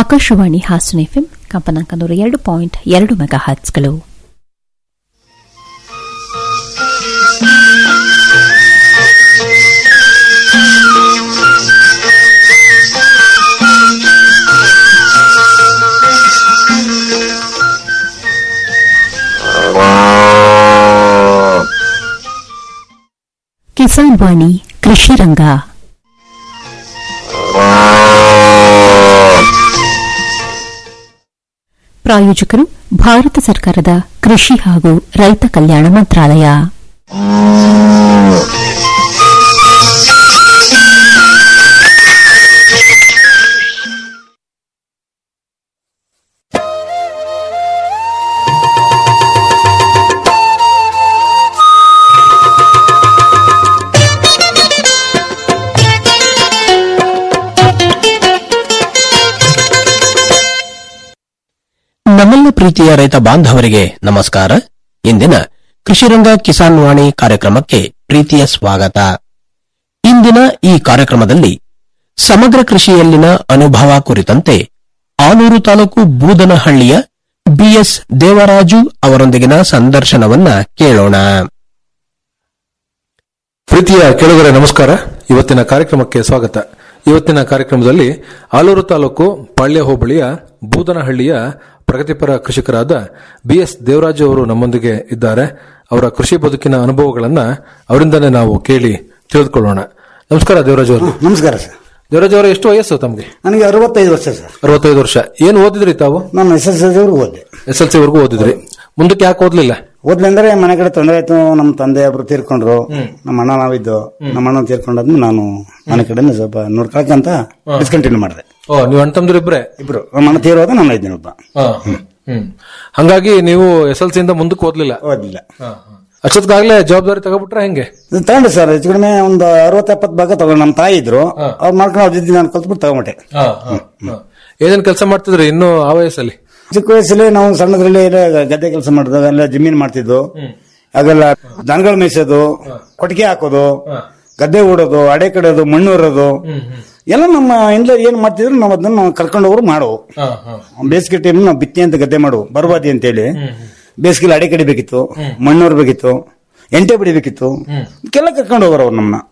Akashvani Hassan FM ಕಂಪನಾಂಕ ನೂರ ಎರಡು ಪಾಯಿಂಟ್ ಎರಡು ಮೆಗಾ ಹರ್ಟ್ಸ್ಗಳು ಕಿಸಾನ್ ವಾಣಿ ಕೃಷಿ ರಂಗ ಪ್ರಾಯೋಜಕರು ಭಾರತ ಸರ್ಕಾರದ ಕೃಷಿ ಹಾಗೂ ರೈತ ಕಲ್ಯಾಣ ಮಂತ್ರಾಲಯ ನಮ್ಮೆಲ್ಲ ಪ್ರೀತಿಯ ರೈತ ಬಾಂಧವರಿಗೆ ನಮಸ್ಕಾರ ಇಂದಿನ ಕೃಷಿರಂಗ ಕಿಸಾನ್ ವಾಣಿ ಕಾರ್ಯಕ್ರಮಕ್ಕೆ ಪ್ರೀತಿಯ ಸ್ವಾಗತ ಇಂದಿನ ಈ ಕಾರ್ಯಕ್ರಮದಲ್ಲಿ ಸಮಗ್ರ ಕೃಷಿಯಲ್ಲಿನ ಅನುಭವ ಕುರಿತಂತೆ ಆಲೂರು ತಾಲೂಕು ಬೂದನಹಳ್ಳಿಯ ಬಿಎಸ್ ದೇವರಾಜು ಅವರೊಂದಿಗಿನ ಸಂದರ್ಶನವನ್ನ ಕೇಳೋಣ ಪ್ರೀತಿಯ ಕೆಳಗರೆ ನಮಸ್ಕಾರ ಇವತ್ತಿನ ಕಾರ್ಯಕ್ರಮಕ್ಕೆ ಸ್ವಾಗತ ಇವತ್ತಿನ ಕಾರ್ಯಕ್ರಮದಲ್ಲಿ ಆಲೂರು ತಾಲೂಕು ಪಾಳ್ಯ ಹೋಬಳಿಯ ಬೂದನಹಳ್ಳಿಯ ಪ್ರಗತಿಪರ ಕೃಷಿಕರಾದ ಬಿಎಸ್ ದೇವರಾಜು ಅವರು ನಮ್ಮೊಂದಿಗೆ ಇದ್ದಾರೆ ಅವರ ಕೃಷಿ ಬದುಕಿನ ಅನುಭವಗಳನ್ನ ಅವರಿಂದನೇ ನಾವು ಕೇಳಿ ತಿಳಿದುಕೊಳ್ಳೋಣ ನಮಸ್ಕಾರ ದೇವರಾಜು ಅವರು ನಮಸ್ಕಾರ ಸರ್ ದೇವರಾಜು ಅವರ ಎಷ್ಟು ವಯಸ್ಸು ತಮಗೆ ನನಗೆ ಅರವತ್ತೈದು ವರ್ಷ ಸರ್ ಅರವತ್ತೈದು ವರ್ಷ ಏನು ಓದಿದ್ರಿ ತಾವು ನಾನು ಎಸ್ ಎಸ್ ಎಲ್ ಸಿ ಓದಿದೆ ಎಸ್ ಎಲ್ ಸಿ ವರೆಗೂ ಓದಿದ್ರಿ ಮುಂದಕ್ಕೆ ಯಾಕೆ ಓದ್ಲಿಲ್ಲ ಓದ್ಲೆಂದ್ರೆ ಮನೆ ಕಡೆ ತೊಂದರೆ ಆಯ್ತು ನಮ್ಮ ತಂದೆ ಒಬ್ರು ತೀರ್ಕೊಂಡ್ರು ನಮ್ಮ ಅಣ್ಣ ನಾವಿದ್ದು ನಮ್ಮ ಅಣ್ಣ ತೀರ್ಕೊಂಡಾದ್ಮೇಲೆ ನಾನು ಮನೆ ಕಡೆ ಸ್ವಲ್ಪ ನೋಡ್ಕೊಳಕಂತ ಡಿಸ್ಕಂಟಿನ್ಯೂ ಮಾಡಿದೆ ಓ ನೀವು ಅಣ್ಣ ತಮ್ಮದಿರು ಇಬ್ರೆ ಇಬ್ರು ನಮ್ಮ ಅಣ್ಣ ತೀರೋದ ನಾನು ಇದ್ದೀನಿ ಒಬ್ಬ ಹ್ಮ್ ಹಂಗಾಗಿ ನೀವು ಎಸ್ ಎಲ್ ಸಿ ಇಂದ ಮುಂದಕ್ಕೆ ಓದ್ಲಿಲ್ಲ ಓದ್ಲಿಲ್ಲ ಅಷ್ಟೊತ್ತಿಗಾಗ್ಲೇ ಜವಾಬ್ದಾರಿ ತಗೋಬಿಟ್ರೆ ಹೆಂಗೆ ಇದು ತಗೊಂಡೆ ಸರ್ ಹೆಚ್ಚು ಕಡಿಮೆ ಒಂದು ಅರವತ್ತು ಎಪ್ಪತ್ತು ಭಾಗ ತಗೊಂಡು ನಮ್ಮ ತಾಯಿ ಇದ್ರು ಅವ್ರು ಮಾಡ್ಕೊಂಡು ಅವ್ರ ಜೊತೆ ನಾನು ಕಲ್ತ್ಬಿಟ್ಟು ತಗೊಂಬಿಟ್ಟೆ ಏನೇನ್ ಕೆಲಸ ಮಾಡ್ತಿದ್ರಿ ಇನ್ನು ಆ ವಯಸ್ಸಲ್ಲಿ ಚಿಕ್ಕ ವಯಸ್ಸಲ್ಲಿ ನಾವು ಸಣ್ಣದ್ರಲ್ಲಿ ಎಲ್ಲ ಗದ್ದೆ ಕೆಲಸ ಮಾಡಿದಾಗ ಎಲ್ಲ ಜಮೀನ್ ಮಾಡ್ತಿದ್ವು ಆಗೆಲ್ಲ ದನಗಳು ಮೇಯಿಸೋದು ಕೊಟ್ಟಿಗೆ ಹಾಕೋದು ಗದ್ದೆ ಓಡೋದು ಅಡೆ ಕಡೋದು ಮಣ್ಣು ಹೊರೋದು ಎಲ್ಲ ನಮ್ಮ ಇಂದ ಏನ್ ಮಾಡ್ತಿದ್ರು ನಾವು ಅದನ್ನ ನಾವು ಕರ್ಕೊಂಡು ಹೋಗ್ರು ಮಾಡೋವು ಬೇಸಿಗೆ ಟೈಮ್ ನಾವು ಬಿತ್ತಿ ಅಂತ ಗದ್ದೆ ಮಾಡು ಬರ್ಬಾದಿ ಅಂತೇಳಿ ಬೇಸಿಗೆಲಿ ಅಡೆ ಕಡಿಬೇಕಿತ್ತು ಮಣ್ಣು ಹೊರಬೇಕಿತ್ತು ಎಂಟೆ ಬಿಡಿಬೇಕಿತ್ತು ಕೆಲ ಕರ್ಕೊಂಡು ಹೋಗೋರು ಅವ್ರು ನಮ್ಮನ್ನ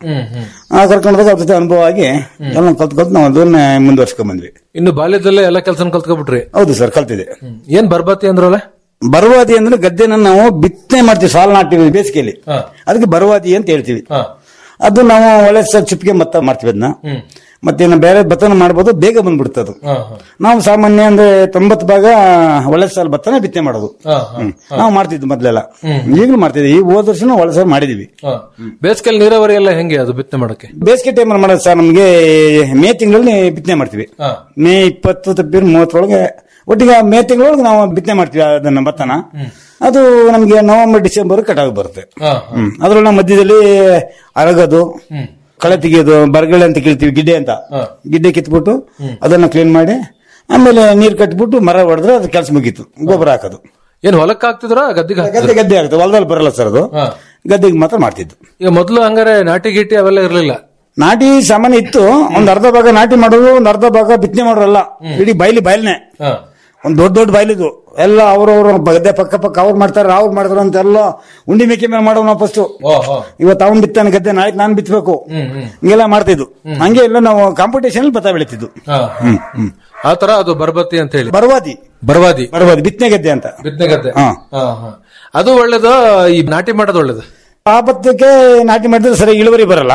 ಆ ಕರ್ಕೊಂಡೋದಾಗ ಅವ್ರ ಜೊತೆ ಅನುಭವ ಆಗಿ ಎಲ್ಲ ಕಲ್ತ್ ಕಲ್ತು ನಾವು ಅದನ್ನ ಮುಂದುವರ್ಸ್ಕೊಂಡ್ ಬಂದ್ವಿ ಇನ್ನು ಬಾಲ್ಯದಲ್ಲೇ ಎಲ್ಲ ಕೆಲಸ ಕಲ್ತ್ಕೊಬಿಟ್ರಿ ಹೌದು ಸರ್ ಕಲ್ತಿದೆ ಏನ್ ಬರ್ಬಾತಿ ಅಂದ್ರಲ್ಲ ಬರವಾದಿ ಅಂದ್ರೆ ಗದ್ದೆನ ನಾವು ಬಿತ್ತನೆ ಮಾಡ್ತೀವಿ ಸಾಲ ನಾಟ್ತೀವಿ ಬೇಸಿಗೆಯಲ್ಲಿ ಹಾ. ಅದಕ್ಕೆ ಬರವಾದಿ ಅಂತ ಹೇಳ್ತೀವಿ ಅದು ನಾವು ಒಳ್ಳೆ ಸ- ಚಿಪ್ಪಿಗೆ ಭತ್ತ ಮಾಡ್ತೀವಿ ಅದನ್ನ ಮತ್ತೆ ಇನ್ನು ಬೇರೆ ಭತ್ತನ ಮಾಡ್ಬೋದು ಬೇಗ ಬಂದ್ಬಿಡುತ್ತೆ ಅದು ನಾವು ಸಾಮಾನ್ಯ ಅಂದ್ರೆ ತೊಂಬತ್ತು ಭಾಗ ಒಳ್ಳೆ ಸಾಲ ಭತ್ತನ ಬಿತ್ತನೆ ಮಾಡೋದು ಹ್ಮ್. ನಾವು ಮಾಡ್ತಿದ್ವಿ ಮೊದ್ಲೆಲ್ಲ ಈಗಲೂ ಮಾಡ್ತಿದ್ವಿ ಈಗ ಹೋದ ವರ್ಷನೂ ಒಳ್ಳೆ ಸಾಲ ಮಾಡಿದೀವಿ ಬೇಸಿಗೆಲ್ ನೀರಾವರಿ ಎಲ್ಲ ಹೆಂಗೆ ಅದು ಬಿತ್ತನೆ ಮಾಡಕ್ಕೆ ಬೇಸಿಗೆ ಟೈಮ್ ಮಾಡೋದು ಸರ್ ನಮಗೆ ಮೇ ತಿಂಗಳಲ್ಲಿ ಬಿತ್ತನೆ ಮಾಡ್ತೀವಿ ಮೇ ಇಪ್ಪತ್ತು ತಪ್ಪಿರ ಮೂವತ್ತರೊಳಗೆ ಒಟ್ಟಿಗೆ ಮೇ ತಿಂಗಳೊಳಗೆ ನಾವು ಬಿತ್ತನೆ ಮಾಡ್ತೀವಿ ಅದನ್ನ ಭತ್ತನ ಅದು ನಮಗೆ ನವೆಂಬರ್ ಡಿಸೆಂಬರ್ ಕಟಾವು ಬರುತ್ತೆ ಹ್ಮ್. ಅದ್ರೊಳಗೆ ನಾವು ಮಧ್ಯದಲ್ಲಿ ಅರಗೋದು ಕಳೆ ತೆಗಿಯೋದು ಬರಗಳೆ ಅಂತ ಕೇಳ್ತೀವಿ ಗಿಡ್ಡೆ ಅಂತ ಗಿಡ್ಡೆ ಕಿತ್ಬಿಟ್ಟು ಅದನ್ನ ಕ್ಲೀನ್ ಮಾಡಿ ಆಮೇಲೆ ನೀರ್ ಕಟ್ಬಿಟ್ಟು ಮರ ಹೊಡೆದ್ರೆ ಅದು ಕೆಲಸ ಮುಗೀತು ಗೊಬ್ಬರ ಹಾಕೋದು ಏನ್ ಹೊಲಕ್ಕೆ ಹಾಕ್ತಿದ್ರ ಗದ್ದಿಗೆ ಗದ್ದೆ ಹಾಕ್ತಿದ್ರ ಗದ್ದೆ ಆಗುತ್ತೆ ಹೊಲದಲ್ಲಿ ಬರಲ್ಲ ಸರ್ ಅದು ಹಾ. ಗದ್ದೆಗೆ ಮಾತ್ರ ಮಾಡ್ತಿದ್ದು ಈಗ ಮೊದ್ಲು ಹಂಗಾರೆ ನಾಟಿ ಗಿಟಿ ಅವೆಲ್ಲ ಇರ್ಲಿಲ್ಲ ನಾಟಿ ಸಾಮಾನ್ಯ ಇತ್ತು ಒಂದ್ ಅರ್ಧ ಭಾಗ ನಾಟಿ ಮಾಡೋದು ಒಂದ್ ಅರ್ಧ ಭಾಗ ಬಿತ್ತನೆ ಮಾಡೋರಲ್ಲ ಇಡೀ ಬಯಲಿ ಬಯಲ್ನೆ ಒಂದ್ ದೊಡ್ಡ ದೊಡ್ಡ ಬಯಲಿದು ಎಲ್ಲ ಅವ್ರವ್ರ ಗದ್ದೆ ಪಕ್ಕ ಪಕ್ಕ ಅವ್ರು ಮಾಡ್ತಾರ ಅವ್ರು ಮಾಡ್ತಾರ ಅಂತ ಎಲ್ಲ ಉಂಡಿ ಮೇಕೆ ಮೇಲೆ ಮಾಡೋ ನಾವು ಫಸ್ಟ್ ಇವತ್ತು ಅವ್ನ್ ಬಿತ್ತಾನೆ ಗದ್ದೆ ನಾಳೆ ನಾನ್ ಬಿತ್ತಬೇಕು ಹಿಂಗೆಲ್ಲ ಮಾಡ್ತಿದ್ವು ಹಂಗೆ ಎಲ್ಲ ನಾವು ಕಾಂಪಿಟೇಷನ್ ಭತ್ತ ಬೆಳಿತಿದ್ದು ಹ್ಮ್ ಹ್ಮ್ ಆ ತರ ಅದು ಬರ್ಬತಿ ಅಂತ ಹೇಳಿ ಬರವಾದಿ ಬರ್ವಾದಿ ಬರವಾದಿ ಬಿತ್ತನೆ ಗದ್ದೆ ಅಂತ ಬಿತ್ತನೆ ಗದ್ದೆ ಹಾ. ಹಾ, ಹಾ. ಅದು ಒಳ್ಳೇದು ಈ ನಾಟಿ ಮಾಡೋದು ಒಳ್ಳೇದು ಆ ಭತ್ತಕ್ಕೆ ನಾಟಿ ಮಾಡಿದ್ರೆ ಸರಿ ಇಳುವರಿ ಬರಲ್ಲ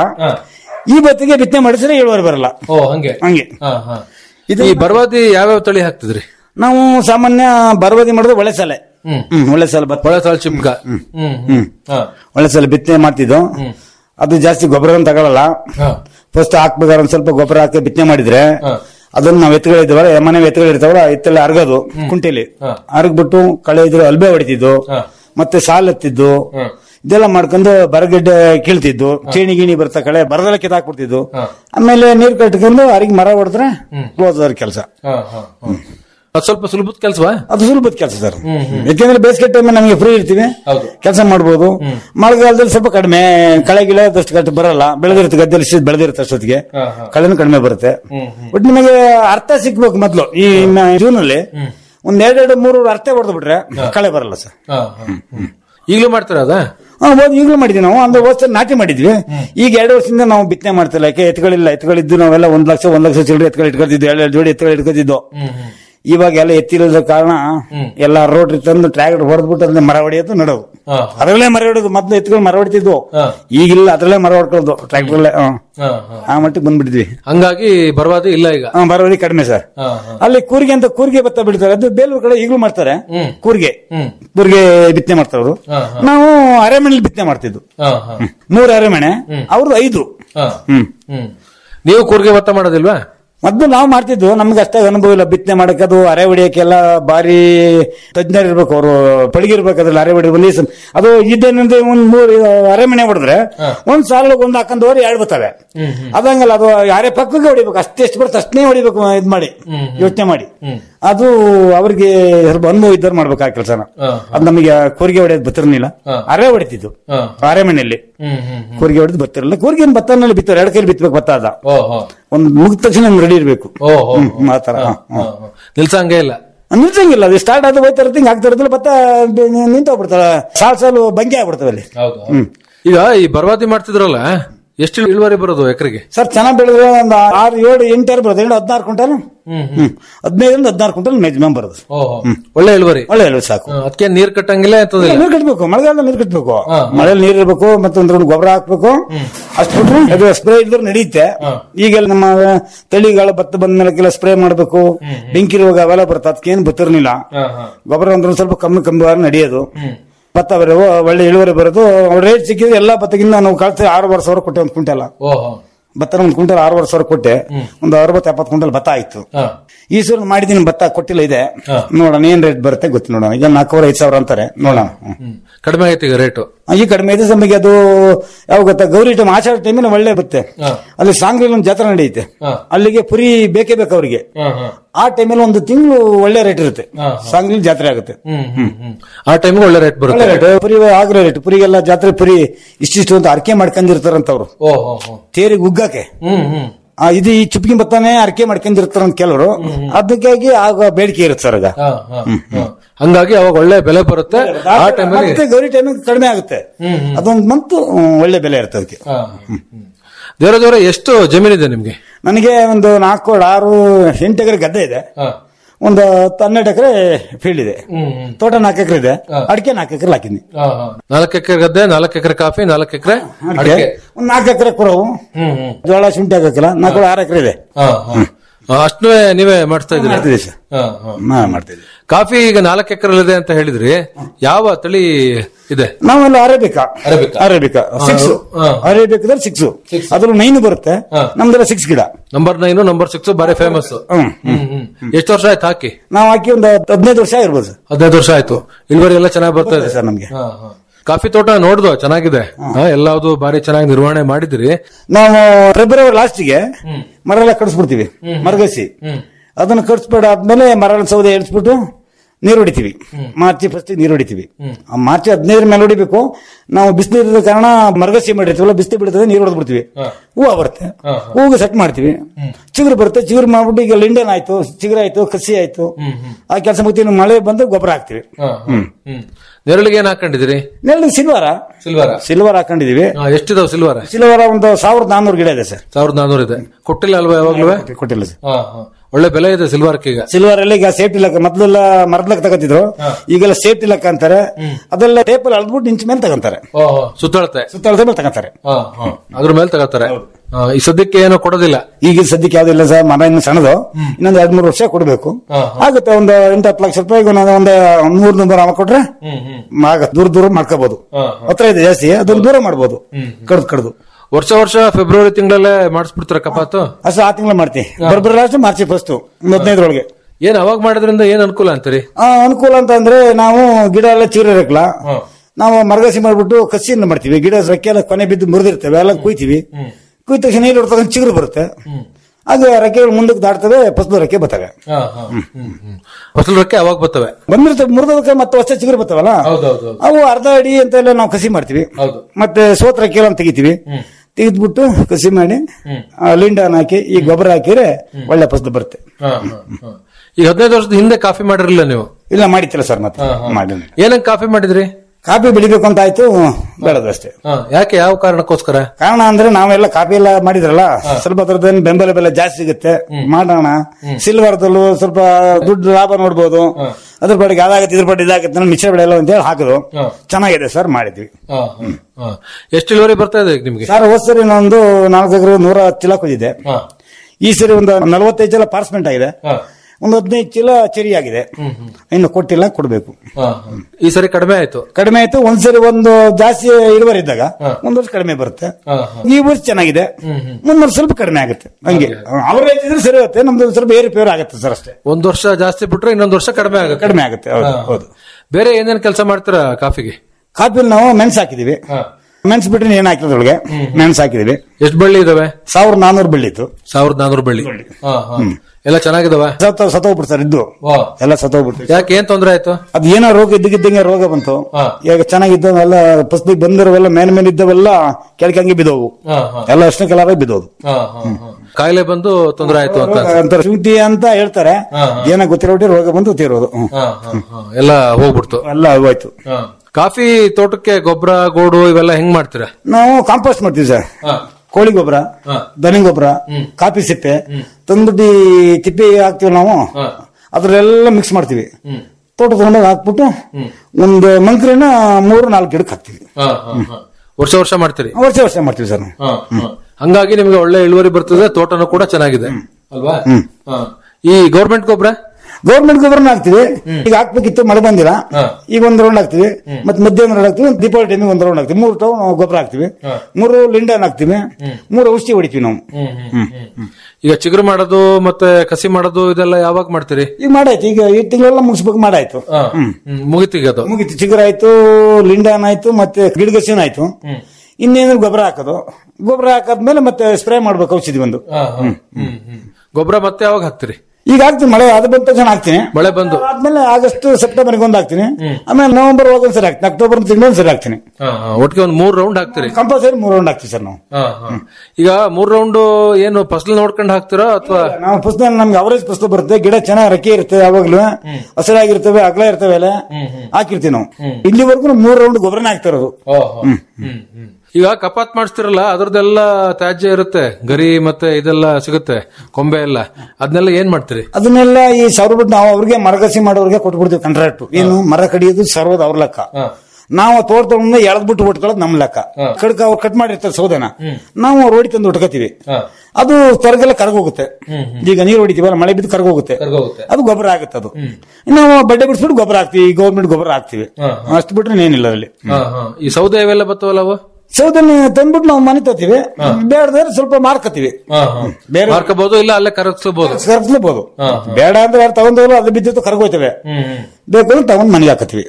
ಈ ಭತ್ತಿಗೆ ಬಿತ್ತನೆ ಮಾಡಿದ್ರೆ ಇಳುವರಿ ಬರಲ್ಲ ಓ ಹಂಗೆ ಹಂಗೆ ಹಾ, ಹಾ. ಇದು ಈ ಬರ್ವಾದಿ ಯಾವ್ಯಾವ ತಳಿ ಹಾಕ್ತಿದ್ರಿ ನಾವು ಸಾಮಾನ್ಯ ಬರವದಿ ಮಾಡಿದ್ರೆ ಒಳ್ಳೆ ಸಾಲೆ ಹ್ಮ್. ಹ್ಮ್ ಒಳ್ಳೆ ಸಾಲ ಭತ್ತ ಒಳ್ಳೆ ಸಾಲ್ ಚಿಮ್ಕ ಹ್ಮ್ ಹ್ಮ್ ಹಾ. ಒಳ್ಳೆ ಸಲ ಬಿತ್ತನೆ ಮಾಡ್ತಿದ್ದು ಅದು ಜಾಸ್ತಿ ಗೊಬ್ಬರ ತಗೊಳಲ್ಲ ಹಾ. ಫಸ್ಟ್ ಹಾಕ್ಬೇಕಾದ್ರೆ ಒಂದ್ ಸ್ವಲ್ಪ ಗೊಬ್ಬರ ಹಾಕಿ ಬಿತ್ತನೆ ಮಾಡಿದ್ರೆ ಹಾ. ಅದನ್ನ ನಾವು ಎತ್ತುಗಳಿದ್ದಾವಲ್ಲ ಮನೆ ಎತ್ತುಗಳು ಇರ್ತಾವಲ್ಲ ಎತ್ತಲ್ಲಿ ಅರ್ಗೋದು ಕುಂಟೆಲಿ ಹಾ. ಅರ್ಗ್ಬಿಟ್ಟು ಕಳೆ ಇದ್ರೆ ಅಲ್ಬೆ ಹೊಡಿತಿದ್ದು ಹಾ. ಮತ್ತೆ ಸಾಲ್ ಎತ್ತಿದ್ದು ಹ್ಮ್. ಇದೆಲ್ಲ ಮಾಡ್ಕೊಂಡು ಬರಗಡ್ಡೆ ಕೀಳ್ತಿದ್ದು ಚೇಣಿ ಗಿಣಿ ಬರ್ತಾ ಕಳೆ ಬರದಲ್ಲ ಕಿತ್ತಾಕ್ಬಿಡ್ತಿದ್ದು ಆಮೇಲೆ ನೀರ್ ಕಟ್ಕೊಂಡು ಅರಿಗೆ ಮರ ಹೊಡೆದ್ರೆ ಕ್ಲೋಸ್ ಅದ್ರ ಕೆಲಸ ಹಾ, ಹಾ, ಹಾ. ಅದು ಸ್ವಲ್ಪ ಸುಲಭದ ಕೆಲ್ಸವಾ ಅದು ಸುಲಭದ ಕೆಲಸ ಸರ್ ಯಾಕೆಂದ್ರೆ ಬೇಸಿಗೆ ಟೈಮ್ ನಮಗೆ ಫ್ರೀ ಇರ್ತೀವಿ ಹೌದು. ಕೆಲಸ ಮಾಡ್ಬೋದು ಮಳೆಗಾಲದಲ್ಲಿ ಸ್ವಲ್ಪ ಕಡಿಮೆ ಕಳೆ ಗಿಳೆ ಅದಷ್ಟು ಕಷ್ಟ ಬರಲ್ಲ ಬೆಳೆದಿರುತ್ತೆ ಗದ್ದೆಲಿ ಶೀತ ಬೆಳೆದಿರುತ್ತೆ ಅಷ್ಟೊತ್ತಿಗೆ ಕಳೆನೂ ಕಡಿಮೆ ಬರುತ್ತೆ ಬಟ್ ನಿಮಗೆ ಅರ್ಥ ಸಿಕ್ಬೇಕು ಮೊದ್ಲು ಈ ಜೂನ್ ಅಲ್ಲಿ ಒಂದ್ ಎರಡೆರಡು ಮೂರು ಅರ್ಥ ಹೊಡೆದು ಬಿಟ್ರೆ ಕಳೆ ಬರಲ್ಲ ಸರ್ ಈಗಲೂ ಮಾಡ್ತೀರಾ ಅದ ಹಾ ಹೋದ್ ಈಗಲೂ ಮಾಡಿದ್ವಿ ನಾವು ಅಂದ್ರೆ ಹೋದ್ ಸಲ ನಾಟಿ ಮಾಡಿದ್ವಿ ಈಗ ಎರಡು ವರ್ಷದಿಂದ ನಾವು ಬಿತ್ತನೆ ಮಾಡ್ತಿಲ್ಲ ಯಾಕೆ ಎತ್ತುಗಳಿಲ್ಲ ಎತ್ತುಗಳಿದ್ದು ನಾವೆಲ್ಲ ಒಂದ್ ಲಕ್ಷ ಒಂದ್ ಲಕ್ಷ ಚಿಲ್ಲರೆ ಎತ್ತುಗಳು ಇಟ್ಕೊತಿದ್ವಿ ಎರಡು ಜೋಡಿ ಎತ್ತುಗಳು ಇಟ್ಕೊತಿದ್ವು ಇವಾಗ ಎಲ್ಲ ಎತ್ತಿಲ್ಲದ ಕಾರಣ ಎಲ್ಲ ರೋಟ್ರಿ ತಂದು ಟ್ರ್ಯಾಕ್ಟರ್ ಹೊಡೆದ್ಬಿಟ್ಟು ಅದನ್ನ ಮರ ಹೊಡೆಯೋದು ನಡವು ಹಾ. ಅದರಲ್ಲೇ ಮರ ಹೊಡೆದು ಮೊದ್ಲು ಎತ್ತುಗಳು ಮರ ಹೊಡಿತಿದ್ವು ಈಗಿಲ್ಲ ಅದ್ರಲ್ಲೇ ಮರ ಹೊಡ್ಕೊಳ್ಳೋದು ಟ್ರ್ಯಾಕ್ಟರ್ಲೆ ಆ ಮಟ್ಟಿಗೆ ಬಂದ್ಬಿಟ್ಟಿದ್ವಿ ಹಂಗಾಗಿ ಬರವಾದಿ ಇಲ್ಲ ಈಗ ಹಾ ಬರೋದಿ ಕಡಿಮೆ ಸರ್ ಹಾ, ಹಾ. ಅಲ್ಲಿ ಕೂರ್ಗೆ ಅಂತ ಕೂರ್ಗೆ ಭತ್ತ ಬಿಡ್ತಾರೆ ಅದು ಬೇಲೂರು ಕಡೆ ಈಗಲೂ ಮಾಡ್ತಾರೆ ಕೂರ್ಗೆ ಕೂರ್ಗೆ ಬಿತ್ತನೆ ಮಾಡ್ತಾರೆ ಅವರು ಹಾ, ನಾವು ಅರೆಮಣೆಲಿ ಬಿತ್ತನೆ ಮಾಡ್ತಿದ್ವು ಹಾ, ಹಾ. ಮೂರು ಅರೆಮಣೆ ಅವ್ರದ್ದು ಐದು ಹಾ. ಹ್ಮ್ ಹ್ಮ್ ನೀವು ಕೂರ್ಗೆ ಭತ್ತ ಮಾಡೋದಿಲ್ವಾ ಮೊದ್ಲು ನಾವು ಮಾಡ್ತಿದ್ವು ನಮ್ಗೆ ಅಷ್ಟಾಗ ಅನುಭವ ಇಲ್ಲ ಬಿತ್ತನೆ ಮಾಡಕ್ಕೆ ಅದು ಅರೆ ಹೊಡಿಯಕ್ಕೆಲ್ಲ ಬಾರಿ ತಜ್ಞರು ಇರ್ಬೇಕು ಅವರು ಪಳಗಿರ್ಬೇಕು ಅದ್ರಲ್ಲಿ ಅರೆ ಹೊಡಿ ಒಂದು ದಿವ್ಸ- ಅದು ಇದೇನಂದ್ರೆ ಒಂದ್ ಮೂರು ಅರೆಮಣೆ ಹೊಡೆದ್ರೆ ಒಂದ್ ಸಾಲ ಒಂದ್ ಹಾಕೊಂಡವ್ರು ಎರಡು ಬರ್ತವೆ ಅದಂಗಲ್ಲ ಅದು ಯಾರೇ ಪಕ್ಕಕ್ಕೆ ಹೊಡಿಬೇಕು ಅಷ್ಟೇ ಎಷ್ಟು ಬರುತ್ತೆ ಅಷ್ಟೇ ಹೊಡಿಬೇಕು ಇದ್ ಮಾಡಿ ಯೋಚನೆ ಮಾಡಿ ಅದು ಅವ್ರಿಗೆ ಸ್ವಲ್ಪ ಅನುಭವ ಇದ್ದವ್ರು ಮಾಡ್ಬೇಕು ಆ ಕೆಲಸನ ಅದು ನಮಗೆ ಕೂರಿಗೆ ಹೊಡೆಯೋದು ಬರ್ತಿರ್ಲಿಲ್ಲ ಅರೆ ಹೊಡಿತಿದ್ದು ಹಾ. ಅರೆಮನೆಯಲ್ಲಿ ಹ್ಮ್ ಹ್ಮ್ ಕೂರಿಗೆ ಹೊಡೆದು ಬರ್ತಿರಲಿಲ್ಲ ಕೂರಿಗೆ ಭತ್ತನಲ್ಲಿ ಬಿತ್ತಾರೆ ಎರಡು ಕೈಲಿ ಬಿತ್ತಬೇಕು ಭತ್ತ ಅದ ಓಹೋ ಒಂದ್ ಮುಗಿದ ತಕ್ಷಣ ರೆಡಿ ಇರ್ಬೇಕು ಓಹೋ ಹ್ಮ್, ಆ ತರ ಹಾ, ಹಾ. ನಿಲ್ಸಂಗೆ ಇಲ್ಲ ನಿಲ್ಸಂಗಿಲ್ಲ ಅದು ಸ್ಟಾರ್ಟ್ ಆದ ಹೋಯ್ತಾ ಇರುತ್ತೆ ಹಿಂಗ್ ಆಗ್ತಾ ಇರೋದಿಲ್ಲ ಭತ್ತ ನಿಂತ ಹೋಗ್ಬಿಡ್ತಾರ ಸಾಲ್ ಸಾಲು ಬಂಗಿ ಆಗ್ಬಿಡ್ತವೆ ಅಲ್ಲಿ ಹೌದು ಈಗ ಈ ಬರ್ವಾದಿ ಮಾಡ್ತಿದ್ರಲ್ಲ ಎಷ್ಟು ಇಳುವರಿ ಬರೋದು ಎಕರೆಗೆ ಸರ್ ಚೆನ್ನಾಗಿ ಬೆಳೆದ್ರೆ ಒಂದು ಆರು ಏಳು ಎಂಟು ಆರು ಬರೋದು ಎರಡು ಹದಿನಾರು ಕ್ವಿಂಟಲ್ ಹ್ಮ್ ಹದಿನೈದರಿಂದ ಹದಿನಾರು ಕ್ವಿಂಟಲ್ ಮ್ಯಾಕ್ಸಿಮಮ್ ಬರೋದು ಓಹೋ ಒಳ್ಳೆ ಇಳುವರಿ ಒಳ್ಳೆ ಎಳೆ ಸಾಕು ಅದಕ್ಕೆ ನೀರ್ ಕಟ್ಟಂಗಿಲ್ಲ ಅಂತದಿಲ್ಲ ನೀರು ಕಟ್ಟಬೇಕು ಮಳೆಗಾಲ ನೀರು ಕಟ್ಟಬೇಕು ಮಳೆಯಲ್ಲಿ ನೀರು ಇರಬೇಕು ಮತ್ತೆ ಒಂದ್ ರೌಂಡ್ ಗೊಬ್ಬರ ಹಾಕ್ಬೇಕು ಅಷ್ಟು ಬಿಟ್ರೆ ಅದು ಸ್ಪ್ರೇ ಇದ್ರೆ ನಡೆಯುತ್ತೆ ಈಗೆಲ್ಲ ನಮ್ಮ ತಳಿಗಳ ಭತ್ತ ಬಂದ ಮೇಲೆ ಸ್ಪ್ರೇ ಮಾಡಬೇಕು ಬೆಂಕಿ ರೋಗ ಅವೆಲ್ಲ ಬರುತ್ತೆ ಅದಕ್ಕೇನು ಗೊತ್ತಿರಲಿಲ್ಲ ಗೊಬ್ಬರ ಅಂದ್ರೆ ಒಂದ್ ಸ್ವಲ್ಪ ಕಮ್ಮಿ ಕಮ್ಮಿ ವಾರ ನಡೆಯೋದು ಭತ್ತ ಬರೋ ಒಳ್ಳೆ ಇಳುವರಿ ಬರೋದು ರೇಟ್ ಸಿಕ್ಕಿದ್ರೆ ಎಲ್ಲಾ ಭತ್ತಕ್ಕಿಂತ ನಾವು ಕಳ್ಸಿ ಆರು ಸಾವಿರ ಕೊಟ್ಟೆ ಒಂದು ಕ್ವಿಂಟಲ್ ಓಹೋ ಭತ್ತ ಒಂದು ಕ್ವಿಂಟಲ್ ಆರು ಸಾವಿರ ಕೊಟ್ಟೆ ಒಂದು ಅರವತ್ತು ಎಪ್ಪತ್ತು ಕ್ವಿಂಟಲ್ ಭತ್ತ ಆಯ್ತು ಹಾ. ಈ ಸಲ ಮಾಡಿದೀನಿ ಭತ್ತ ಕೊಟ್ಟಿಲ್ಲ ಇದೆ ನೋಡೋಣ ಏನ್ ರೇಟ್ ಬರುತ್ತೆ ಗೊತ್ತಿಲ್ಲ ನೋಡೋಣ ಈಗ ನಾಲ್ಕೂವರೆ ಐದು ಸಾವಿರ ಅಂತಾರೆ ನೋಡೋಣ ಹ್ಮ್. ಹ್ಮ್. ಕಡಿಮೆ ಆಗೈತೆ ಈಗ ರೇಟು ಈ ಕಡಿಮೆ ಇದೆ ನಮಗೆ ಅದು ಯಾವ ಗೊತ್ತಾ ಗೌರಿ ಟೈಮ್ ಆಚಾರ ಟೈಮಿನ ಒಳ್ಳೆ ಬರುತ್ತೆ ಹಾ. ಅಲ್ಲಿ ಸಾಂಗ್ಲಿ ಒಂದು ಜಾತ್ರೆ ನಡೆಯುತ್ತೆ ಹಾ. ಅಲ್ಲಿಗೆ ಪುರಿ ಬೇಕೇ ಬೇಕು ಅವರಿಗೆ ಹಾ, ಹಾ. ಆ ಟೈಮಲ್ಲಿ ಒಂದು ತಿಂಗಳು ಒಳ್ಳೆ ರೇಟ್ ಇರುತ್ತೆ ಹಾ, ಸಾಂಗ್ಲಿ ಜಾತ್ರೆ ಆಗುತ್ತೆ ಹ್ಮ್ ಹ್ಮ್ ಹ್ಮ್ ಆ ಟೈಮ್ಗೆ ಒಳ್ಳೆ ರೇಟ್ ಒಳ್ಳೆ ಬರುತ್ತೆ ರೇಟ್ ಪುರಿ ಆಗ್ರೋ ರೇಟ್ ಪುರಿಗೆಲ್ಲ ಜಾತ್ರೆ ಪುರಿ ಇಷ್ಟಿಷ್ಟು ಅಂತ ಅರ್ಕೆ ಮಾಡ್ಕೊಂಡಿರ್ತಾರಂತವ್ರು ಓಹೋ ಹೋ. ತೇರಿಗೆ ಉಗ್ಗಕ್ಕೆ ಹ್ಮ್ ಹ್ಮ್ ಆ, ಇದು ಈ ಚುಪ್ಪಿಗೆ ಭತ್ತಾನೆ ಅರ್ಕೆ ಮಾಡ್ಕೊಂಡಿರ್ತಾರಂತ ಕೆಲವರು ಅದಕ್ಕಾಗಿ ಆಗ ಬೇಡಿಕೆ ಇರುತ್ತೆ ಸರ್ ಆಗ ಹಾ, ಹಾ, ಹಾ. ಹಂಗಾಗಿ ಅವಾಗ ಒಳ್ಳೆ ಬೆಲೆ ಬರುತ್ತೆ ಆ ಟೈಮಲ್ಲಿ ಮತ್ತೆ ಗೌರಿ ಟೈಮಿಗೆ ಕಡಿಮೆ ಆಗುತ್ತೆ ಅದೊಂದು ಮಂತ್ ಒಳ್ಳೆ ಬೆಲೆ ಇರುತ್ತೆ ಅದಕ್ಕೆ ದೇವರ ದೇವರ ಎಷ್ಟು ಜಮೀನಿದೆ ನಿಮ್ಗೆ ನನಗೆ ಒಂದು ನಾಲ್ಕು ಆರು ಎಂಟು ಎಕರೆ ಗದ್ದೆ ಇದೆ ಹಾ. ಒಂದು ಹತ್ತು ಹನ್ನೆರಡು ಎಕರೆ ಫೀಲ್ಡ್ ಇದೆ ಹ್ಮ್ ಹ್ಮ್ ತೋಟ ನಾಲ್ಕು ಎಕರೆ ಇದೆ ಅಡಿಕೆ ನಾಲ್ಕು ಎಕರೆ ಹಾಕಿನಿ ಹಾ, ಹಾ. ನಾಲ್ಕು ಎಕರೆ ಗದ್ದೆ ನಾಲ್ಕು ಎಕರೆ ಕಾಫಿ ನಾಲ್ಕು ಎಕರೆ ಅಡಿಕೆ ಅಡಿಕೆ ಒಂದು ನಾಲ್ಕು ಎಕರೆ ಕುರವು ಹ್ಮ್ ಹ್ಮ್ ಜೋಳ ಶುಂಠಿ ಹಾಕಕ್ಕಿಲ್ಲ ನಾಲ್ಕು ಆರು ಎಕರೆ ಇದೆ ಹಾ, ಹಾ. ಅಷ್ಟೂ ನೀವೇ ಮಾಡಿಸ್ತಾ ಇದ್ದೀರಿ ಮಾಡ್ತಿದ್ದೀವಿ ಸರ್ ಹಾ, ಹಾ. ನಾ ಮಾಡ್ತಿದ್ದೀವಿ ಕಾಫಿ ಈಗ ನಾಲ್ಕು ಎಕರೆ ಅಂತ ಹೇಳಿದ್ರಿ ಯಾವ ತಳಿ ಇದೆ ನಾವೆಲ್ಲ ಅರೇಬಿಕಾ ಅರೇಬಿಕಾ. ಅರೇಬಿಕಾ ಸಿಕ್ಸ್ ಹಾ. ಅರೇಬಿಕಾದಲ್ಲಿ ಸಿಕ್ಸ್ ಅದ್ರಲ್ಲಿ ನೈನ್ ಬರುತ್ತೆ ಹಾ. ನಮ್ದೆಲ್ಲ ಸಿಕ್ಸ್ ಗಿಡ ನಂಬರ್ ನೈನ್ ನಂಬರ್ ಸಿಕ್ಸ್ ಬಾರಿ ಫೇಮಸ್ ಹ್ಮ್ ಹ್ಮ್ ಹ್ಮ್ ಎಷ್ಟು ವರ್ಷ ಆಯ್ತು ಹಾಕಿ ನಾವು ಹಾಕಿ ಒಂದು ಹದಿನೈದು ವರ್ಷ ಆಗಿರ್ಬೋದು ಸರ್ ಹದಿನೈದು ವರ್ಷ ಆಯ್ತು ಇಳುವರಿ ಎಲ್ಲ ಚೆನ್ನಾಗಿ ಬರ್ತಾ ಇದೆ ಸರ್ ನಮ್ಗೆ ಹಾ, ಹಾ. ಕಾಫಿ ತೋಟ ನೋಡ್ದು ಚೆನ್ನಾಗಿದೆ ಹಾ, ಎಲ್ಲಾವುದು ಬಾರಿ ಚೆನ್ನಾಗಿ ನಿರ್ವಹಣೆ ಮಾಡಿದ್ರಿ ನಾವು ಫೆಬ್ರವರಿ ಲಾಸ್ಟ್ಗೆ ಮರ ಎಲ್ಲ ಕಡಿಸ್ಬಿಡ್ತೀವಿ ಮರಗಸಿ ಅದನ್ನ ಕಡಿಸ್ಬೇಡ ಆದ್ಮೇಲೆ ಮರ ಸೌದೆ ಎಳ್ಸ್ಬಿಟ್ಟು ನೀರು ಹೊಡಿತೀವಿ ಮಾರ್ಚ್ ಫಸ್ಟ್ ನೀರು ಹೊಡಿತೀವಿ ಆ ಮಾರ್ಚ್ ಹದಿನೈದರ ಮೇಲೆ ಹೊಡಿಬೇಕು ನಾವು ಬಿಸಿಲು ಇರೋ ಕಾರಣ ಮರಗಸಿ ಮಾಡಿರ್ತೀವಲ್ಲ ಬಿಸಿಲು ಬಿಡ್ತದೆ ನೀರು ಹೊಡೆದ್ಬಿಡ್ತೀವಿ ಹೂವು ಬರುತ್ತೆ ಹೂವಿಗೆ ಸೆಟ್ ಮಾಡ್ತೀವಿ ಚಿಗುರು ಬರುತ್ತೆ ಚಿಗುರು ಮಾಡ್ಬಿಟ್ಟು ಈಗ ಲಿಂಡನ್ ಆಯ್ತು ಚಿಗುರು ಆಯ್ತು ಕಸಿ ಆಯ್ತು ಆ ಕೆಲಸ ಮುಗಿತೀವಿ ಮಳೆ ಬಂದು ಗೊಬ್ಬರ ಹಾಕ್ತಿವಿ ಹಾ, ಹಾ. ಹ್ಮ್ ನೆರಳಿಗೆ ಏನ್ ಹಾಕೊಂಡಿದಿರಿ ನೆರಳು ಸಿಲ್ವಾರ ಸಿಲ್ವರ ಸಿಲ್ವರ್ ಹಾಕೊಂಡಿದೀವಿ ಎಷ್ಟಿದಾವ್ ಸಿಲ್ವರ ಸಿಲ್ವರ ಒಂದು ಸಾವಿರದ ನಾನ್ನೂರು ಗಿಡ ಇದೆ ಸರ್ ಸಾವಿರದ ನಾನೂರು ಇದೆ ಕೊಟ್ಟಿಲ್ಲ ಅಲ್ವಾ ಯಾವಾಗ್ಲೂ ಕೊಟ್ಟಿಲ್ಲ ಸರ್ ಹಾ, ಹಾ. ಒಳ್ಳೆ ಬೆಲೆ ಇದೆ ಸಿಲ್ವರ್ಕ್ ಈಗ ಸಿಲ್ವರ್ ಎಲ್ಲ ಈಗ ಸೇಫ್ಟಿ ಲೆಕ್ಕ ಮೊದಲೆಲ್ಲ ಮರದ ಲೆಕ್ಕ ತಗೋತಿದ್ರು ಈಗೆಲ್ಲ ಸೇಫ್ಟಿ ಲೆಕ್ಕ ಅಂತಾರೆ ಅದೆಲ್ಲ ಟೇಪಲ್ಲಿ ಅಳ್ದ್ಬಿಟ್ಟು ಇಂಚ್ ಮೇಲೆ ತಗೊಂತಾರೆ ಓಹೋ ಸುತ್ತಳತೆ ಸುತ್ತಳತೆ ಮೇಲೆ ತಗೊಂತಾರೆ ಹಾ, ಹಾ. ಅದ್ರ ಮೇಲೆ ತಗೋತಾರೆ ಹಾ, ಈ ಸದ್ಯಕ್ಕೆ ಏನೋ ಕೊಡೋದಿಲ್ಲ ಈಗ ಸದ್ಯಕ್ಕೆ ಯಾವ್ದು ಇಲ್ಲ ಸರ್ ಮರ ಇನ್ನು ಸಣ್ಣದು ಇನ್ನೊಂದು ಎರಡ್ ಮೂರು ವರ್ಷ ಕೊಡಬೇಕು ಆಗುತ್ತೆ ಒಂದು ಎಂಟು ಹತ್ತು ಲಕ್ಷ ರೂಪಾಯಿಗೆ ಒಂದು ಒಂದು ನೂರು ನೂರು ಅವ ಕೊಟ್ರೆ ಆಗ ದೂರ ದೂರ ಮಾಡ್ಕೋಬಹುದು ಹತ್ರ ಇದೆ ಜಾಸ್ತಿ ಅದನ್ನ ದೂರ ಮಾಡ್ಬೋದು ಕಡ್ದು ಕಡ್ದು ವರ್ಷ ವರ್ಷ ಫೆಬ್ರವರಿ ತಿಂಗಳಲ್ಲೇ ಮಾಡಿಸ್ಬಿಡ್ತಾರ ಕಪಾತು ಅಷ್ಟು ಆ ತಿಂಗಳು ಮಾಡ್ತೀವಿ ಬರ್ಬರ್ ಲಾಸ್ಟ್ ಮಾರ್ಚ್ ಫಸ್ಟ್ ಹದಿನೈದರೊಳಗೆ ಏನ್ ಅವಾಗ ಮಾಡೋದ್ರಿಂದ ಏನ್ ಅನುಕೂಲ ಅಂತೀರಿ ಆ, ಅನುಕೂಲ ಅಂತ ಅಂದ್ರೆ ನಾವು ಗಿಡ ಎಲ್ಲ ಚೀರಿರಕ್ಲ ನಾವು ಮರಗಸಿ ಮಾಡ್ಬಿಟ್ಟು ಕಸಿಯನ್ನು ಮಾಡ್ತೀವಿ ಗಿಡ ರೆಕ್ಕೆ ಎಲ್ಲ ಕೊನೆ ಬಿದ್ದು ಮುರಿದಿರ್ತವೆ ಎಲ್ಲ ಕುಯ್ತೀವಿ ಕುಯ್ದ ತಕ್ಷಣ ನೀರು ಹೊಡ್ತಕ್ಕ ಚಿಗುರು ಬರುತ್ತೆ ಆಗ ರೆಕ್ಕೆಗಳು ಮುಂದಕ್ಕೆ ದಾಟ್ತವೆ ಫಸಲು ರೆಕ್ಕೆ ಬರ್ತವೆ ಹಾ, ಹಾ. ಹ್ಮ್, ಹ್ಮ್. ಫಸಲು ರೆಕ್ಕೆ ಅವಾಗ ಬರ್ತವೆ ಬಂದಿರ್ತವೆ ಮುರಿದಕ್ಕೆ ಮತ್ತೆ ಹೊಸ ಚಿಗುರು ಬರ್ತವಲ್ಲ ಹೌದೌದು ಅವು ಅರ್ಧ ಅಡಿ ಅಂತ ಎಲ್ಲ ನಾವು ಕಸಿ ಮಾಡ್ತೀವಿ ಹೌದು ಮತ್ತೆ ಸೋತ್ ರೆಕ್ಕೆಗಳನ್ನು ತೆಗಿತೀವಿ ತೆಗೆದ್ಬಿಟ್ಟು ಕಸಿ ಮಾಡಿ ಆ, ಲಿಂಡನ್ ಹಾಕಿ ಈ ಗೊಬ್ಬರ ಹಾಕಿದ್ರೆ ಒಳ್ಳೆ ಫಸಲು ಬರುತ್ತೆ ಹಾ, ಹಾ, ಹಾ. ಈಗ ಹದಿನೈದು ವರ್ಷದ ಹಿಂದೆ ಕಾಫಿ ಮಾಡಿರಲಿಲ್ಲ ನೀವು ಇಲ್ಲ ಮಾಡಿತ್ತಿಲ್ಲ ಸರ್ ಮತ್ತೆ ಮಾಡಿಲ್ಲ ಏನಂಗ್ ಕಾಫಿ ಮಾಡಿದ್ರಿ ಕಾಫಿ ಬೆಳಿಬೇಕು ಅಂತ ಆಯ್ತು ಬೇಡದು ಅಷ್ಟೇ ಹಾ, ಯಾಕೆ ಯಾವ ಕಾರಣಕ್ಕೋಸ್ಕರ ಕಾರಣ ಅಂದ್ರೆ ನಾವೆಲ್ಲ ಕಾಫಿ ಎಲ್ಲ ಮಾಡಿದ್ರಲ್ಲ ಸ್ವಲ್ಪ ಅದ್ರದ್ದೇನು ಬೆಂಬಲ ಬೆಲೆ ಜಾಸ್ತಿ ಸಿಗುತ್ತೆ ಮಾಡೋಣ ಸಿಲ್ವರ್ದಲ್ಲೂ ಸ್ವಲ್ಪ ದುಡ್ಡು ಲಾಭ ನೋಡ್ಬೋದು ಅದ್ರ ಪಾಡಿಗೆ ಅದಾಗತ್ತೆ ಇದ್ರ ಪಾಡಿ ಇದಾಗತ್ತೆ ಅನ್ನೋ ಮಿಶ್ರ ಬೆಳೆ ಎಲ್ಲ ಅಂತ ಹೇಳಿ ಹಾಕಿದ್ರು ಹಾ. ಚೆನ್ನಾಗಿದೆ ಸರ್ ಮಾಡಿದ್ವಿ ಹಾ, ಹಾ, ಹಾ. ಎಷ್ಟು ಇಳುವರಿ ಬರ್ತಾ ಇದೆ ಈಗ ನಿಮ್ಗೆ ಸರ್ ಹೋದ್ ಸರಿ ನಂದು ನಾಲ್ಕು ಎಕರೆ ನೂರ ಹತ್ತು ಚೀಲ ಕೊಯ್ದಿದೆ ಹಾ, ಈ ಸರಿ ಒಂದು ನಲವತ್ತೈದು ಚೀಲ ಪಾರ್ಸ್ಮೆಂಟ್ ಆಗಿದೆ ಹಾ, ಒಂದು ಹದಿನೈದು ಚೀಲ ಚೆರಿ ಆಗಿದೆ ಇನ್ನು ಕೊಟ್ಟಿಲ್ಲ ಕೊಡ್ಬೇಕು ಹಾ, ಹಾ. ಈ ಸರಿ ಕಡಿಮೆ ಆಯ್ತು ಕಡಿಮೆ ಆಯ್ತು ಒಂದ್ಸರಿ ಒಂದು ಜಾಸ್ತಿ ಇಳುವರಿ ಇದ್ದಾಗ ಒಂದ್ ವರ್ಷ ಕಡಿಮೆ ಬರುತ್ತೆ ಹಾ, ಹಾ. ಈ ವರ್ಷ ಚೆನ್ನಾಗಿದೆ ಮುಂದೊಂದು ಸ್ವಲ್ಪ ಕಡಿಮೆ ಆಗುತ್ತೆ ಹಂಗೆ ಅವರೇಜ್ ಇದ್ರೆ ಸರಿ ಹೋಗುತ್ತೆ ನಮ್ದು ಒಂದ್ ಸ್ವಲ್ಪ ಏರು ಪೇರು ಆಗುತ್ತೆ ಸರ್ ಅಷ್ಟೇ ಒಂದ್ ವರ್ಷ ಜಾಸ್ತಿ ಬಿಟ್ರೆ ಇನ್ನೊಂದ್ ವರ್ಷ ಕಡಿಮೆ ಆಗುತ್ತೆ ಕಡಿಮೆ ಆಗುತ್ತೆ ಹೌದು ಹಾ. ಹೌದು ಬೇರೆ ಏನೇನ್ ಕೆಲಸ ಮಾಡ್ತೀರಾ ಕಾಫಿಗೆ ಕಾಫಿಲ್ ನಾವು ಮೆಣಸು ಹಾಕಿದೀವಿ ಹಾ. ಮೆಣಸು ಬಿಟ್ರೆ ಏನ್ ಹಾಕಿದ್ರೊಳಗೆ ಮೆಣಸು ಹಾಕಿದೀವಿ ಎಷ್ಟು ಬಳ್ಳಿ ಇದಾವೆ ಸಾವಿರದ ನಾನೂರು ಬೆಳ್ಳಿತ್ತು ಸಾವಿರದ ನಾನೂರು ಬಳ್ಳಿ ಹಾ, ಹಾ. ಎಲ್ಲ ಚೆನ್ನಾಗಿದಾವ ಸತ್ತ ಸತ್ತೋಗ್ಬಿಡ್ತು ಸರ್ ಇದ್ದು ವಾ. ಎಲ್ಲ ಸತ್ತೋಗ್ಬಿಡ್ತು ಯಾಕೆ ಏನ್ ತೊಂದ್ರೆ ಆಯ್ತು ಅದ್ ಏನೋ ರೋಗ ಇದ್ದಕ್ಕಿದ್ದಂಗೆ ರೋಗ ಬಂತು ಹಾ. ಈಗ ಚೆನ್ನಾಗಿದ್ದವೆಲ್ಲ ಫಸ್ಲಿಗೆ ಬಂದಿರೋವೆಲ್ಲ ಮೇಲೆ ಮೇಲೆ ಇದ್ದವೆಲ್ಲ ಕೆಳಕಂಗೆ ಬಿದ್ದವು ಹಾ, ಹಾ. ಎಲ್ಲ ಅಷ್ಟೇ ಕಲಾರ ಬಿದ್ದೋದು ಹಾ, ಹಾ, ಹಾ. ಕಾಯಿಲೆ ಬಂದು ತೊಂದ್ರೆ ಆಯ್ತು ಅಂತ ಅಂತಾರೆ ಶುಂಠಿ ಅಂತ ಹೇಳ್ತಾರೆ ಹಾ, ಹಾ. ಏನೋ ಗೊತ್ತಿರೋ ರೋಗ ಬಂದು ತೀರೋದು ಹ್ಮ್. ಹಾ, ಹಾ, ಹಾ. ಎಲ್ಲ ಹೋಗ್ಬಿಡ್ತು ಎಲ್ಲ ಹೋಯ್ತು ಹಾ. ಕಾಫಿ ತೋಟಕ್ಕೆ ಗೊಬ್ಬರ ಗೋಡು ಇವೆಲ್ಲ ಹೆಂಗ್ ಮಾಡ್ತೀರಾ ನಾವು ಕಾಂಪೋಸ್ಟ್ ಮಾಡ್ತೀವಿ ಸರ್ ಹಾ. ಕೋಳಿ ಗೊಬ್ಬರ ಹಾ. ದನಿ ಗೊಬ್ಬರ ಕಾಫಿ ಸಿಪ್ಪೆ ತಂದ್ಬಿಟ್ಟು ಈ ತಿಪ್ಪೆ ಹಾಕ್ತಿವಿ ನಾವು ಹಾ. ಅದ್ರೆಲ್ಲ ಮಿಕ್ಸ್ ಮಾಡ್ತೀವಿ ಹ್ಮ್. ತೋಟ ತಗೊಂಡೋಗಿ ಹಾಕ್ಬಿಟ್ಟು ಒಂದು ಮಂಕ್ರಿನ ಮೂರು ನಾಲ್ಕು ಗಿಡಕ್ಕೆ ಹಾಕ್ತಿವಿ ಹಾ, ಹಾ, ಹಾ. ವರ್ಷ ವರ್ಷ ಮಾಡ್ತೀರಿ ವರ್ಷ ವರ್ಷ ಮಾಡ್ತೀವಿ ಸರ್ ನಾವು ಹಾ, ಹಾ. ಹಂಗಾಗಿ ನಿಮ್ಗೆ ಒಳ್ಳೆ ಇಳುವರಿ ಬರ್ತದೆ ತೋಟನೂ ಕೂಡ ಚೆನ್ನಾಗಿದೆ ಅಲ್ವಾ ಹಾ. ಈ ಗೌರ್ಮೆಂಟ್ ಗೊಬ್ಬರ ಗೌರ್ಮೆಂಟ್ ಗೊಬ್ಬರನ ಹಾಕ್ತಿವಿ ಈಗ ಹಾಕ್ಬೇಕಿತ್ತು ಮಳೆ ಬಂದಿಲ್ಲ ಹಾ. ಈಗ ಈಗ ಒಂದ್ ರೌಂಡ್ ಹಾಕ್ತಿವಿ ಮತ್ತೆ ಮಧ್ಯಾಹ್ನ ರೌಂಡ್ ಹಾಕ್ತಿವಿ ದೀಪಾವಳಿ ಟೈಮಿಗೆ ಒಂದ್ ರೌಂಡ್ ಹಾಕ್ತಿವಿ ಮೂರು ಟೌನ್ ಗೊಬ್ಬರ ಹಾಕ್ತಿವಿ ಮೂರು ಲಿಂಡನ್ ಹಾಕ್ತಿವಿ ಮೂರು ಔಷಧಿ ಹೊಡಿತೀವಿ ನಾವು ಈಗ ಚಿಗುರು ಮಾಡೋದು ಮತ್ತೆ ಕಸಿ ಮಾಡೋದು ಇದೆಲ್ಲ ಯಾವಾಗ ಮಾಡ್ತೀರಿ ಈಗ ಮಾಡಾಯ್ತು ಈಗ ಈ ತಿಂಗಳೆಲ್ಲ ಮುಗಿಸ್ಬೇಕು ಮಾಡಾಯ್ತು ಹಾ. ಹ್ಮ್. ಮುಗಿತೀಗ ಅದು ಮುಗಿತು ಚಿಗುರು ಆಯ್ತು ಲಿಂಡನ್ ಆಯ್ತು ಮತ್ತೆ ಗಿಡಗಸಿನ ಆಯ್ತು ಇನ್ನೇನು ಗೊಬ್ಬರ ಹಾಕೋದು ಗೊಬ್ಬರ ಹಾಕಾದ್ಮೇಲೆ ಮತ್ತೆ ಸ್ಪ್ರೇ ಮಾಡ್ಬೇಕು ಔಷಧಿ ಒಂದು ಹಾ, ಹಾ. ಹ್ಮ್, ಹ್ಮ್. ಗೊಬ್ಬರ ಮತ್ತೆ ಯಾವಾಗ ಹಾಕ್ತೀರಿ ಈಗ ಹಾಕ್ತೀನಿ ಮಳೆ ಅದು ಬಂದ ತಕ್ಷಣ ಹಾಕ್ತೀನಿ ಮಳೆ ಬಂದು ಆದ್ಮೇಲೆ ಆಗಸ್ಟ್ ಸೆಪ್ಟೆಂಬರ್ ಒಂದು ಹಾಕ್ತೀನಿ ಆಮೇಲೆ ನವೆಂಬರ್ ಒಂದ್ ಸರಿ ಹಾಕ್ತೀನಿ ಅಕ್ಟೋಬರ್ ತಿಂಗಳು ಒಂದ್ ಸರಿ ಹಾಕ್ತೀನಿ ಹಾ, ಹಾ. ಒಟ್ಟಿಗೆ ಒಂದ್ ಮೂರ್ ರೌಂಡ್ ಹಾಕ್ತೀರಿ ಕಂಪಲ್ಸರಿ ಮೂರು ರೌಂಡ್ ಹಾಕ್ತೀವಿ ಸರ್ ನಾವು ಹಾ, ಹಾ. ಈಗ ಮೂರ್ ರೌಂಡ್ ಏನು ಫಸಲ್ ನೋಡ್ಕೊಂಡು ಹಾಕ್ತೀರಾ ಅಥವಾ ನಾವು ಫಸ್ಟ್ ನಮ್ಗೆ ಅವರೇಜ್ ಫಸಲು ಬರುತ್ತೆ ಗಿಡ ಚೆನ್ನಾಗಿ ರಕ್ಕೆ ಇರುತ್ತೆ ಯಾವಾಗ್ಲೂ ಹಸಿರಾಗಿರ್ತವೆ ಅಗಲ ಇರ್ತವೆ ಎಲ್ಲ ಹಾಕಿರ್ತೀವಿ ನಾವು ಇಲ್ಲಿವರೆಗೂ ಮೂರು ರೌಂಡ್ ಗೊಬ್ಬರನೇ ಹಾಕ್ತಾ ಇರೋದು ಈಗ ಕಪಾತ್ ಮಾಡಿಸ್ತಿರಲ್ಲ ಅದ್ರದ್ದೆಲ್ಲ ತ್ಯಾಜ್ಯ ಇರುತ್ತೆ ಗರಿ ಮತ್ತೆ ಇದೆಲ್ಲ ಸಿಗುತ್ತೆ ಕೊಂಬೆ ಎಲ್ಲ ಅದನ್ನೆಲ್ಲ ಏನ್ ಮಾಡ್ತೀರಿ ಅದನ್ನೆಲ್ಲ ಈ ಸಾವಿರ ಬಿಟ್ಟು ನಾವು ಅವ್ರಿಗೆ ಮರಗಸಿ ಮಾಡೋರಿಗೆ ಕೊಟ್ಬಿಡ್ತೀವಿ ಕಾಂಟ್ರಾಕ್ಟ್ ಏನು ಮರ ಕಡಿಯೋದು ಸರ್ವದ ಅವ್ರ ಲೆಕ್ಕ ನಾವು ತೋಟ ತಗೊಂಡು ಎಳೆದ್ಬಿಟ್ಟು ಉಟ್ಕೊಳ್ಳೋದು ನಮ್ ಲೆಕ್ಕ ಕಡ್ಕ ಅವ್ರು ಕಟ್ ಮಾಡಿರ್ತಾರೆ ಸೌದೆನ ನಾವು ರೋಡಿ ತಂದು ಉಟ್ಕೋತೀವಿ ಅದು ತೊರಗೆಲ್ಲ ಕರಗೋಗುತ್ತೆ ಈಗ ನೀರು ಹೊಡಿತೀವಲ್ಲ ಮಳೆ ಬಿದ್ದು ಕರಗೋಗುತ್ತೆ ಕರ್ಗೋಗುತ್ತೆ. ಅದು ಗೊಬ್ಬರ ಆಗುತ್ತೆ ಅದು ನಾವು ಬಡ್ಡೆ ಬಿಡಿಸ್ಬಿಟ್ಟು ಗೊಬ್ಬರ ಹಾಕ್ತಿವಿ ಗೌರ್ಮೆಂಟ್ ಗೊಬ್ಬರ ಹಾಕ್ತಿವಿ ಅಷ್ಟು ಬಿಟ್ರೆ ಏನಿಲ್ಲ ಅಲ್ಲಿ ಹಾ, ಹಾ. ಈ ಸೌದೆ ಇವೆಲ್ಲ ಬರ್ತಾವಲ್ಲ ಅವು ಸೌದನ್ನ ತಂದ್ಬಿಟ್ಟು ನಾವು ಮನೆ ತತ್ತೀವಿ ಬೇಡದ್ರೆ ಸ್ವಲ್ಪ ಮಾರ್ಕತ್ತೀವಿ ಬೇರೆ ಮಾರ್ಕಬಹುದು ಇಲ್ಲ ಅಲ್ಲೇ ಕರಗಿಸಬಹುದು ಕರ್ಸ್ಲಬಹುದು ಬೇಡ ಅಂದ್ರೆ ಯಾರು ತಗೊಂಡವ್ರು ಅದು ಬಿದ್ದಿತ್ತು ಕರ್ಗೋಯ್ತವೆ ಬೇಕು ಅಂದ್ರೆ ತಗೊಂಡ್ ಮನೆಗೆ ಹಾಕತ್ತೀವಿ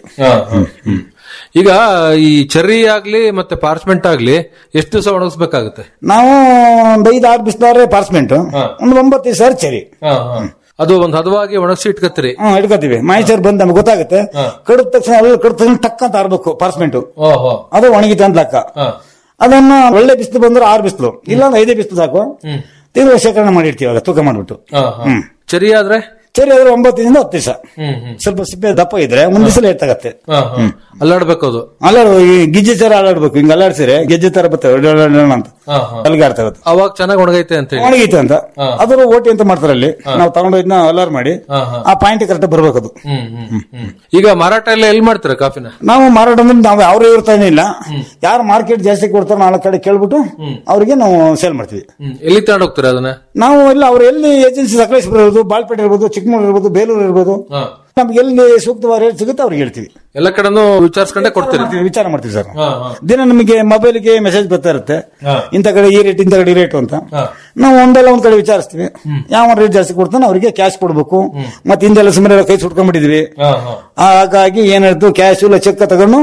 ಈಗ ಈ ಚೆರ್ರಿ ಆಗ್ಲಿ ಮತ್ತೆ ಪಾರ್ಚ್ಮೆಂಟ್ ಆಗ್ಲಿ ಎಷ್ಟು ದಿವಸ ಒಣಗಿಸ್ಬೇಕಾಗುತ್ತೆ ನಾವು ಒಂದು ಐದು ಆರು ಬಿಸಿಲಾದ್ರೆ ಪಾರ್ಸ್ಮೆಂಟ್ ಒಂದು ಒಂಬತ್ತು ಸಾವಿರ ಚರಿ ಅದು ಒಂದ್ ಹದವಾಗಿ ಒಣಗಿಸಿ ಇಟ್ಕತ್ತೀರಿ ಹ್ಮ್ ಇಟ್ಕೋತೀವಿ ಮಾಹಿತಿ ಬಂದ್ ನಮ್ಗೆ ಗೊತ್ತಾಗುತ್ತೆ ಕಡಿದ ತಕ್ಷಣ ಎಲ್ಲ ಕಡಿದ ತಕ್ಷಣ ಟಕ್ ಅಂತ ಆರ್ಬೇಕು ಪಾರ್ಸ್ಮೆಂಟ್ ಓಹೋ ಅದು ಒಣಗಿತ ಅಂತ ಲೆಕ್ಕ ಅದನ್ನ ಒಳ್ಳೆ ಬಿಸಿಲು ಬಂದ್ರೆ ಆರು ಬಿಸಿಲು ಇಲ್ಲಾಂದ್ರೆ ಐದೇ ಬಿಸಿಲು ಸಾಕು ತಿಂಗಳು ಶೇಖರಣೆ ಮಾಡಿರ್ತೀವಿ ಆಗ ತೂಕ ಮಾಡ್ಬಿಟ್ಟು ಹ್ಮ್ ಚೆರಿ ಆದ್ರೆ ಸರಿ ಆದ್ರೆ ಒಂಬತ್ತರಿಂದ ಹತ್ತು ದಿವಸ ಹ್ಮ್ ಹ್ಮ್ ಸ್ವಲ್ಪ ಸಿಪ್ಪೆ ದಪ್ಪ ಇದ್ರೆ ಒಂದ್ ದಿವಸ ಲೇಟ್ ಆಗತ್ತೆ ಹಾ, ಹಾ. ಅಲ್ಲಾಡ್ಬೇಕು ಅದು ಅಲ್ಲಾಡು ಈ ಗಿಜ್ಜೆ ತರ ಅಲ್ಲಾಡ್ಬೇಕು ಹಿಂಗ್ ಅಲ್ಲಾಡ್ಸಿದ್ರೆ ಗೆಜ್ಜೆ ತರ ಬರ್ತವೆ ಡೊಳ್ಳ ಡೊಳ್ಳ ಅಂತ ಹಾ, ಹಾ. ಅಲ್ಲಿಗೆ ಆಡ್ತಾ ಇರುತ್ತೆ ಅವಾಗ ಚೆನ್ನಾಗಿ ಒಣಗೈತೆ ಅಂತ ಹೇಳಿ ಒಣಗೈತೆ ಅಂತ ಅದ್ರ ಓಟಿ ಅಂತ ಮಾಡ್ತಾರೆ ಅಲ್ಲಿ ನಾವು ತಗೊಂಡೋದ್ನ ಅಲಾರ್ ಮಾಡಿ ಹಾ, ಹಾ. ಆ ಪಾಯಿಂಟ್ ಕರೆಕ್ಟ್ ಬರ್ಬೇಕದು ಹ್ಮ್ ಹ್ಮ್ ಹ್ಮ್. ಈಗ ಮಾರಾಟ ಎಲ್ಲ ಎಲ್ಲಿ ಮಾಡ್ತೀರಾ ಕಾಫಿನ ನಾವು ಮಾರಾಟ ಅಂದ್ರೆ ನಾವು ಅವ್ರೇ ಇರ್ತಾನೆ ಇಲ್ಲ ಯಾರು ಮಾರ್ಕೆಟ್ ಜಾಸ್ತಿ ಕೊಡ್ತಾರೋ ನಾಲ್ಕು ಕಡೆ ಕೇಳ್ಬಿಟ್ಟು ಅವ್ರಿಗೆ ನಾವು ಸೇಲ್ ಮಾಡ್ತೀವಿ ಹ್ಮ್. ಎಲ್ಲಿ ತಗೊಂಡ್ ಹೋಗ್ತೀರಾ ಅದನ್ನ ನಾವು ಎಲ್ಲ ಅವ್ರು ಎಲ್ಲಿ ಏಜೆನ್ಸಿ ಸಕಲೇಶ್ಪುರ ಇರ್ಬೋದು ಬಾಲ್ಪೇಟೆ ಇರ್ಬೋದು ಚಿಕ್ಕಮಗಳೂರು ಇರ್ಬೋದು ಬೇಲೂರು ಇರ್ಬೋದು ಹಾ. ನಮ್ಗೆ ಎಲ್ಲಿ ಸೂಕ್ತವಾದ ರೇಟ್ ಸಿಗುತ್ತೆ ಅವ್ರಿಗೆ ಹೇಳ್ತೀವಿ ಎಲ್ಲ ಕಡೆನೂ ವಿಚಾರಿಸ್ಕೊಂಡೆ ಕೊಡ್ತೀರಿ ಮಾಡ್ತೀವಿ, ವಿಚಾರ ಮಾಡ್ತೀವಿ ಸರ್ ಹಾ, ಹಾ. ದಿನ ನಮಗೆ ಮೊಬೈಲ್ಗೆ ಮೆಸೇಜ್ ಬರ್ತಾ ಇರುತ್ತೆ ಹಾ. ಇಂಥ ಕಡೆ ಈ ರೇಟ್ ಇಂಥ ಕಡೆ ಈ ರೇಟ್ ಅಂತ ಹಾ. ನಾವು ಒಂದಲ್ಲ ಒಂದ್ ಕಡೆ ವಿಚಾರಿಸ್ತೀವಿ ಯಾವ ರೇಟ್ ಜಾಸ್ತಿ ಕೊಡ್ತಾನೆ ಅವರಿಗೆ ಕ್ಯಾಶ್ ಕೊಡ್ಬೇಕು ಮತ್ತೆ ಹಿಂದೆಲ್ಲ ಸುಮ್ಮನೆ ಕೈ ಸುಟ್ಕೊಂಡ್ಬಿಟ್ಟಿದ್ವಿ ಹಾ, ಹಾ. ಹಾಗಾಗಿ ಏನಾಯ್ತು ಕ್ಯಾಶ್ ಇಲ್ಲ ಚೆಕ್ ತಗೊಂಡು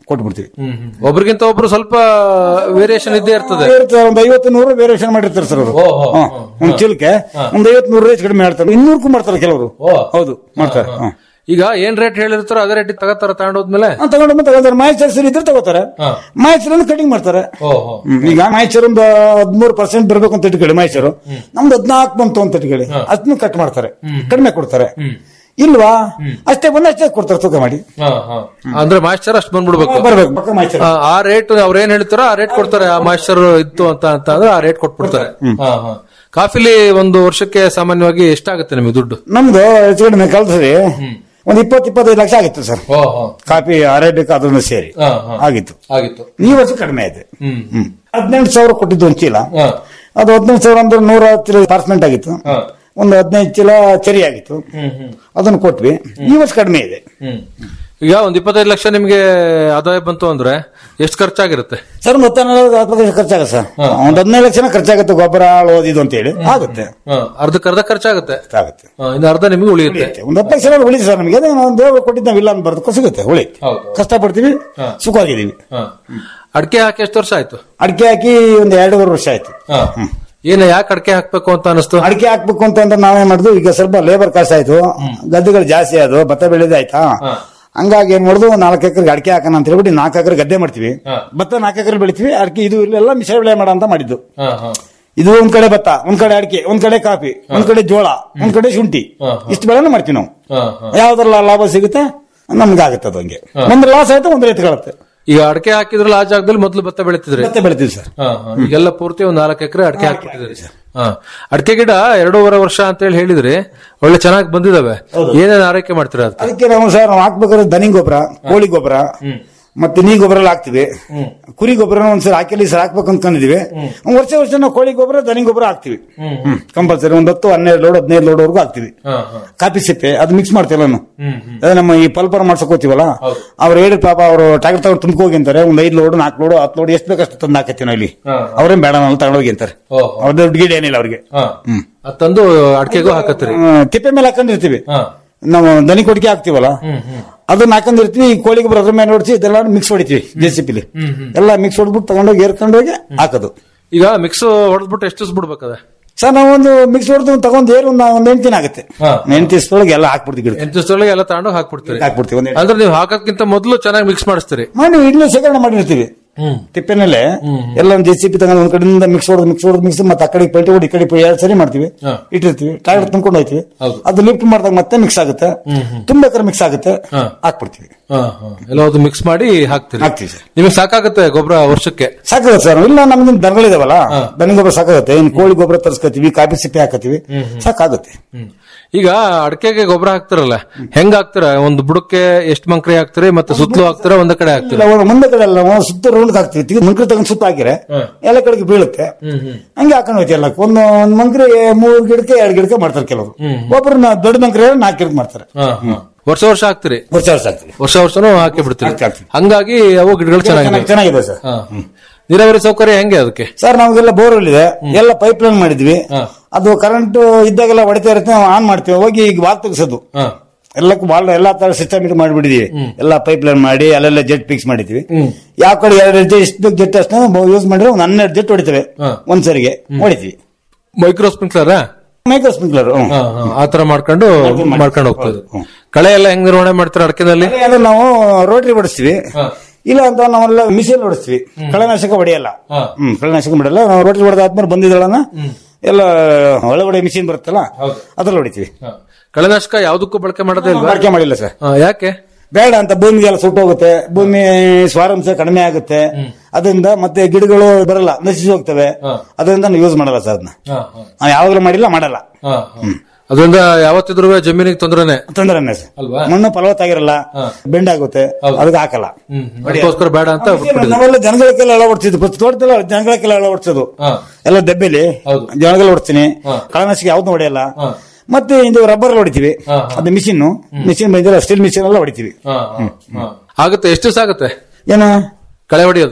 ಕೊಟ್ಬಿಡ್ತೀವಿ ಒಬ್ರಿಗಿಂತ ಒಬ್ರು ಸ್ವಲ್ಪ ವೇರಿಯೇಷನ್ ಇದ್ದೇ ಇರ್ತದೆ ಇರುತ್ತೆ, ಒಂದ್ ಐವತ್ತು ನೂರು ವೇರಿಯೇಷನ್ ಮಾಡಿರ್ತಾರೆ ಸರ್ ಅವರು ಓಹೋ, ಹಾ. ಒಂದ್ ಚೀಲಕ್ಕೆ ಒಂದ್ ಐವತ್ ನೂರು ಹೆಚ್ಚು ಕಡಿಮೆ ಮಾಡ್ತಾರೆ ಇನ್ನೂರಕ್ಕೂ ಮಾಡ್ತಾರೆ ಕೆಲವರು ಓ. ಹೌದು ಮಾಡ್ತಾರೆ ಹಾ. ಈಗ ಏನ್ ರೇಟ್ ಹೇಳಿರ್ತಾರೋ ಅದೇ ರೇಟ್ ತಗೋತಾರ ತಗೊಂಡೋದ್ಮೇಲೆ ಹಾ, ತಗೊಂಡು ಬಂದು ತಗೋತಾರೆ ಮಾಯಿಶ್ಚರ್ ಸರಿ ಇದ್ರೆ ತಗೋತಾರೆ ಹಾ. ಮಾಯಿಶ್ಚರ್ ಕಟಿಂಗ್ ಮಾಡ್ತಾರೆ ಓಹೋ ಹ್ಮ್. ಈಗ ಮಾಯಿಶ್ಚರ್ ಒಂದು ಹದಿಮೂರು ಪರ್ಸೆಂಟ್ ಬರ್ಬೇಕು ಅಂತ ಇಟ್ಕೊಳ್ಳಿ ಮಾಯಿಶ್ಚರ್ ನಮ್ದು ಹದಿನಾಲ್ಕು ಬಂತು ಅಂತ ಇಟ್ಕೊಳ್ಳಿ ಅದನ್ನ ಕಟ್ ಮಾಡ್ತಾರೆ ಕಡಿಮೆ ಕೊಡ್ತಾರೆ ಇಲ್ವಾ ಅಷ್ಟೇ ಬಂದು ಅಷ್ಟೇ ಕೊಡ್ತಾರೆ ತೂಕ ಮಾಡಿ ಹಾ, ಹಾ. ಅಂದ್ರೆ ಮಾಸ್ಟರ್ ಅಷ್ಟು ಬಂದ್ಬಿಡ್ಬೇಕು ಬರ್ಬೇಕು ಪಕ್ಕ ಮಾಯಿಶ್ಚರ್ ಆ, ಆ ರೇಟ್ ಅವ್ರ ಏನ್ ಹೇಳ್ತಾರೋ ಆ ರೇಟ್ ಕೊಡ್ತಾರೆ ಆ ಮಾಸ್ಟರ್ ಇತ್ತು ಅಂತ ಅಂತ ಅಂದ್ರೆ ಆ ರೇಟ್ ಕೊಟ್ಬಿಡ್ತಾರೆ ಹಾ, ಹಾ. ಕಾಫಿಲಿ ಒಂದು ವರ್ಷಕ್ಕೆ ಸಾಮಾನ್ಯವಾಗಿ ಎಷ್ಟಾಗುತ್ತೆ ನಿಮಗೆ ದುಡ್ಡು ನಮ್ದು ಹೆಚ್ಚು ಕಡಿಮೆ ಕಲ್ಸರಿ ಒಂದ್ ಇಪ್ಪತ್ತು ಇಪ್ಪತ್ತೈದು ಲಕ್ಷ ಆಗಿತ್ತು ಸರ್ ಓಹೋ ಕಾಫಿ ಅರೇಬಿಕ್ ಅದನ್ನು ಸೇರಿ ಹಾ, ಹಾ. ಆಗಿತ್ತು ಆಗಿತ್ತು ಈ ವರ್ಷ ಕಡಿಮೆ ಆಯ್ತು ಹ್ಮ್ ಹ್ಮ್ ಹದಿನೆಂಟು ಸಾವಿರ ಕೊಟ್ಟಿದ್ದು ಒಂದು ಚೀಲ ಹಾ, ಅದು ಹದಿನೆಂಟು ಸಾವಿರ ಅಂದ್ರೆ ನೂರ ಹತ್ತು ಪಾರ್ಸ್ಮೆಂಟ್ ಆಗಿತ್ತು ಹಾ. ಒಂದು ಹದಿನೈದು ಚೀಲ ಚರಿ ಆಗಿತ್ತು ಹ್ಮ್ ಹ್ಮ್ ಅದನ್ನು ಕೊಟ್ವಿ ಈ ವರ್ಷ ಕಡಿಮೆ ಇದೆ ಹ್ಮ್ ಈಗ ಒಂದ್ ಇಪ್ಪತ್ತೈದು ಲಕ್ಷ ನಿಮ್ಗೆ ಆದಾಯ ಬಂತು ಅಂದ್ರೆ ಎಷ್ಟು ಖರ್ಚಾಗಿರುತ್ತೆ ಸರ್ ಒಂದು ಹತ್ತನ್ನೆರಡು ಹತ್ತು ಲಕ್ಷ ಖರ್ಚಾಗುತ್ತೆ ಸರ್ ಒಂದು ಹದಿನೈದು ಲಕ್ಷನ ಖರ್ಚಾಗುತ್ತೆ ಗೊಬ್ಬರ ಹಾಳು ಓದಿದ್ದು ಅಂತ ಹೇಳಿ ಆಗುತ್ತೆ ಹಾ, ಅರ್ಧಕ್ಕೆ ಅರ್ಧ ಖರ್ಚಾಗುತ್ತೆ ಆಗುತ್ತೆ ಹಾ, ಇನ್ನು ಅರ್ಧ ನಿಮಗೆ ಉಳಿಯುತ್ತೆ ಉಳಿಯುತ್ತೆ. ಒಂದು ಹತ್ತು ಲಕ್ಷ ಉಳಿದು ಸರ್ ನಮಗೆ ಅದೇ ನಾವು ದೇವರು ಕೊಟ್ಟಿದ್ದು ನಾವು ಇಲ್ಲ ಅಂತ ಬರ್ದು ಸಿಗುತ್ತೆ ಉಳಿ ಹೌದು. ಕಷ್ಟಪಡ್ತೀವಿ ಸುಖವಾಗಿದ್ದೀವಿ ಹಾ. ಅಡಿಕೆ ಹಾಕಿ ಎಷ್ಟು ವರ್ಷ ಆಯ್ತು ಅಡಿಕೆ ಹಾಕಿ ಒಂದು ಎರಡೂವರೆ ವರ್ಷ ಆಯ್ತು ಹಾ. ಏನ ಯಾಕೆ ಅಡಿಕೆ ಹಾಕ್ಬೇಕು ಅಂತ ಅನಿಸ್ತು ಅಡಿಕೆ ಹಾಕ್ಬೇಕು ಅಂತ ಅಂದ್ರೆ ನಾವೇ ಮಾಡಿದ್ವು ಈಗ ಸ್ವಲ್ಪ ಲೇಬರ್ ಕಾಸ್ಟ್ ಆಯ್ತು ಗದ್ದೆಗಳು ಜಾಸ್ತಿ ಅದು ಭತ್ತ ಬೆಳೆದ ಆಯ್ತಾ ಹಂಗಾಗಿ ಏನ್ ಮಾಡುದು ಒಂದ್ ನಾಲ್ಕು ಎಕರೆ ಅಡಿಕೆ ಹಾಕೋಣ ಅಂತ ಹೇಳ್ಬಿಟ್ಟು ನಾಲ್ಕು ಎಕರೆ ಗದ್ದೆ ಮಾಡ್ತೀವಿ ಹಾ. ಭತ್ತ ನಾಲ್ಕು ಎಕರೆ ಬೆಳಿತೀವಿ ಅಡಿಕೆ ಇದು ಇಲ್ಲೆಲ್ಲ ಮಿಶ್ರ ಬೆಳೆ ಮಾಡ ಅಂತ ಮಾಡಿದ್ದು ಹಾ, ಹಾ. ಇದು ಒಂದ್ ಕಡೆ ಭತ್ತ ಒಂದ್ ಕಡೆ ಅಡಿಕೆ ಒಂದ್ ಕಡೆ ಕಾಫಿ ಒಂದ್ ಕಡೆ ಜೋಳ ಒಂದ್ ಕಡೆ ಶುಂಠಿ ಹಾ, ಇಷ್ಟು ಬೆಳೆನ ಮಾಡ್ತೀವಿ ನಾವು ಹಾ, ಹಾ. ಯಾವ್ದ್ರಲ್ಲ ಲಾಭ ಸಿಗುತ್ತೆ ನಮ್ಗೆ ಆಗುತ್ತೆ ಅದು ಹಂಗೆ ಒಂದು ಲಾಸ್ ಆಯ್ತು ಒಂದು ಎತ್ಕೊಳ್ಳುತ್ತೆ ಈಗ ಅಡಿಕೆ ಹಾಕಿದ್ರಲ್ಲ ಆ ಜಾಗದಲ್ಲಿ ಮೊದಲು ಭತ್ತ ಬೆಳಿತಿದ್ರಿ ಭತ್ತ ಬೆಳಿತೀವಿ ಸರ್ ಹಾ, ಹಾ. ಈಗೆಲ್ಲ ಪೂರ್ತಿ ಒಂದ್ ನಾಲ್ಕು ಎಕರೆ ಅಡಿಕೆ ಹಾಕ್ಬಿಟ್ಟಿದ್ರಿ ಹಾ ಅಡಿಕೆ ಗಿಡ ಎರಡೂವರೆ ವರ್ಷ ಅಂತ ಹೇಳಿ ಹೇಳಿದ್ರಿ ಒಳ್ಳೆ ಚೆನ್ನಾಗಿ ಬಂದಿದಾವೆ ಏನೇನ್ ಆರೈಕೆ ಮಾಡ್ತೀರಾ ಅದಕ್ಕೆ ಅದಕ್ಕೆ ನಾವು ಸರ್ ನಾವು ಹಾಕ್ಬೇಕಾದ್ರೆ ದನಿ ಗೊಬ್ಬರ ಕೋಳಿ ಗೊಬ್ಬರ ಮತ್ತೆ ನೀ ಗೊಬ್ಬರ ಎಲ್ಲ ಹಾಕ್ತಿವಿ ಕುರಿ ಗೊಬ್ಬರ ಒಂದ್ಸರಿ ಹಾಕಿಲ್ಲ ಈ ಸರಿ ಹಾಕ್ಬೇಕು ಅನ್ಕೊಂಡಿದೀವಿ ವರ್ಷ ವರ್ಷ ನಾವು ಕೋಳಿ ಗೊಬ್ಬರ ದನಿ ಗೊಬ್ಬರ ಹಾಕ್ತಿವಿ ಕಂಪಲ್ಸರಿ ಒಂದ್ ಹತ್ತು ಹನ್ನೆರಡು ಲೋಡ್ ಹದಿನೈದು ಲೋಡ್ ವರ್ಗು ಹಾಕ್ತಿವಿ ಹಾ, ಹಾ. ಕಾಫಿ ಸಿಪ್ಪೆ ಅದು ಮಿಕ್ಸ್ ಮಾಡ್ತೀವಿ ನಾನು ಹ್ಮ್, ಹ್ಮ್. ಅದೇ ನಮ್ಮ ಈ ಪಲ್ಪರ್ ಮಾಡ್ಸಕ್ ಹೋಗ್ತೀವಲ್ಲ ಅವ್ರು ಹೇಳಿ ಪಾಪ ಅವರು ಟ್ರಾಕ್ಟರ್ ತಗೊಂಡು ತುಂಬ್ಕೋಗಿ ಅಂತಾರೆ ಒಂದ್ ಐದು ಲೋಡ್ ನಾಲ್ಕು ಲೋಡ್ ಹತ್ತು ಲೋಡ್ ಎಷ್ಟು ಬೇಕಷ್ಟು ತಂದು ಹಾಕತ್ತೀವಿ ನಾವು ಇಲ್ಲಿ ಹಾ. ಅವ್ರೇನ್ ಬೇಡ ನಾವು ತಗೊಂಡೋಗಿ ಅಂತಾರೆ ಓಹೋ. ಅವ್ರ ದೊಡ್ಡ ಗಿಡ ಏನಿಲ್ಲ ಅವ್ರಿಗೆ ಹಾ. ಹ್ಮ್. ಅದ್ ತಂದು ಅಡಿಕೆಗೂ ಹಾಕತ್ತೀರಿ ಹ್ಮ್, ತಿಪ್ಪೆ ಮೇಲೆ ಹಾಕೊಂಡಿರ್ತೀವಿ ಹಾ. ನಾವು ದನಿ ಕೊಟ್ಟಿಗೆ ಹಾಕ್ತಿವಲ್ಲ ಹ್ಮ್, ಹ್ಮ್. ಅದನ್ನ ಹಾಕೊಂಡಿರ್ತೀವಿ ಈ ಕೋಳಿ ಗೊಬ್ಬರ ಅದ್ರ ಮೇಲೆ ನೋಡ್ಸಿ ಇದೆಲ್ಲ ಮಿಕ್ಸ್ ಹೊಡಿತೀವಿ ಜೆ ಸಿ ಪಿಲಿ ಎಲ್ಲ ಮಿಕ್ಸ್ ಹೊಡ್ಬಿಟ್ಟು ತಗೊಂಡೋಗಿ ಏರ್ಕೊಂಡೋಗಿ ಹಾಕೋದು ಈಗ ಮಿಕ್ಸ್ ಹೊಡೆದ್ಬಿಟ್ಟು ಎಷ್ಟು ದಿವ್ಸ ಬಿಡ್ಬೇಕದ ಸರ್ ನಾವು ಒಂದು ಮಿಕ್ಸ್ ಹೊಡೆದು ತಗೊಂಡ್ ಏರ್ ಒಂದು ಒಂದು ಎಂಟು ದಿನ ಆಗುತ್ತೆ ಹಾ. ಎಂಟು ದಿವಸದೊಳಗೆ ಎಲ್ಲ ಹಾಕ್ಬಿಡ್ತೀವಿ ಗಿಡ ಎಂಟು ದಿವಸದೊಳಗೆ ಎಲ್ಲ ತಗೊಂಡು ಹಾಕ್ಬಿಡ್ತೀರಿ ಹಾಕ್ಬಿಡ್ತೀವಿ ಒಂದ್ ಅಂದ್ರೆ ನೀವು ಹಾಕಕ್ಕಿಂತ ಮೊದಲು ಚೆನ್ನಾಗಿ ಮಿಕ್ಸ್ ಮಾಡಿಸ್ತೀರಿ ಮಾಡಿ ಇಡ್ಲಿ ಶೇಖರಣೆ ಮಾಡಿರ್ತೀವಿ ಹ್ಮ್ ತಿಪ್ಪೆನಲ್ಲೇ ಎಲ್ಲ ಒಂದು ಜೆ ಸಿ ಪಿ ತಗೊಂಡು ಒಂದ್ ಕಡೆಯಿಂದ ಮಿಕ್ಸ್ ಹೊಡೆದು ಮಿಕ್ಸ್ ಹೊಡೆದು ಮಿಕ್ಸ್ ಮತ್ತೆ ಆ ಕಡೆ ಪಲ್ಟಿ ಹೊಡಿ ಈ ಕಡೆ ಪಲ್ಟಿ ಎರಡು ಸರಿ ಮಾಡ್ತೀವಿ ಹಾ. ಇಟ್ಟಿರ್ತೀವಿ ಟ್ರಾಕ್ಟರ್ ತುಂಬ್ಕೊಂಡು ಹೋಯ್ತೀವಿ ಹೌದು. ಅದು ಲಿಫ್ಟ್ ಮಾಡಿದಾಗ ಮತ್ತೆ ಮಿಕ್ಸ್ ಆಗುತ್ತೆ ತುಂಬಬೇಕಾದ್ರೆ ಮಿಕ್ಸ್ ಆಗುತ್ತೆ ಹಾ. ಹಾಕ್ಬಿಡ್ತೀವಿ ಹಾ, ಹಾ. ಎಲ್ಲ ಅದು ಮಿಕ್ಸ್ ಮಾಡಿ ಹಾಕ್ತೀರಿ ಹಾಕ್ತೀವಿ ಸರ್ ನಿಮಗೆ ಸಾಕಾಗುತ್ತೆ ಗೊಬ್ಬರ ವರ್ಷಕ್ಕೆ ಸಾಕಾಗುತ್ತೆ ಸರ್ ಇಲ್ಲ ನಮ್ದು ದನಗಳಿದಾವಲ್ಲ ದನ ಗೊಬ್ಬರ ಸಾಕಾಗುತ್ತೆ ಇನ್ನು ಕೋಳಿ ಗೊಬ್ಬರ ತರಿಸ್ಕೊತೀವಿ ಕಾಫಿ ಸಿಪ್ಪೆ ಹಾಕತ್ತೀವಿ ಸಾಕಾಗುತ್ತೆ ಹ್ಮ್. ಈಗ ಅಡಕೆಗೆ ಗೊಬ್ಬರ ಹಾಕ್ತಿರಲ್ಲ ಹೆಂಗ್ ಹಾಕ್ತೀರಾ ಒಂದು ಬುಡಕ್ಕೆ ಎಷ್ಟು ಮಂಕ್ರಿ ಹಾಕ್ತೀರಿ ಮತ್ತೆ ಸುತ್ತಲೂ ಹಾಕ್ತೀರಾ ಒಂದ ಕಡೆ ಹಾಕ್ತೀರಾ ಇಲ್ಲ ಒಂದು ಮುಂದೆ ಕಡೆ ಎಲ್ಲ ಒಂದು ಸುತ್ತ ರೌಂಡ್ ಹಾಕ್ತಿವಿ ತಿರ್ಗಿ ಮಂಕ್ರಿ ತಗೊಂಡ್ ಸುತ್ತ ಹಾಕಿದ್ರೆ ಎಲ್ಲ ಕಡೆಗೆ ಬೀಳುತ್ತೆ ಹಂಗೆ ಹಾಕೊಂಡು ಹೋಯ್ತು ಎಲ್ಲ ಒಂದು ಒಂದ್ ಮಂಕ್ರಿ ಮೂರ್ ಗಿಡಕ್ಕೆ ಎರಡ್ ಗಿಡಕ್ಕೆ ಮಾಡ್ತಾರೆ ಕೆಲವರು ಒಬ್ರು ನಾ- ದೊಡ್ಡ ಮಂಕ್ರಿ ನಾಲ್ಕು ಗಿಡಕ್ಕೆ ಮಾಡ್ತಾರೆ ಹಾ, ಹಾ. ವರ್ಷ ವರ್ಷ ಹಾಕ್ತಿರಿ ವರ್ಷ ವರ್ಷ ಹಾಕ್ತಿವಿ ವರ್ಷ ವರ್ಷನೂ ಹಾಕಿ ಬಿಡ್ತೀರಿ ಹಾಕಿ ಹಾಕ್ತೀವಿ. ಹಂಗಾಗಿ ಅವು ಗಿಡಗಳು ಚೆನ್ನಾಗಿದೆ ಚೆನ್ನಾಗಿ- ಚೆನ್ನಾಗಿದೆ ಸರ್ ಹಾ. ನೀರಾವರಿ ಸೌಕರ್ಯ ಹೆಂಗೆ ಅದಕ್ಕೆ ಸರ್ ನಮಗೆಲ್ಲ ಬೋರ್ವೆಲ್ ಇದೆ ಎಲ್ಲ ಪೈಪ್ ಲೈನ್ ಮಾಡಿದ್ವಿ ಹಾ. ಅದು ಕರೆಂಟ್ ಇದ್ದಾಗೆಲ್ಲ ಹೊಡಿತಾ ಇರುತ್ತೆ ನಾವು ಆನ್ ಮಾಡ್ತೀವಿ ಹೋಗಿ ಈಗ ವಾಲ್ ತೆಗ್ಸೋದು ಹಾ. ಎಲ್ಲಕ್ಕೂ ಬಾಲ್ ಎಲ್ಲಾ ತರ ಸಿಸ್ಟಮ್ ಇದು ಮಾಡಿಬಿಟ್ಟಿದೀವಿ ಎಲ್ಲ ಪೈಪ್ ಲೈನ್ ಮಾಡಿ ಅಲ್ಲೆಲ್ಲ ಜೆಟ್ ಫಿಕ್ಸ್ ಮಾಡಿದ್ವಿ ಯಾವ ಕಡೆ ಎರಡು ಜೆಟ್ ಎಷ್ಟು ಬೇಕು ಜೆಟ್ ಅಷ್ಟೇ ಯೂಸ್ ಮಾಡಿದ್ರೆ ಒಂದು ಹನ್ನೆರಡು ಜೆಟ್ ಹೊಡಿತೇವೆ ಹಾ. ಒಂದ್ಸರಿಗೆ ಹೊಡಿತೀವಿ ಮೈಕ್ರೋ ಸ್ಪ್ರಿಂಕ್ಲರ್ ಮೈಕ್ರೋ ಸ್ಪ್ರಿಂಕ್ಲರ್ ಆತರ ಮಾಡ್ಕೊಂಡು ಮಾಡ್ಕೊಂಡು ಹೋಗ್ತದೆ ಕಳೆ ಎಲ್ಲ ಹೆಂಗ್ ನಿರ್ವಹಣೆ ಮಾಡ್ತಾರೆ ಅಡಕೆನಲ್ಲಿ ಅಂದ್ರೆ ನಾವು ರೋಟರಿ ಹೊಡಿಸ್ತೀವಿ ಇಲ್ಲ ಅಂತ ನಾವೆಲ್ಲ ಮಿಷಿನ್ ಹೊಡಿಸ್ತೀವಿ ಕಳೆನಾಶಕ ಹೊಡೆಯಲ್ಲ ಹಾ. ಹ್ಮ್ ಕಳೆನಾಶಕ ಹೊಡೆಯಲ್ಲ ನಾವು ರೋಟರಿ ಹೊಡೆದಾದ್ಮೇಲೆ ಬಂದಿದ್ದಳನ್ನ ಎಲ್ಲ ಒಳಗಡೆ ಮಿಷಿನ್ ಬರುತ್ತಲ್ಲ ಅದ್ರಲ್ಲಿ ಹೊಡಿತೀವಿ ಕಳೆನಾಶಕ ಯಾವ್ದಕ್ಕೂ ಬಳಕೆ ಮಾಡೋದೇ ಇಲ್ವಾ ಬಳಕೆ ಮಾಡಿಲ್ಲ ಸರ್ ಹಾ, ಯಾಕೆ ಬೇಡ ಅಂತ ಭೂಮಿಗೆಲ್ಲ ಸುಟ್ಟೋಗುತ್ತೆ ಭೂಮಿ ಸ್ವಾರಂಶ ಕಡಿಮೆ ಆಗುತ್ತೆ ಅದರಿಂದ ಮತ್ತೆ ಗಿಡಗಳು ಬರಲ್ಲ ನಶಿಸಿ ಹೋಗ್ತವೆ ಅದರಿಂದ ನಾವು ಯೂಸ್ ಮಾಡಲ್ಲ ಸರ್ ಅದನ್ನ ಹಾ, ಹಾ. ನಾವು ಯಾವಾಗಲೂ ಮಾಡಿಲ್ಲ ಮಾಡಲ್ಲ ಹಾ, ಹಾ. ಅದರಿಂದ ಯಾವತ್ತಿದ್ರು ಜಮೀನಿಗೆ ತೊಂದರೆನೆ ತೊಂದರೆನೆ ಸರ್ ಅಲ್ವಾ? ಮಣ್ಣು ಫಲವತ್ತಾಗಿರಲ್ಲ ಬೆಂಡಾಗುತ್ತೆ ಅದಕ್ಕೆ ಹಾಕಲ್ಲ ಅದಕ್ಕೋಸ್ಕರ ಬೇಡ ಅಂತ ಬಿಟ್ಬಿಟ್ಟಿದ್ರು. ನಾವೆಲ್ಲ ಜನಗಳಕ್ಕೆಲ್ಲ ಅಳವಡಿಸಿದ್ದು ಫಸ್ಟ್ ತೋಟದಲ್ಲ ಜನಗಳಕ್ಕೆಲ್ಲ ಅಳವಡಿಸೋದು ಹಾ. ಎಲ್ಲ ಡಬ್ಬೆಲಿ ಹೌದು. ಜನಗಳು ಹೊಡ್ತೀನಿ ಹಾ. ಕಳನಾಶಕ ಯಾವ್ದು ಹೊಡೆಯಲ್ಲ ಹಾ. ಮತ್ತೆ ಇದು ರಬ್ಬರ್ ಹೊಡಿತೀವಿ ಹಾ, ಹಾ. ಅದು ಮಿಷಿನ್ ಮಿಷಿನ್ ಬಂದಿಲ್ಲ ಸ್ಟೀಲ್ ಮಿಷಿನ್ ಎಲ್ಲ ಹೊಡಿತೀವಿ ಹಾ, ಹಾ, ಹಾ. ಆಗುತ್ತೆ ಎಷ್ಟು ದಿವಸ ಆಗುತ್ತೆ ಏನು ಕಳೆ ಹೊಡೆಯೋದು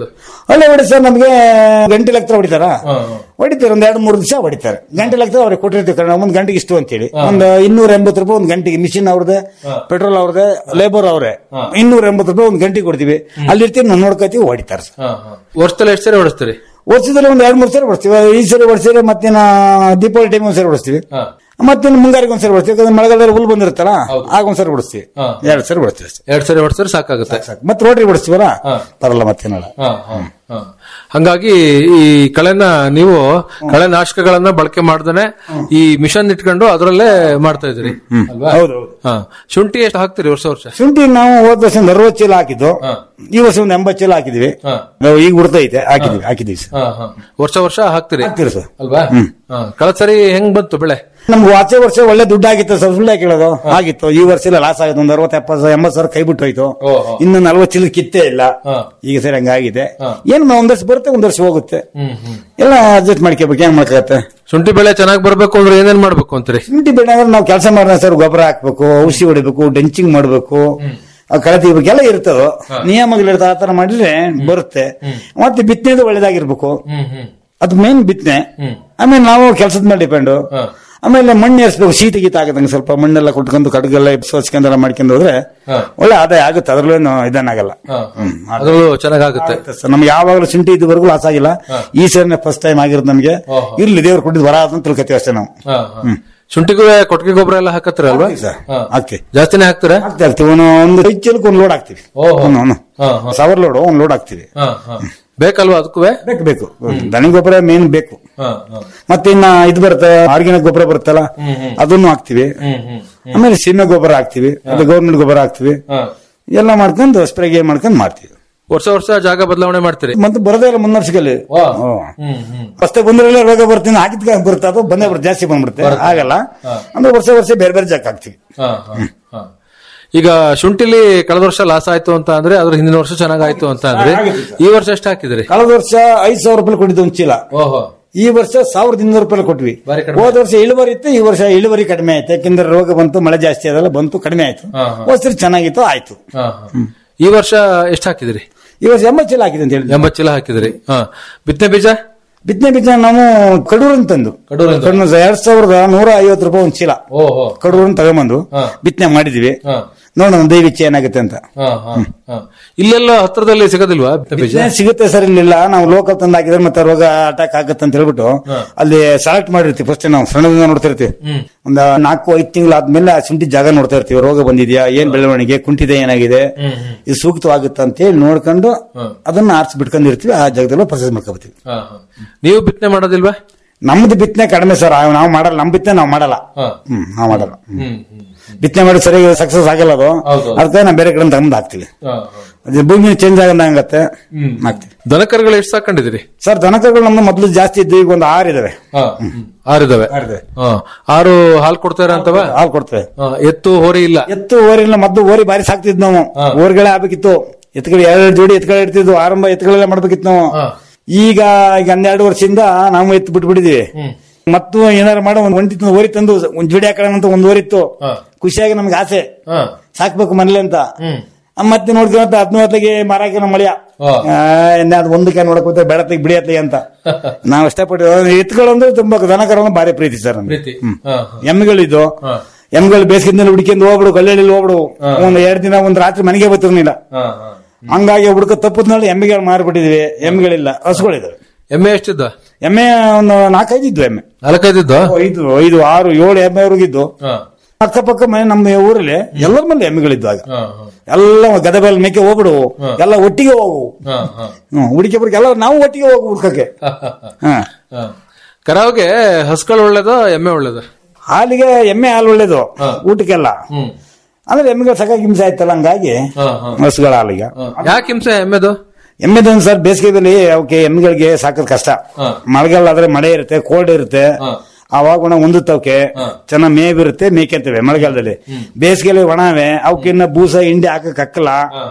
ಒಳ್ಳೆ ಹೊಡಿ ಸರ್ ನಮಗೆ ಗಂಟೆ ಲೆಕ್ಕ ಹೊಡಿತಾರ ಹೊಡಿತಾರೆ ಒಂದ್ ಎರಡು ಮೂರು ದಿವಸ ಹೊಡಿತಾರೆ ಗಂಟೆ ಲೆಕ್ಕ ಅವ್ರಿಗೆ ಕೊಟ್ಟಿರ್ತೀವಿ ಕಣ ಒಂದ್ ಗಂಟೆಗೆ ಇಷ್ಟು ಅಂತೇಳಿ ಒಂದು ಇನ್ನೂರ ಎಂಬತ್ತು ರೂಪಾಯಿ ಒಂದ್ ಗಂಟೆಗೆ ಮಿಷಿನ್ ಅವ್ರದೇ ಪೆಟ್ರೋಲ್ ಅವ್ರದೇ ಲೇಬರ್ ಅವ್ರೆ ಇನ್ನೂರ ಎಂಬತ್ತು ರೂಪಾಯಿ ಒಂದ್ ಗಂಟೆಗೆ ಕೊಡ್ತೀವಿ ಅಲ್ಲಿರ್ತೀವಿ ನಾವು ನೋಡ್ಕೋತೀವಿ ಹೊಡಿತಾರೆ ಸರ್ ವರ್ಷದಲ್ಲಿ ಎಷ್ಟು ಸರಿ ಹೊಡಿಸ್ತೀರಿ ವರ್ಷದಲ್ಲಿ ಒಂದ್ ಎರಡು ಮೂರು ಸರಿ ಹೊಡಿಸ್ತೀವಿ ಈ ಸರಿ ಹೊಡಿಸಿದ್ರೆ ಮತ್ತಿನ ದೀಪಾವಳಿ ಟೈಮ್ ಒಂದ್ಸರಿ ಹೊಡಿಸ್ತೀವಿ ಮತ್ತಿನ್ನು ಮುಂಗಾರಿಗೆ ಒಂದ್ಸರಿ ಹೊಡಿಸ್ತೀವಿ ಯಾಕಂದ್ರೆ ಮಳೆಗಾಲದಲ್ಲಿ ಹುಲ್ ಬಂದಿರುತ್ತಲ್ಲ ಆಗ ಒಂದ್ಸರಿ ಹೊಡಿಸ್ತೀವಿ ಎರಡು ಸರಿ ಹೊಡಿಸ್ತೀವಿ ಅಷ್ಟೇ ಎರಡ್ ಸರಿ ಹೊಡಿಸಿದ್ರೆ ಸಾಕಾಗುತ್ತೆ ಮತ್ತೆ ರೋಟ್ರಿ ಹೊಡಿಸ್ತೀವಲ್ಲ ಬರಲ್ಲ ಮತ್ತೇನಲ್ಲ ಹ, ಹ, ಹ. ಹಂಗಾಗಿ ಈ ಕಳೆನ ನೀವು ಕಳೆ ನಾಶಕಗಳನ್ನ ಬಳಕೆ ಮಾಡ್ದೇನೆ ಈ ಮಿಷನ್ ಇಟ್ಕೊಂಡು ಅದರಲ್ಲೇ ಮಾಡ್ತಾ ಇದ್ರಿ ಅಲ್ವಾ ಹೌದು ಹೌದು ಹ. ಶುಂಠಿ ಎಷ್ಟು ಹಾಕ್ತಿರಿ ವರ್ಷ ವರ್ಷ ಶುಂಠಿ ನಾವು ಹೋದ ವರ್ಷ ಒಂದು ಅರವತ್ತು ಚೀಲ ಹಾಕಿದ್ದು ಈ ವರ್ಷ ಒಂದು ಎಂಬತ್ತು ಚೀಲ ಹಾಕಿದ್ವಿ ಹ. ನಾವು ಈಗ ಉಡ್ತೈತೆ ಹಾಕಿದ್ವಿ ಹಾಕಿದ್ವಿ ಸರ್ ಹ, ಹ. ವರ್ಷ ವರ್ಷ ಹಾಕ್ತಿರಿ ಹಾಕ್ತೀರಿ ಸರ್ ಅಲ್ವಾ ಹ. ಕಳೆದ ಸರಿ ಹೆಂಗ್ ಬಂತು ಬೆಳೆ ನಮ್ಗೆ ಆಚೆ ವರ್ಷ ಒಳ್ಳೆ ದುಡ್ಡು ಆಗಿತ್ತು ಸರ್ ಸುಳ್ಳು ಕೇಳೋದು ಆಗಿತ್ತು ಈ ವರ್ಷ ಇಲ್ಲ ಲಾಸ್ ಆಗಿದೆ ಒಂದು ಅರವತ್ತು ಎಪ್ಪತ್ತು ಎಂಬತ್ತು ಸಾವಿರ ಕೈ ಬಿಟ್ಟು ಹೋಯ್ತು ಓಹೋ. ಇನ್ನು ನಲ್ವತ್ತು ಚೀಲ ಕಿತ್ತೇ ಇಲ್ಲ ಹ. ಈಗ ಸರಿ ಹಂಗಾಗಿದೆ ಏನ್ ಒಂದ್ ವರ್ಷ ಬರುತ್ತೆ ಒಂದ್ ವರ್ಷ ಹೋಗುತ್ತೆ ಹ್ಮ್ ಹ್ಮ್ ಎಲ್ಲ ಅಡ್ಜಸ್ಟ್ ಮಾಡ್ಕೋಬೇಕು ಏನ್ ಮಾಡ್ಕೊತ್ತೆ ಶುಂಠಿ ಬೆಳೆ ಚೆನ್ನಾಗಿ ಬರ್ಬೇಕು ಅಂದ್ರೆ ಏನೇನ್ ಮಾಡ್ಬೇಕು ಅಂತೀರಿ ಶುಂಠಿ ಬೆಳೆ ಅಂದ್ರೆ ನಾವು ಕೆಲಸ ಮಾಡೋಣ ಸರ್ ಗೊಬ್ಬರ ಹಾಕ್ಬೇಕು ಔಷಧಿ ಹೊಡಿಬೇಕು ಡೆಂಚಿಂಗ್ ಮಾಡ್ಬೇಕು ಆ ಕಳೆ ತೆಗಿಬೇಕು ಎಲ್ಲ ಇರ್ತದೋ ನಿಯಮಗಳಿರ್ತಾವ ಆ ತರ ಮಾಡಿದ್ರೆ ಬರುತ್ತೆ ಮತ್ತೆ ಬಿತ್ತನೆದು ಒಳ್ಳೇದಾಗಿರ್ಬೇಕು ಹ್ಮ್ ಹ್ಮ್ ಅದು ಮೇನ್ ಬಿತ್ತನೆ ಆಮೇಲೆ ನಾವು ಕೆಲಸದ ಮೇಲೆ ಡಿಪೆಂಡ್ ಆಮೇಲೆ ಮಣ್ಣು ಏರಿಸ್ಬೇಕು ಶೀತ ಗೀತ ಆಗದಂಗೆ ಸ್ವಲ್ಪ ಮಣ್ಣೆಲ್ಲ ಕೊಟ್ಕೊಂಡು ಕಡ್ಗೆಲ್ಲ ಸೋಚ್ಕೊಂಡೆಲ್ಲ ಮಾಡ್ಕೊಂಡು ಹೋದ್ರೆ ಒಳ್ಳೆ ಆದಾಯ ಆಗುತ್ತೆ ಅದ್ರಲ್ಲೇನು ಇದನ್ನಾಗಲ್ಲ ಹ್ಮ್. ಅದ್ರಲ್ಲೂ ಚೆನ್ನಾಗಾಗುತ್ತೆ ಆಗುತ್ತೆ ಸರ್ ನಮ್ಗೆ ಯಾವಾಗಲೂ ಶುಂಠಿ ಇದುವರೆಗೂ ಲಾಸ್ ಆಗಿಲ್ಲ ಈ ಸರಿನೇ ಫಸ್ಟ್ ಟೈಮ್ ಆಗಿರೋದು ನಮಗೆ ಇರ್ಲಿ ದೇವ್ರು ಕೊಟ್ಟಿದ್ದು ವರ ಅಂತ ತಿಳ್ಕೊತೀವಿ ಅಷ್ಟೇ ನಾವು ಹ, ಹ. ಶುಂಠಿಗೂ ಕೊಟ್ಟಿಗೆ ಗೊಬ್ಬರ ಎಲ್ಲ ಹಾಕತ್ತೀರ ಅಲ್ವಾ ಸರ್ ಹ. ಹಾಕ್ತಿವಿ ಜಾಸ್ತಿನೇ ಹಾಕ್ತೀರಾ ಹಾಕ್ತಾ ಇರ್ತೀವಿ ಒಂದು ಒಂದು ಐದು ಚೀಲಕ್ಕೆ ಒಂದು ಲೋಡ್ ಹಾಕ್ತಿವಿ ಓಹೋ. ಒಂದು- ಒಂದು. ಹ, ಹ. ಸಾವಿರ ಲೋಡ್ ಒಂದು ಲೋಡ್ ಹಾಕ್ತಿವಿ ಹ, ಹ. ಬೇಕಲ್ವಾ ಅದಕ್ಕೂ ಬೇಕು ಬೇಕು ದನಿ ಗೊಬ್ಬರ ಮೇನ್ ಬೇಕು ಮತ್ತೆ ಇನ್ನ ಇದು ಬರುತ್ತೆ ಆರ್ಗ್ಯಾನಿಕ್ ಗೊಬ್ಬರ ಬರುತ್ತಲ್ಲ ಅದನ್ನು ಹಾಕ್ತಿವಿ ಆಮೇಲೆ ಸೀಮೆ ಗೊಬ್ಬರ ಹಾಕ್ತಿವಿ ಅದು ಗೌರ್ಮೆಂಟ್ ಗೊಬ್ಬರ ಹಾಕ್ತಿವಿ ಎಲ್ಲ ಮಾಡ್ಕೊಂಡು ಸ್ಪ್ರೇ ಮಾಡ್ಕೊಂಡು ಮಾಡ್ತೀವಿ ವರ್ಷ ವರ್ಷ ಜಾಗ ಬದಲಾವಣೆ ಮಾಡ್ತೀರಿ ಮತ್ತೆ ಬರೋದೇ ಇಲ್ಲ ಮುನ್ನರ್ಸ್ಕಲ್ಲಿ ಹ್ಮ್ ಹ್ಮ್ ಫಸ್ಟ್ ಬಂದ್ರೆ ರೋಗ ಬರ್ತೀನಿ ಹಾಕಿದ್ಕ ಬರುತ್ತೆ ಅದು ಬಂದೇ ಬರುತ್ತೆ ಜಾಸ್ತಿ ಬಂದ್ಬಿಡುತ್ತೆ ಆಗಲ್ಲ ಅಂದ್ರೆ ವರ್ಷ ವರ್ಷ ಬೇರೆ ಬೇರೆ ಜಾಗ ಹಾಕ್ತಿವಿ ಹ, ಹ, ಹ. ಈಗ ಶುಂಠಿಲಿ ಕಳೆದ ವರ್ಷ ಲಾಸ್ ಆಯ್ತು ಅಂತ ಅಂದ್ರೆ ಅದ್ರ ಹಿಂದಿನ ವರ್ಷ ಚೆನ್ನಾಗಾಯ್ತು ಅಂತ ಅಂದ್ರೆ ಈ ವರ್ಷ ಎಷ್ಟು ಹಾಕಿದ್ರಿ ಕಳೆದ ವರ್ಷ ಐದ್ ಸಾವಿರ ರೂಪಾಯಿ ಕೊಟ್ಟಿದ್ದು ಒಂದು ಚೀಲ ಓಹೋ ಈ ವರ್ಷ ಸಾವಿರದ ಇನ್ನೂರು ರೂಪಾಯಿ ಕೊಟ್ವಿ ಬಾರಿ ಕಡಿಮೆ. ಹೋದ ವರ್ಷ ಇಳುವರಿ ಇತ್ತು ಈ ವರ್ಷ ಇಳುವರಿ ಕಡಿಮೆ ಆಯ್ತು ಯಾಕೆಂದ್ರೆ ರೋಗ ಬಂತು ಮಳೆ ಜಾಸ್ತಿ ಅದಲ್ಲ ಬಂತು ಕಡಿಮೆ ಆಯ್ತು ಹಾ, ಹಾ. ಹೋದ ಸರಿ ಚೆನ್ನಾಗಿತ್ತು ಆಯ್ತು ಹ, ಹ. ಈ ವರ್ಷ ಎಷ್ಟು ಹಾಕಿದ್ರಿ ಈ ವರ್ಷ ಎಂಬತ್ತು ಚೀಲ ಹಾಕಿದೆ ಅಂತ ಹೇಳಿ ಎಂಬತ್ ಚೀಲ ಹಾಕಿದ್ರಿ ಹ ಬಿತ್ತನೆ ಬೀಜ ಬಿತ್ತನೆ ಬೀಜ ನಾವು ಕಡೂರನ್ ತಂದು ಕಡೂರಿಂದ? ಕಡೂರಿನ ಎರಡ್ ಸಾವಿರದ ನೂರ ಐವತ್ತು ರೂಪಾಯಿ ಒಂದು ಚೀಲ ಓಹೋ ಕಡೂರನ್ ತಗೊಂಬಂದು ಹಾ. ಬಿತ್ತನೆ ಮಾಡಿದ್ವಿ ಹ, ನೋಡೋಣ ದಯವಿಚ್ಚೆ ಏನಾಗುತ್ತೆ ಅಂತ ಹ, ಹ, ಹ. ಇಲ್ಲೆಲ್ಲ ಹತ್ರದಲ್ಲಿ ಸಿಗೋದಿಲ್ವಾ ಬಿತ್ತನೆ ಬೀಜ ಬಿತ್ತನೆ ಸಿಗುತ್ತೆ ಸರ್ ಇಲ್ಲಿಲ್ಲ ನಾವು ಲೋಕಲ್ ತಂದು ಹಾಕಿದ್ರೆ ಮತ್ತೆ ರೋಗ ಅಟ್ಯಾಕ್ ಆಗುತ್ತೆ ಅಂತ ಹೇಳ್ಬಿಟ್ಟು ಅಲ್ಲಿ ಸೆಲೆಕ್ಟ್ ಮಾಡಿರ್ತೀವಿ ಫಸ್ಟ್ ನಾವು ಸಣ್ಣದಿಂದ ನೋಡ್ತಿರ್ತೀವಿ ಒಂದ್ ನಾಲ್ಕು ಐದು ತಿಂಗಳಾದ್ಮೇಲೆ ಆ ಶುಂಠಿ ಜಾಗ ನೋಡ್ತಾ ಇರ್ತೀವಿ ರೋಗ ಬಂದಿದ್ಯಾ ಏನ್ ಬೆಳವಣಿಗೆ ಕುಂಠಿದೆ ಏನಾಗಿದೆ ಇದು ಸೂಕ್ತವಾಗುತ್ತೆ ಅಂತ ಹೇಳಿ ನೋಡ್ಕೊಂಡು ಅದನ್ನ ಆರ್ಸಿ ಬಿಟ್ಕೊಂಡಿರ್ತೀವಿ ಆ ಜಾಗದಲ್ಲಿ ಪ್ರೊಸೆಸ್ ಮಾಡ್ಕೊಬತ್ತೀವಿ ಹ, ಹ. ನೀವು ಬಿತ್ತನೆ ಮಾಡೋದಿಲ್ವಾ ನಮ್ದು ಬಿತ್ತನೆ ಕಡಿಮೆ ಸರ್ ನಾವು ಮಾಡಲ್ಲ ನಮ್ ಬಿತ್ತನೆ ನಾವು ಮಾಡಲ್ಲ ಹ. ಹ್ಮ್ ನಾವು ಮಾಡಲ್ಲ ಹ್ಮ್. ಹ್ಮ್ ಹ್ಮ್ ಬಿತ್ತನೆ ಮಾಡಿ ಸರಿಯಾಗಿ ಸಕ್ಸಸ್ ಆಗಲ್ಲ ಅದು ಹೌದು. ಅದಕ್ಕೆ ನಾವು ಬೇರೆ ಕಡೆ ತಗೊಂಡು ಹಾಕ್ತಿವಿ ಹ, ಹ. ಅದು ಭೂಮಿ ಚೇಂಜ್ ಆಗಂಗತ್ತೆ ಹಾಕ್ತಿವಿ ದನಕರುಗಳು ಎಷ್ಟು ಸಾಕೊಂಡಿದ್ದೀರಿ ಸರ್ ದನಕರುಗಳು ನಮ್ದು ಮೊದಲು ಜಾಸ್ತಿ ಇದ್ದು ಈಗ ಒಂದು ಆರು ಇದಾವೆ ಹ, ಆರಿದಾವೆ ಆರಿದಾವೆ. ಹ. ಆರು ಹಾಲು ಕೊಡ್ತಾರ ಅಂತವ ಹಾಲು ಕೊಡ್ತೇವೆ ಹ, ಎತ್ತು ಹೋರಿ ಇಲ್ಲ ಎತ್ತು ಓರಿಲ್ಲ ಮೊದ್ಲು ಓರಿ ಬಾರಿ ಸಾಕ್ತಿದ್ ನಾವು ಓರಿಗಳೇ ಆಗ್ಬೇಕಿತ್ತು ಎತ್ತುಗಳು ಎರಡು ಜೋಡಿ ಎತ್ತುಗಳು ಇಡ್ತಿದ್ವು ಆರಂಭ ಎತ್ತುಗಳೆಲ್ಲ ಮಾಡ್ಬೇಕಿತ್ತು ನಾವು ಈಗ ಈಗ ಹನ್ನೆರಡು ವರ್ಷದಿಂದ ನಾವು ಎತ್ತು ಬಿಟ್ಬಿಟ್ಟಿದೀವಿ ಮತ್ತು ಏನಾರು ಮಾಡೋ ಒಂದ್ ಒಂಟಿ ತಂದು ಓರಿ ತಂದು ಒಂದ್ ಜೋಡಿ ಹಾಕೋಣ ಅಂತ ಒಂದ್ ಓರಿತ್ತು ಖುಷಿಯಾಗಿ ನಮ್ಗೆ ಆಸೆ ಹ. ಸಾಕ್ಬೇಕು ಮನೇಲಿ ಅಂತ ಆ, ಮತ್ತೆ ನೋಡ್ಕೊಂತ ಹದಿನೂವತ್ತಿಗೆ ಮಾರಾಕ ನಮ್ಮ ಮಳೆಯ ಹಾ. ಅದು ಒಂದಕ್ಕೆ ನೋಡಕ್ ಹೋಗ್ತಾರೆ ಬೆಳತ್ತಿಗೆ ಬಿಡಿಯತ್ಲಿ ಅಂತ ನಾವು ಇಷ್ಟಪಟ್ಟು ಎತ್ತುಗಳು ಅಂದ್ರೆ ತುಂಬಾ ದನಕರ ಭಾರಿ ಪ್ರೀತಿ ಸರ್ ನಮ್ಗೆ ಪ್ರೀತಿ ಹ, ಹ. ಎಮ್ಮೆಗಳಿದ್ದು ಹ. ಎಮ್ಮೆಗಳು ಬೇಸಿಗೆದಲ್ಲಿ ಹುಡುಕಿಂದು ಹೋಗ್ಬಿಡು ಕಲ್ಲಳ್ಳಿ ಹೋಗ್ಬಿಡು ಒಂದ್ ಎರಡ್ ದಿನ ಒಂದ್ ರಾತ್ರಿ ಮನೆಗೆ ಬರ್ತಿರ್ಲಿಲ್ಲ ಹ, ಹ. ಹಂಗಾಗಿ ಹುಡುಕ ತಪ್ಪದ್ನಲ್ಲಿ ಎಮ್ಮೆಗಳು ಮಾರ್ಬಿಟ್ಟಿದ್ವಿ ಎಮ್ಮೆಗಳಿಲ್ಲ ಹಸುಗಳಿದಾವೆ ಎಮ್ಮೆ ಎಷ್ಟಿದ್ದ ಎಮ್ಮೆ ಒಂದು ನಾಲ್ಕೈದು ಇದ್ವು ಎಮ್ಮೆ ನಾಲ್ಕೈದಿದ್ದು ಐದು ಐದು ಆರು ಏಳು ಎಮ್ಮೆವರೆಗಿದ್ದು ಹ, ಅಕ್ಕಪಕ್ಕ ಮನೆ ನಮ್ಮ ಊರಲ್ಲಿ ಎಲ್ಲರ ಮನೆ ಎಮ್ಮೆಗಳಿದ್ವು ಆಗ ಹ, ಹ. ಎಲ್ಲ ಗದೆ ಮೇಲೆ ಮೇಕೆ ಹೋಗ್ಬಿಡು ಎಲ್ಲ ಒಟ್ಟಿಗೆ ಹೋಗು ಹ, ಹ. ಹ್ಮ್ ಹುಡುಕಿ ಬುಡ್ಕಿ ಎಲ್ಲ ನಾವು ಒಟ್ಟಿಗೆ ಹೋಗು ಹುಡ್ಕಕ್ಕೆ ಹ, ಹ, ಹ. ಹ ಹ. ಕರಾವ್ಗೆ ಹಸ್ಗಳು ಒಳ್ಳೇದ ಎಮ್ಮೆ ಒಳ್ಳೇದ ಹಾಲಿಗೆ ಎಮ್ಮೆ ಹಾಲು ಒಳ್ಳೇದು ಊಟಕ್ಕೆಲ್ಲ ಹ್ಮ್ ಅಂದ್ರೆ ಎಮ್ಮೆಗಳು ಸಾಕಾಗಿ ಹಿಂಸೆ ಆಯ್ತಲ್ಲ ಹಂಗಾಗಿ ಹ, ಹ. ಹಸುಗಳ ಹಾಲಿಗೆ ಯಾಕೆ ಹಿಂಸೆ ಎಮ್ಮೆದು ಎಮ್ಮೆದೊಂದು ಸರ್ ಬೇಸಿಗೆದಲ್ಲಿ ಅವಕ್ಕೆ ಎಮ್ಮೆಗಳಿಗೆ ಸಾಕೋದ್ ಕಷ್ಟ ಹ. ಮಳೆಗಾಲ ಆದ್ರೆ ಮಳೆ ಇರುತ್ತೆ ಕೋಲ್ಡ್ ಇರುತ್ತೆ ಹ. ಅವಾಗ ಒಣ ಹೊಂದುತ್ತವಕ್ಕೆ ಚೆನ್ನಾಗ್ ಮೇವ್ ಇರುತ್ತೆ ಮೇಯ್ಕೊಂತವೆ ಮಳೆಗಾಲದಲ್ಲಿ ಬೇಸಿಗೆಯಲ್ಲಿ ಒಣವೆ ಅವಕ್ಕಿನ್ನ ಬೂಸ ಹಿಂಡಿ ಹಾಕಕ್ ಹಾಕಲ್ಲ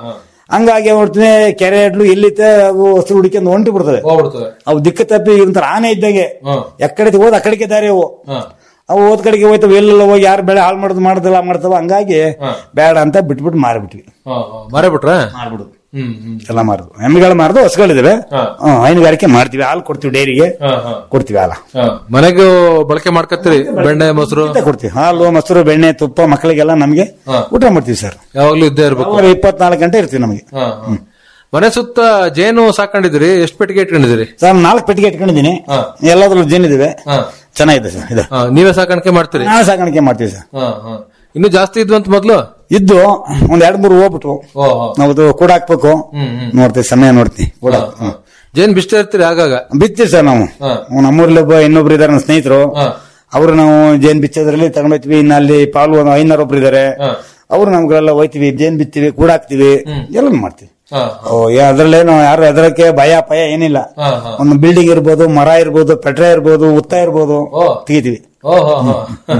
ಹಂಗಾಗಿ ಹೊಡ್ತೀನಿ ಕೆರೆ ಹಡ್ಲು ಎಲ್ಲಿತ್ತೆ ಅವು ಹಸಿರು ಹುಡುಕೊಂಡು ಹೊಂಟು ಬಿಡ್ತವೆ ಹೋಗ್ಬಿಡ್ತದೆ ಅವು ದಿಕ್ಕ ತಪ್ಪಿ ಒಂಥರ ಆನೆ ಇದ್ದಂಗೆ ಹ. ಎಕ್ಕಡೆ ಹೋದ್ ಅಕ್ಕಡಿಗೆ ದಾರಿ ಅವು ಹ. ಅವು ಹೋದ್ ಕಡೆಗೆ ಹೋಯ್ತವೆ ಎಲ್ಲೆಲ್ಲ ಹೋಗಿ ಯಾರು ಬೆಳೆ ಹಾಳು ಮಾಡೋದು ಮಾಡೋದಿಲ್ಲ ಮಾಡ್ತಾವ ಹಂಗಾಗಿ ಬೇಡ ಅಂತ ಬಿಟ್ಬಿಟ್ಟು ಮಾರ್ಬಿಟ್ವಿ ಹ, ಹ. ಮಾರೇ ಬಿಟ್ರ ಮಾರ್ಬಿಡು ಹ್ಮ್ ಹ್ಮ್ ಎಲ್ಲ ಮಾರುದು ಎಮ್ಮೆಗಳು ಮಾರುದು ಹಸುಗಳಿದಾವೆ ಹಾ. ಹ್ಮ್, ಹೈನುಗಾರಿಕೆ ಮಾಡ್ತೀವಿ ಹಾಲು ಕೊಡ್ತೀವಿ ಡೈರಿಗೆ ಹಾ, ಹಾ. ಕೊಡ್ತೀವಿ ಹಾಲು ಹಾ. ಮನೆಗೂ ಬಳಕೆ ಮಾಡ್ಕತ್ತೀರಿ ಬೆಣ್ಣೆ ಮೊಸರು ಊಟ ಕೊಡ್ತೀವಿ ಹಾಲು ಮೊಸರು ಬೆಣ್ಣೆ ತುಪ್ಪ ಮಕ್ಕಳಿಗೆಲ್ಲ ನಮಗೆ ಹಾ. ಊಟ ಮಾಡ್ತೀವಿ ಸರ್ ಯಾವಾಗ್ಲೂ ಇದ್ದೇ ಇರ್ಬೇಕು ಅವ್ರು ಇಪ್ಪತ್ನಾಲ್ಕು ಗಂಟೆ ಇರ್ತೀವಿ ನಮಗೆ ಹಾ, ಹಾ. ಮನೆ ಸುತ್ತ ಜೇನು ಸಾಕೊಂಡಿದಿರಿ ಎಷ್ಟು ಪೆಟ್ಟಿಗೆ ಇಟ್ಕೊಂಡಿದಿರಿ ಸರ್ ನಾಲ್ಕು ಪೆಟ್ಟಿಗೆ ಇಟ್ಕೊಂಡಿದ್ದೀನಿ ಹಾ. ಎಲ್ಲಾದ್ರೂ ಜೇನಿದಾವೆ ಹಾ. ಚೆನ್ನಾಗಿದೆ ಸರ್ ಇದು ಹಾ, ನೀವೇ ಸಾಕಾಣಿಕೆ ಮಾಡ್ತೀರಿ ನಾವೇ ಸಾಕಾಣಿಕೆ ಮಾಡ್ತೀವಿ ಸರ್ ಹಾ, ಹಾ. ಇನ್ನು ಜಾಸ್ತಿ ಇದ್ವಂತ ಮೊದ್ಲು ಇದ್ದು ಒಂದ್ ಎರಡ್ ಮೂರು ಹೋಗ್ಬಿಟ್ಟು ಓ, ಹೋ. ನಾವು ಅದು ಕೂಡ ಹಾಕ್ಬೇಕು ಹ್ಮ್, ಹ್ಮ್. ನೋಡ್ತೀವಿ ಸಮಯ ನೋಡ್ತೀವಿ ಕೂಡ ಹಾ, ಹಾ. ಜೇನ್ ಬಿಸ್ತಾ ಇರ್ತೀರಿ ಆಗಾಗ ಬಿತ್ತೀವಿ ಸರ್ ನಾವು ಹಾ. ನಮ್ಮೂರಲ್ಲಿ ಒಬ್ಬ ಇನ್ನೊಬ್ರು ಇದಾರೆ ನನ್ನ ಸ್ನೇಹಿತರು ಹಾ. ಅವರು ನಾವು ಜೇನ್ ಬಿಚ್ಚೋದ್ರಲ್ಲಿ ತಗೊಂಡೋಗ್ತೀವಿ ಇನ್ನು ಅಲ್ಲಿ ಪಾಲು ಒಂದು ಐನೂರು ಒಬ್ರು ಇದಾರೆ ಹಾ. ಅವ್ರು ನಮ್ಗೆಲ್ಲ ಹೋಯ್ತಿವಿ ಜೇನ್ ಬಿತ್ತೀವಿ ಕೂಡ ಹಾಕ್ತಿವಿ ಎಲ್ಲ ಮಾಡ್ತೀವಿ ಹಾ, ಓ ಯಾ- ಅದ್ರಲ್ಲೇನು ಯಾರು ಹೆದರಕ್ಕೆ ಭಯ ಭಯ ಏನಿಲ್ಲ ಹಾ, ಹಾ. ಒಂದು ಬಿಲ್ಡಿಂಗ್ ಇರ್ಬೋದು ಮರ ಇರ್ಬೋದು ಪೆಟ್ರ ಇರ್ಬೋದು ಉತ್ತ ಇರ್ಬೋದು ಓ. ತೆಗಿತೀವಿ ಓ, ಹೋ, ಹೋ.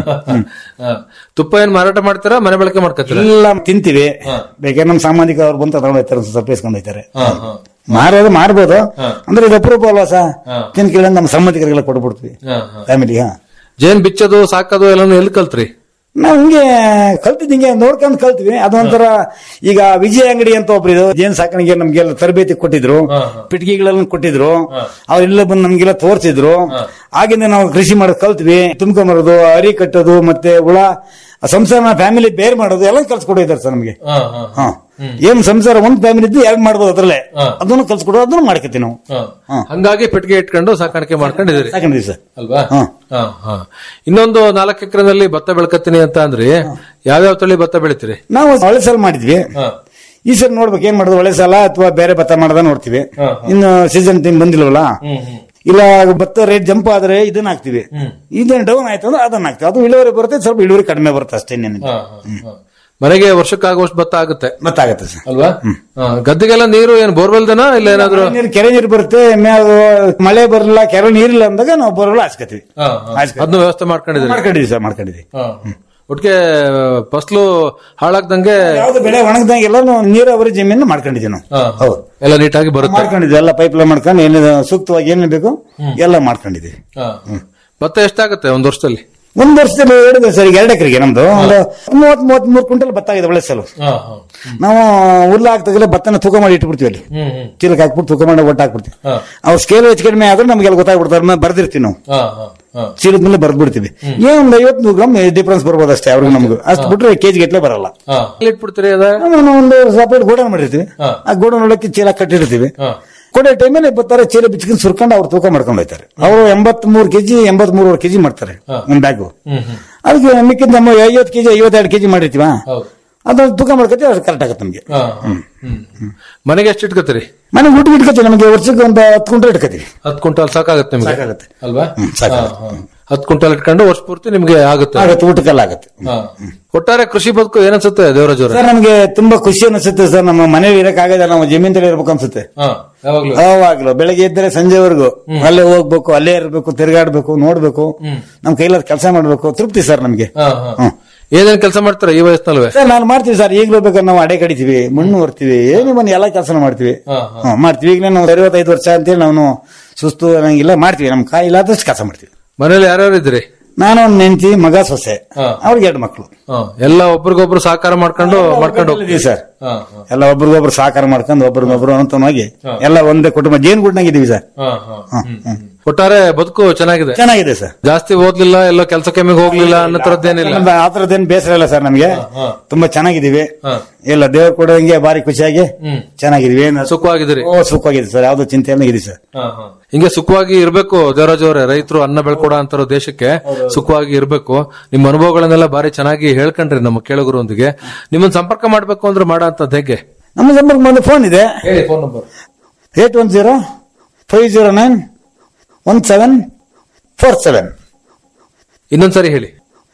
ಹಾ. ತುಪ್ಪ ಏನ್ ಮಾರಾಟ ಮಾಡ್ತೀರಾ ಮನೆ ಬಳಕೆ ಮಾಡ್ಕೊತೀರಾ ಎಲ್ಲ ತಿಂತೀವಿ ಹಾ. ಬೇಕಾದ್ರೆ ನಮ್ಮ ಸಾಮಾಜಿಕ ಅವ್ರು ಬಂತ ತಗೊಂಡ್ ಹೋಗ್ತಾರೆ ಒಂದ್ ಸ್ವಲ್ಪ ಇಸ್ಕೊಂಡ್ ಹೋಗ್ತಾರೆ ಹಾ, ಹಾ. ಮಾರೋದು ಮಾರ್ಬೋದು ಹಾ. ಅಂದ್ರೆ ಇದು ಅಪರೂಪ ಅಲ್ವಾ ಸಾ ಹಾ. ತಿನ್ ಕೇಳಿ ನಮ್ಮ ಸಂಬಂಧಿಕರಿಗೆಲ್ಲ ಕೊಟ್ಬಿಡ್ತೀವಿ ಹಾ, ಹಾ. ಫ್ಯಾಮಿಲಿ ಹಾ ಜೇನ್ ಬಿಚ್ಚೋದು ಸಾಕೋದು ಎಲ್ಲಾನು ಎಲ್ಲಿ ಕಲ್ತ್ರಿ ನಾವ್ ಹಿಂಗೆ ಕಲ್ತಿದ್ ಹಿಂಗೆ ನೋಡ್ಕೊಂಡ್ ಕಲ್ತ್ವಿ ಅದೊಂಥರ ಈಗ ವಿಜಯ ಅಂಗಡಿ ಅಂತ ಒಬ್ರು ಇದು ಜೇನ್ ಸಾಕಾಣಿಕೆ ನಮ್ಗೆಲ್ಲ ತರಬೇತಿ ಕೊಟ್ಟಿದ್ರು ಹಾ, ಹಾ. ಪಿಟಿಕೆಗಳೆಲ್ಲ ಕೊಟ್ಟಿದ್ರು ಅವ್ರೆಲ್ಲ ಬಂದು ನಮ್ಗೆಲ್ಲ ತೋರ್ಸಿದ್ರು ಆಗಿಂದ ನಾವು ಕೃಷಿ ಮಾಡೋದು ಕಲ್ತ್ವಿ ತುಂಬ್ಕೊಂಬರೋದು ಅರಿ ಕಟ್ಟೋದು ಮತ್ತೆ ಹುಳ ಸಂಸಾರ ಫ್ಯಾಮಿಲಿ ಬೇರೆ ಮಾಡೋದು ಎಲ್ಲ ಕಲ್ಸ್ಕೊಟ್ಟಿದ್ದಾರೆ ಸರ್ ನಮ್ಗೆ ಹಾ, ಹಾ, ಹಾ ಏನ್ ಸಂಸಾರ ಒಂದ್ ಫ್ಯಾಮಿಲಿ ಇದ್ದು ಎರಡು ಮಾಡ್ಬೋದು ಅದ್ರಲ್ಲೇ ಹಾ. ಅದನ್ನು ಕಲ್ಸ್ಕೊಡೋದು ಅದನ್ನು ಮಾಡ್ಕೊತೀವಿ ನಾವು ಹಾ. ಹಾ. ಹಂಗಾಗಿ ಪೆಟ್ಟಿಗೆ ಇಟ್ಕೊಂಡು ಸಾಕಾಣಿಕೆ ಮಾಡ್ಕೊಂಡಿದ್ದೀರಿ ಸಾಕೊಂಡಿದ್ದೀವಿ ಸರ್ ಅಲ್ವಾ ಹಾ. ಹಾ, ಹಾ. ಇನ್ನೊಂದು ನಾಲ್ಕು ಎಕರೆನಲ್ಲಿ ಭತ್ತ ಬೆಳ್ಕತ್ತೀನಿ ಅಂತ ಅಂದ್ರಿ ಯಾವ್ಯಾವ ತಳಿ ಭತ್ತ ಬೆಳಿತೀರಿ ನಾವು ಒಳ್ಳೆ ಸಲ ಮಾಡಿದ್ವಿ ಹಾ. ಈ ಸಲ ನೋಡ್ಬೇಕು ಏನ್ ಮಾಡೋದು ಒಳ್ಳೆ ಸಾಲ ಅಥವಾ ಬೇರೆ ಭತ್ತ ಮಾಡೋದ ನೋಡ್ತೀವಿ ಹಾ, ಇನ್ನು ಸೀಸನ್ ಟೈಮ್ ಬಂದಿಲ್ವಲ್ಲ ಹ್ಮ್, ಹ್ಮ್. ಇಲ್ಲ ಭತ್ತ ರೇಟ್ ಜಂಪ್ ಆದ್ರೆ ಇದನ್ನ ಹಾಕ್ತಿವಿ ಇದನ್ನ ಡೌನ್ ಆಯ್ತು ಅಂದ್ರೆ ಅದನ್ನ ಹಾಕ್ತಿವಿ ಅದು ಇಳುವರಿ ಬರುತ್ತೆ ಸ್ವಲ್ಪ ಇಳುವರಿ ಕಡಿಮೆ ಬರುತ್ತೆ ಅಷ್ಟೇ ಇನ್ನೇನಿಲ್ಲ. ಹಾ, ಹಾ, ಹಾ. ಮನೆಗೆ ವರ್ಷಕ್ಕಾಗುವಷ್ಟು ಭತ್ತ ಆಗುತ್ತೆ ಭತ್ತ ಆಗುತ್ತೆ ಸರ್ ಅಲ್ವಾ ಹಾ, ಗದ್ದೆಗೆಲ್ಲ ನೀರು ಏನ್ ಬೋರ್ವೆಲ್ದನ ಇಲ್ಲ ಏನಾದ್ರು ನೀರು ಕೆರೆ ನೀರು ಬರುತ್ತೆ ಮ್ಯಾಗ ಮಳೆ ಬರಲ್ಲ ಕೆರೆ ನೀರಿಲ್ಲ ಅಂದಾಗ ನಾವು ಬರಲ್ಲ ಹಾಸ್ಕತೀವಿ ಹಾ, ಹಾ. ಆಯ್ತು. ಅದ್ನ ವ್ಯವಸ್ಥೆ ಮಾಡ್ಕೊಂಡಿದ್ದೀರಿ ಮಾಡ್ಕೊಂಡಿದ್ವಿ ಸರ್ ಮಾಡ್ಕೊಂಡಿದ್ವಿ ಹಾ. ಒಟ್ಟಿಗೆ ಫಸ್ಲು ಹಾಳಾಗ್ದಂಗೆ ಯಾವ್ದು ಬೆಳೆ ಒಣಗ್ದಂಗೆ ಎಲ್ಲ ನೀರಾವರಿ ಜಮೀನು ಮಾಡ್ಕೊಂಡಿದ್ವಿ ನಾವು ಹಾ, ಹೌದು ಎಲ್ಲ ನೀಟಾಗಿ ಬರುತ್ತೆ ಮಾಡ್ಕೊಂಡಿದ್ವಿ ಎಲ್ಲ ಪೈಪ್ ಲೈನ್ ಮಾಡ್ಕೊಂಡು ಏನಿದೆ ಸೂಕ್ತವಾಗಿ ಏನೇನು ಬೇಕು ಎಲ್ಲ ಮಾಡ್ಕೊಂಡಿದ್ವಿ ಹಾ. ಭತ್ತ ಎಷ್ಟಾಗುತ್ತೆ ಒಂದ್ ವರ್ಷದಲ್ಲಿ ಒಂದ್ ವರ್ಷದಲ್ಲಿ ಹೇಳಿದೆ ಸರ್ ಈಗ ಎರಡು ಎಕರೆಗೆ ನಮ್ದು ಒಂದು ಮೂವತ್ ಮೂವತ್ ಮೂರು ಕ್ವಿಂಟಲ್ ಭತ್ತ ಆಗಿದೆ ಒಳ್ಳೆ ಸಲ ಹಾ, ಹಾ. ನಾವು ಹುಲ್ಲು ಹಾಕ್ದಾಗಲೇ ಭತ್ತನ ತೂಕ ಮಾಡಿ ಇಟ್ಬಿಡ್ತೀವಿ ಅಲ್ಲಿ ಹ್ಮ್, ಹ್ಮ್. ಚೀಲಕ್ಕೆ ಹಾಕ್ಬಿಟ್ಟು ತೂಕ ಮಾಡಿ ಒಟ್ಟು ಹಾಕ್ಬಿಡ್ತೀವಿ ಹಾ. ಅವ್ರ ಸ್ಕೇಲ್ ಹೆಚ್ಚು ಕಡಿಮೆ ಆದ್ರೆ ನಮ್ಗೆಲ್ಲ ಗೊತ್ತಾಗ್ಬಿಡ್ತಾರೆ ಬರ್ದಿರ್ತೀವಿ ನಾವು ಹಾ, ಹಾ, ಹಾ. ಚೀಲದ ಮೇಲೆ ಬರ್ದ್ಬಿಡ್ತೀವಿ ಏನ್ ಒಂದು ಐವತ್ತು ನೂರು ಗ್ರಾಮ್ ಡಿಫ್ರೆನ್ಸ್ ಬರ್ಬೋದು ಅಷ್ಟೇ ಅವ್ರಿಗೆ ನಮ್ಗೆ ಅಷ್ಟು ಬಿಟ್ರೆ ಕೆಜಿ ಗಟ್ಲೆ ಬರಲ್ಲ ಹಾ. ಎಲ್ಲಿ ಇಟ್ಬಿಡ್ತೀರಿ ಅದ ನಾವು ಒಂದು ಸಪರೇಟ್ ಗೋಡನ್ ಮಾಡಿರ್ತೀವಿ ಹಾ. ಆ ಗೋಡನ್ ಒಳಕ್ಕೆ ಚೀಲ ಕಟ್ಟಿರ್ತೀವಿ ಹಾ. ಕೊಡೋ ಟೈಮಲ್ಲಿ ಬರ್ತಾರೆ ಚೀಲ ಬಿಚ್ಕೊಂಡು ಸುರ್ಕೊಂಡು ಅವ್ರು ತೂಕ ಮಾಡ್ಕೊಂಡು ಹೋಗ್ತಾರೆ ಅವರು ಎಂಬತ್ ಮೂರು ಕೆಜಿ ಎಂಬತ್ ಮೂರುವರೆ ಕೆಜಿ ಮಾಡ್ತಾರೆ ಒಂದ್ ಬ್ಯಾಗು ಹ್ಮ್, ಹ್ಮ್. ಅದಕ್ಕೆ ಮಿಕ್ಕಿದ ನಮ್ಮ ಐವತ್ತು ಕೆಜಿ ಐವತ್ತೆರಡು ಕೆಜಿ ಮಾಡಿರ್ತೀವ ಹೌದು ಅದನ್ನ ತೂಕ ಮಾಡ್ಕೊತೀವಿ ಅದು ಕರೆಕ್ಟ್ ಆಗುತ್ತೆ ನಮಗೆ ಹಾ, ಹ್ಮ್, ಹ್ಮ್. ಮನೆಗೆ ಎಷ್ಟು ಇಟ್ಕೋತೀರಿ ಮನೆ ಊಟ ಇಟ್ಕೊತೀವಿ ನಮಗೆ ವರ್ಷಕ್ಕೆ ಒಂದು ಹತ್ತು ಕುಂಟಲ್ ಇಟ್ಕೊತೀವಿ ಹತ್ತು ಕ್ವಿಂಟಾಲ್ ಸಾಕಾಗುತ್ತೆ ನಿಮ್ಗೆ ಸಾಕಾಗುತ್ತೆ. ಅಲ್ವಾ ಹ್ಮ್, ಸಾಕಾಗುತ್ತೆ. ಹಾ, ಹಾ. ಹತ್ತು ಕ್ವಿಂಟಾಲ್ ಇಟ್ಕೊಂಡು ವರ್ಷ ಪೂರ್ತಿ ನಿಮ್ಗೆ ಆಗುತ್ತೆ ಆಗುತ್ತೆ ಊಟಕ್ಕೆಲ್ಲ ಆಗುತ್ತೆ ಹಾ. ಒಟ್ಟಾರೆ ಕೃಷಿ ಬದುಕು ಏನನ್ಸುತ್ತೆ ದೇವರಾಜ್ ಅವರೇ ಸರ್ ನಮ್ಗೆ ತುಂಬಾ ಖುಷಿ ಅನಿಸುತ್ತೆ ಸರ್ ನಮ್ಮ ಮನೇಲಿ ಇರಕ್ಕಾಗದ ನಾವು ಜಮೀನಲ್ಲಿ ಇರ್ಬೇಕು ಅನ್ಸುತ್ತೆ ಹಾ, ಯಾವಾಗ್ಲೂ ಯಾವಾಗ್ಲೂ ಬೆಳಗ್ಗೆ ಇದ್ದರೆ ಸಂಜೆವರೆಗೂ ಅಲ್ಲೇ ಹೋಗ್ಬೇಕು ಅಲ್ಲೇ ಇರ್ಬೇಕು ತಿರುಗಾಡ್ಬೇಕು ನೋಡ್ಬೇಕು ನಮ್ ಕೈಲಾದ ಕೆಲಸ ಮಾಡ್ಬೇಕು ತೃಪ್ತಿ ಸರ್ ನಮ್ಗೆ ಹಾ, ಹಾ. ಹ್ಮ್. ಏನೇನ್ ಕೆಲಸ ಮಾಡ್ತೀರಾ ಈ ವಯಸ್ಸಿನಲ್ವೇ ಸರ್ ನಾನು ಮಾಡ್ತೀವಿ ಸರ್ ಈಗಲೂ ಬೇಕಾದ್ರೆ ನಾವು ಅಡೆ ಕಡಿತೀವಿ ಮಣ್ಣು ಹೊರ್ತೀವಿ ಏನು ಬನ್ನಿ ಎಲ್ಲ ಕೆಲಸ ಮಾಡ್ತೀವಿ ಹಾ, ಹ್ಮ್, ಮಾಡ್ತೀವಿ ಈಗಲೇ ನಾವು ಅರವತ್ತೈದು ವರ್ಷ ಅಂತೇಳಿ ನಾವು ಸುಸ್ತು ಅನ್ನಂಗಿಲ್ಲ ಮಾಡ್ತೀವಿ ನಮ್ ಕಾಯಿ ಇಲ್ಲಾದಷ್ಟು ಕೆಲಸ ಮಾಡ್ತೀವಿ ಮನೇಲಿ ಯಾರ್ಯಾರು ಇದ್ರಿ ನಾನು ಒಂದು ನೆಂಟಿ ಮಗ ಸೊಸೆ ಹಾ. ಅವ್ರಿಗೆ ಎರಡು ಮಕ್ಕಳು ಹಾ, ಎಲ್ಲ ಒಬ್ರಿಗೊಬ್ರು ಸಹಕಾರ ಮಾಡ್ಕೊಂಡು ಮಾಡ್ಕೊಂಡು ಹೋಗ್ತೀವಿ ಇದೀವಿ ಸರ್ ಹಾ, ಹಾ, ಎಲ್ಲ ಒಬ್ರಿಗೊಬ್ರು ಸಹಕಾರ ಮಾಡ್ಕೊಂಡು ಒಬ್ರಿಗೊಬ್ರು ಅನುತನವಾಗಿ ಎಲ್ಲ ಒಂದೇ ಕುಟುಂಬ ಜೇನುಗೂಡ್ನಾಗಿದ್ದೀವಿ ಸರ್ ಹಾ, ಹಾ. ಹ್ಮ್, ಹ್ಮ್. ಒಟ್ಟಾರೆ ಬದುಕು ಚೆನ್ನಾಗಿದೆ ಚೆನ್ನಾಗಿದೆ ಸರ್ ಜಾಸ್ತಿ ಓದ್ಲಿಲ್ಲ ಎಲ್ಲೋ ಕೆಲಸ ಕೆಮ್ಮಿಗೆ ಹೋಗ್ಲಿಲ್ಲ ಅನ್ನೋ ತರದ್ದೇನಿಲ್ಲ ನಮ್ದು ಆ ಥರದ್ದೇನು ಬೇಸರ ಇಲ್ಲ ಸರ್ ನಮ್ಗೆ ಹಾ. ತುಂಬಾ ಚೆನ್ನಾಗಿದೀವಿ ಹಾ. ಎಲ್ಲ ದೇವ್ರು ಕೊಡೋದಂಗೆ ಬಾರಿ ಖುಷಿಯಾಗಿ ಹ್ಮ್. ಚೆನ್ನಾಗಿದೀವಿ ಏನು ಸುಖವಾಗಿದ್ದೀರಿ ಓ ಸುಖವಾಗಿದೆ ಸರ್ ಯಾವ್ದು ಚಿಂತೆ ಇಲ್ಲ ಇದೆ ಸರ್ ಹಾ, ಹಾ. ಹಿಂಗೆ ಸುಖವಾಗಿ ಇರ್ಬೇಕು ದೇವರಾಜ್ ಅವರೇ ರೈತರು ಅನ್ನ ಬೆಳ್ಕೊಡೋ ಅಂತಾರೋ ದೇಶಕ್ಕೆ ಸುಖವಾಗಿ ಇರ್ಬೇಕು ನಿಮ್ಮ ಅನುಭವಗಳನ್ನೆಲ್ಲ ಬಾರಿ ಚೆನ್ನಾಗಿ ಹೇಳ್ಕೊಂಡ್ರಿ ನಮ್ಮ ಕೇಳುಗರೊಂದಿಗೆ ನಿಮ್ಮನ್ನ ಸಂಪರ್ಕ ಮಾಡ್ಬೇಕು ಅಂದ್ರೆ ಮಾಡೋ ಅಂತದ್ ಹೇಗೆ ನಮ್ಮ ಸಂಪರ್ಕ ಬಂದು ಫೋನ್ ಇದೆ ಹೇಳಿ phone number eight one zero five zero nine one seven four seven ಇನ್ನೊಂದ್ಸರಿ ಹೇಳಿ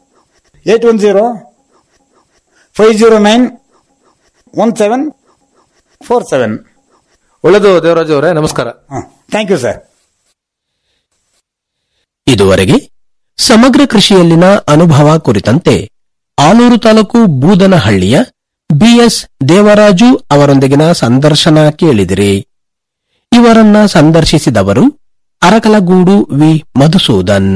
eight one zero five zero nine one seven four seven ಒಳ್ಳೇದು ದೇವರಾಜ್ ಅವರೇ ನಮಸ್ಕಾರ ಥ್ಯಾಂಕ್ ಯು ಸರ್ ಇದುವರೆಗೆ ಸಮಗ್ರ ಕೃಷಿಯಲ್ಲಿನ ಅನುಭವ ಕುರಿತಂತೆ ಆಲೂರು ತಾಲೂಕು ಬೂದನಹಳ್ಳಿಯ ಬಿಎಸ್ ದೇವರಾಜು ಅವರೊಂದಿಗಿನ ಸಂದರ್ಶನ ಕೇಳಿದಿರಿ ಇವರನ್ನ ಸಂದರ್ಶಿಸಿದವರು ಅರಕಲಗೂಡು ವಿ ಮಧುಸೂದನ್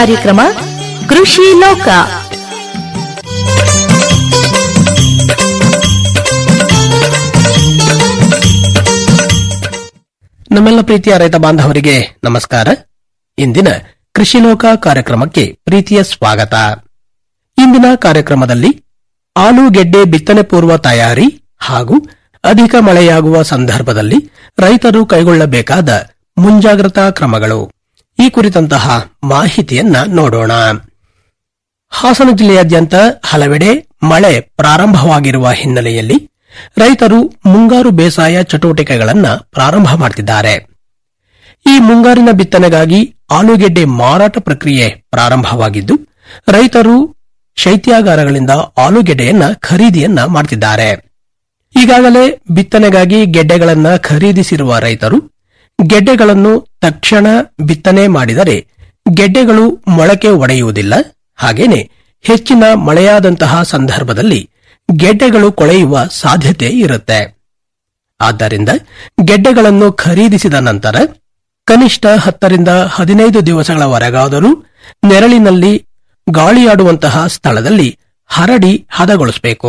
ಕಾರ್ಯಕ್ರಮ ಕೃಷಿ ಲೋಕ ನಮ್ಮೆಲ್ಲ ಪ್ರೀತಿಯ ರೈತ ಬಾಂಧವರಿಗೆ ನಮಸ್ಕಾರ ಇಂದಿನ ಕೃಷಿ ಲೋಕ ಕಾರ್ಯಕ್ರಮಕ್ಕೆ ಪ್ರೀತಿಯ ಸ್ವಾಗತ ಇಂದಿನ ಕಾರ್ಯಕ್ರಮದಲ್ಲಿ ಆಲೂಗೆಡ್ಡೆ ಬಿತ್ತನೆ ಪೂರ್ವ ತಯಾರಿ ಹಾಗೂ ಅಧಿಕ ಮಳೆಯಾಗುವ ಸಂದರ್ಭದಲ್ಲಿ ರೈತರು ಕೈಗೊಳ್ಳಬೇಕಾದ ಮುಂಜಾಗ್ರತಾ ಕ್ರಮಗಳು ಈ ಕುರಿತಂತಹ ಮಾಹಿತಿಯನ್ನ ನೋಡೋಣ ಹಾಸನ ಜಿಲ್ಲೆಯಾದ್ಯಂತ ಹಲವೆಡೆ ಮಳೆ ಪ್ರಾರಂಭವಾಗಿರುವ ಹಿನ್ನೆಲೆಯಲ್ಲಿ ರೈತರು ಮುಂಗಾರು ಬೇಸಾಯ ಚಟುವಟಿಕೆಗಳನ್ನ ಪ್ರಾರಂಭ ಮಾಡುತ್ತಿದ್ದಾರೆ ಈ ಮುಂಗಾರಿನ ಬಿತ್ತನೆಗಾಗಿ ಆಲೂಗೆಡ್ಡೆ ಮಾರಾಟ ಪ್ರಕ್ರಿಯೆ ಪ್ರಾರಂಭವಾಗಿದ್ದು ರೈತರು ಶೈತ್ಯಾಗಾರಗಳಿಂದ ಆಲೂಗೆಡ್ಡೆಯನ್ನ ಖರೀದಿಯನ್ನ ಮಾಡುತ್ತಿದ್ದಾರೆ ಈಗಾಗಲೇ ಬಿತ್ತನೆಗಾಗಿ ಗೆಡ್ಡೆಗಳನ್ನ ಖರೀದಿಸಿರುವ ರೈತರು ಗೆಡ್ಡೆಗಳನ್ನು ತಕ್ಷಣ ಬಿತ್ತನೆ ಮಾಡಿದರೆ ಗೆಡ್ಡೆಗಳು ಮೊಳಕೆ ಒಡೆಯುವುದಿಲ್ಲ ಹಾಗೇನೆ ಹೆಚ್ಚಿನ ಮಳೆಯಾದಂತಹ ಸಂದರ್ಭದಲ್ಲಿ ಗೆಡ್ಡೆಗಳು ಕೊಳೆಯುವ ಸಾಧ್ಯತೆ ಇರುತ್ತೆ ಆದ್ದರಿಂದ ಗೆಡ್ಡೆಗಳನ್ನು ಖರೀದಿಸಿದ ನಂತರ ಕನಿಷ್ಠ ಹತ್ತರಿಂದ ಹದಿನೈದು ದಿವಸಗಳವರೆಗಾದರೂ ನೆರಳಿನಲ್ಲಿ ಗಾಳಿಯಾಡುವಂತಹ ಸ್ಥಳದಲ್ಲಿ ಹರಡಿ ಹದಗೊಳಿಸಬೇಕು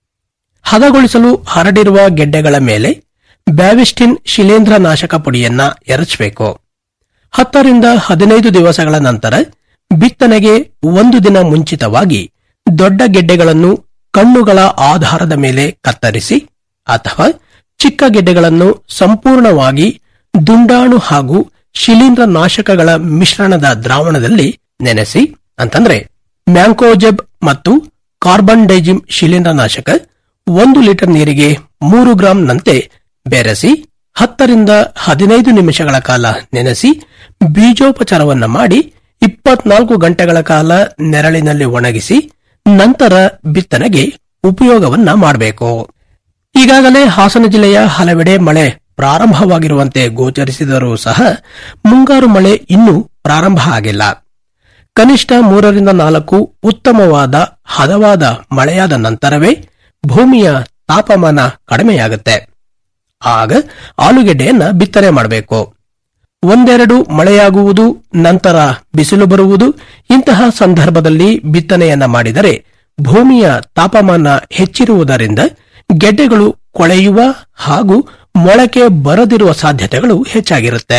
ಹದಗೊಳಿಸಲು ಹರಡಿರುವ ಗೆಡ್ಡೆಗಳ ಮೇಲೆ ಬ್ಯಾವಿಸ್ಟಿನ್ ಶಿಲೇಂಧ್ರ ನಾಶಕ ಪುಡಿಯನ್ನ ಎರಚಬೇಕು ಹತ್ತರಿಂದ ಹದಿನೈದು ದಿವಸಗಳ ನಂತರ ಬಿತ್ತನೆಗೆ ಒಂದು ದಿನ ಮುಂಚಿತವಾಗಿ ದೊಡ್ಡ ಗೆಡ್ಡೆಗಳನ್ನು ಕಣ್ಣುಗಳ ಆಧಾರದ ಮೇಲೆ ಕತ್ತರಿಸಿ ಅಥವಾ ಚಿಕ್ಕ ಗೆಡ್ಡೆಗಳನ್ನು ಸಂಪೂರ್ಣವಾಗಿ ದುಂಡಾಣು ಹಾಗೂ ಶಿಲೀಂಧ್ರ ನಾಶಕಗಳ ಮಿಶ್ರಣದ ದ್ರಾವಣದಲ್ಲಿ ನೆನೆಸಿ ಅಂತಂದ್ರೆ ಮ್ಯಾಂಕೋಜೆಬ್ ಮತ್ತು ಕಾರ್ಬನ್ ಡೈಜಿಮ್ ಶಿಲೀಂಧ್ರನಾಶಕ ಒಂದು ಲೀಟರ್ ನೀರಿಗೆ ಮೂರು ಗ್ರಾಂನಂತೆ ಬೆರೆಸಿ ಹತ್ತರಿಂದ ಹದಿನೈದು ನಿಮಿಷಗಳ ಕಾಲ ನೆನೆಸಿ ಬೀಜೋಪಚಾರವನ್ನ ಮಾಡಿ ಇಪ್ಪತ್ನಾಲ್ಕು ಗಂಟೆಗಳ ಕಾಲ ನೆರಳಿನಲ್ಲಿ ಒಣಗಿಸಿ ನಂತರ ಬಿತ್ತನೆಗೆ ಉಪಯೋಗವನ್ನ ಮಾಡಬೇಕು ಈಗಾಗಲೇ ಹಾಸನ ಜಿಲ್ಲೆಯ ಹಲವೆಡೆ ಮಳೆ ಪ್ರಾರಂಭವಾಗಿರುವಂತೆ ಗೋಚರಿಸಿದರೂ ಸಹ ಮುಂಗಾರು ಮಳೆ ಇನ್ನೂ ಪ್ರಾರಂಭ ಆಗಿಲ್ಲ ಕನಿಷ್ಠ ಮೂರರಿಂದ ನಾಲ್ಕು ಉತ್ತಮವಾದ ಹದವಾದ ಮಳೆಯಾದ ನಂತರವೇ ಭೂಮಿಯ ತಾಪಮಾನ ಕಡಿಮೆಯಾಗುತ್ತೆ ಆಗ ಆಲೂಗೆಡ್ಡೆಯನ್ನ ಬಿತ್ತನೆ ಮಾಡಬೇಕು ಒಂದೆರಡು ಮಳೆಯಾಗುವುದು ನಂತರ ಬಿಸಿಲು ಬರುವುದು ಇಂತಹ ಸಂದರ್ಭದಲ್ಲಿ ಬಿತ್ತನೆಯನ್ನ ಮಾಡಿದರೆ ಭೂಮಿಯ ತಾಪಮಾನ ಹೆಚ್ಚಿರುವುದರಿಂದ ಗೆಡ್ಡೆಗಳು ಕೊಳೆಯುವ ಹಾಗೂ ಮೊಳಕೆ ಬರದಿರುವ ಸಾಧ್ಯತೆಗಳು ಹೆಚ್ಚಾಗಿರುತ್ತೆ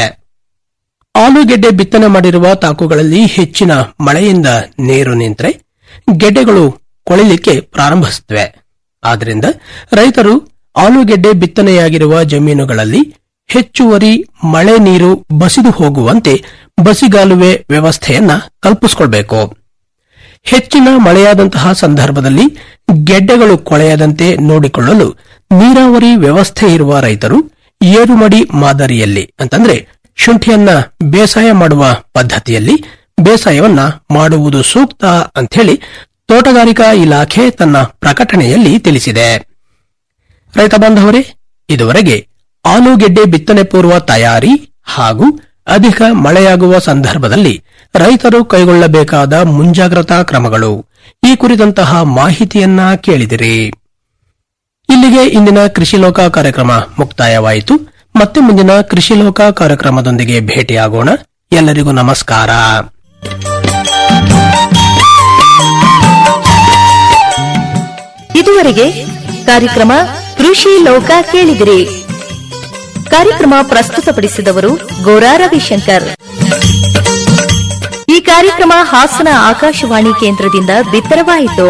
ಆಲೂಗೆಡ್ಡೆ ಬಿತ್ತನೆ ಮಾಡಿರುವ ತಾಕುಗಳಲ್ಲಿ ಹೆಚ್ಚಿನ ಮಳೆಯಿಂದ ನೀರು ನಿಂತರೆ ಗೆಡ್ಡೆಗಳು ಕೊಳಿಲಿಕ್ಕೆ ಪ್ರಾರಂಭಿಸುತ್ತವೆ ಆದ್ದರಿಂದ ರೈತರು ಆಲೂಗೆಡ್ಡೆ ಬಿತ್ತನೆಯಾಗಿರುವ ಜಮೀನುಗಳಲ್ಲಿ ಹೆಚ್ಚುವರಿ ಮಳೆ ನೀರು ಬಸಿದು ಹೋಗುವಂತೆ ಬಸಿಗಾಲುವೆ ವ್ಯವಸ್ಥೆಯನ್ನ ಕಲ್ಪಿಸಿಕೊಳ್ಬೇಕು ಹೆಚ್ಚಿನ ಮಳೆಯಾದಂತಹ ಸಂದರ್ಭದಲ್ಲಿ ಗೆಡ್ಡೆಗಳು ಕೊಳೆಯದಂತೆ ನೋಡಿಕೊಳ್ಳಲು ನೀರಾವರಿ ವ್ಯವಸ್ಥೆ ಇರುವ ರೈತರು ಏರುಮಡಿ ಮಾದರಿಯಲ್ಲಿ ಅಂತಂದ್ರೆ ಶುಂಠಿಯನ್ನ ಬೇಸಾಯ ಮಾಡುವ ಪದ್ಧತಿಯಲ್ಲಿ ಬೇಸಾಯವನ್ನ ಮಾಡುವುದು ಸೂಕ್ತ ಅಂಥೇಳಿ ತೋಟಗಾರಿಕಾ ಇಲಾಖೆ ತನ್ನ ಪ್ರಕಟಣೆಯಲ್ಲಿ ತಿಳಿಸಿದೆ ರೈತ ಬಾಂಧವರೇ ಇದುವರೆಗೆ ಆಲೂಗೆಡ್ಡೆ ಬಿತ್ತನೆ ಪೂರ್ವ ತಯಾರಿ ಹಾಗೂ ಅಧಿಕ ಮಳೆಯಾಗುವ ಸಂದರ್ಭದಲ್ಲಿ ರೈತರು ಕೈಗೊಳ್ಳಬೇಕಾದ ಮುಂಜಾಗ್ರತಾ ಕ್ರಮಗಳು ಈ ಕುರಿತಂತಹ ಮಾಹಿತಿಯನ್ನ ಕೇಳಿದಿರಿ ಇಲ್ಲಿಗೆ ಇಂದಿನ ಕೃಷಿ ಲೋಕ ಕಾರ್ಯಕ್ರಮ ಮುಕ್ತಾಯವಾಯಿತು ಮತ್ತೆ ಮುಂದಿನ ಕೃಷಿ ಲೋಕ ಕಾರ್ಯಕ್ರಮದೊಂದಿಗೆ ಭೇಟಿಯಾಗೋಣ ಎಲ್ಲರಿಗೂ ನಮಸ್ಕಾರ ಇದುವರೆಗೆ ಕಾರ್ಯಕ್ರಮ ಕೃಷಿ ಲೋಕ ಕೇಳಿದಿರಿ ಕಾರ್ಯಕ್ರಮ ಪ್ರಸ್ತುತಪಡಿಸಿದವರು ಗೋರಾ ರವಿಶಂಕರ್ ಈ ಕಾರ್ಯಕ್ರಮ ಹಾಸನ ಆಕಾಶವಾಣಿ ಕೇಂದ್ರದಿಂದ ಬಿತ್ತರವಾಯಿತು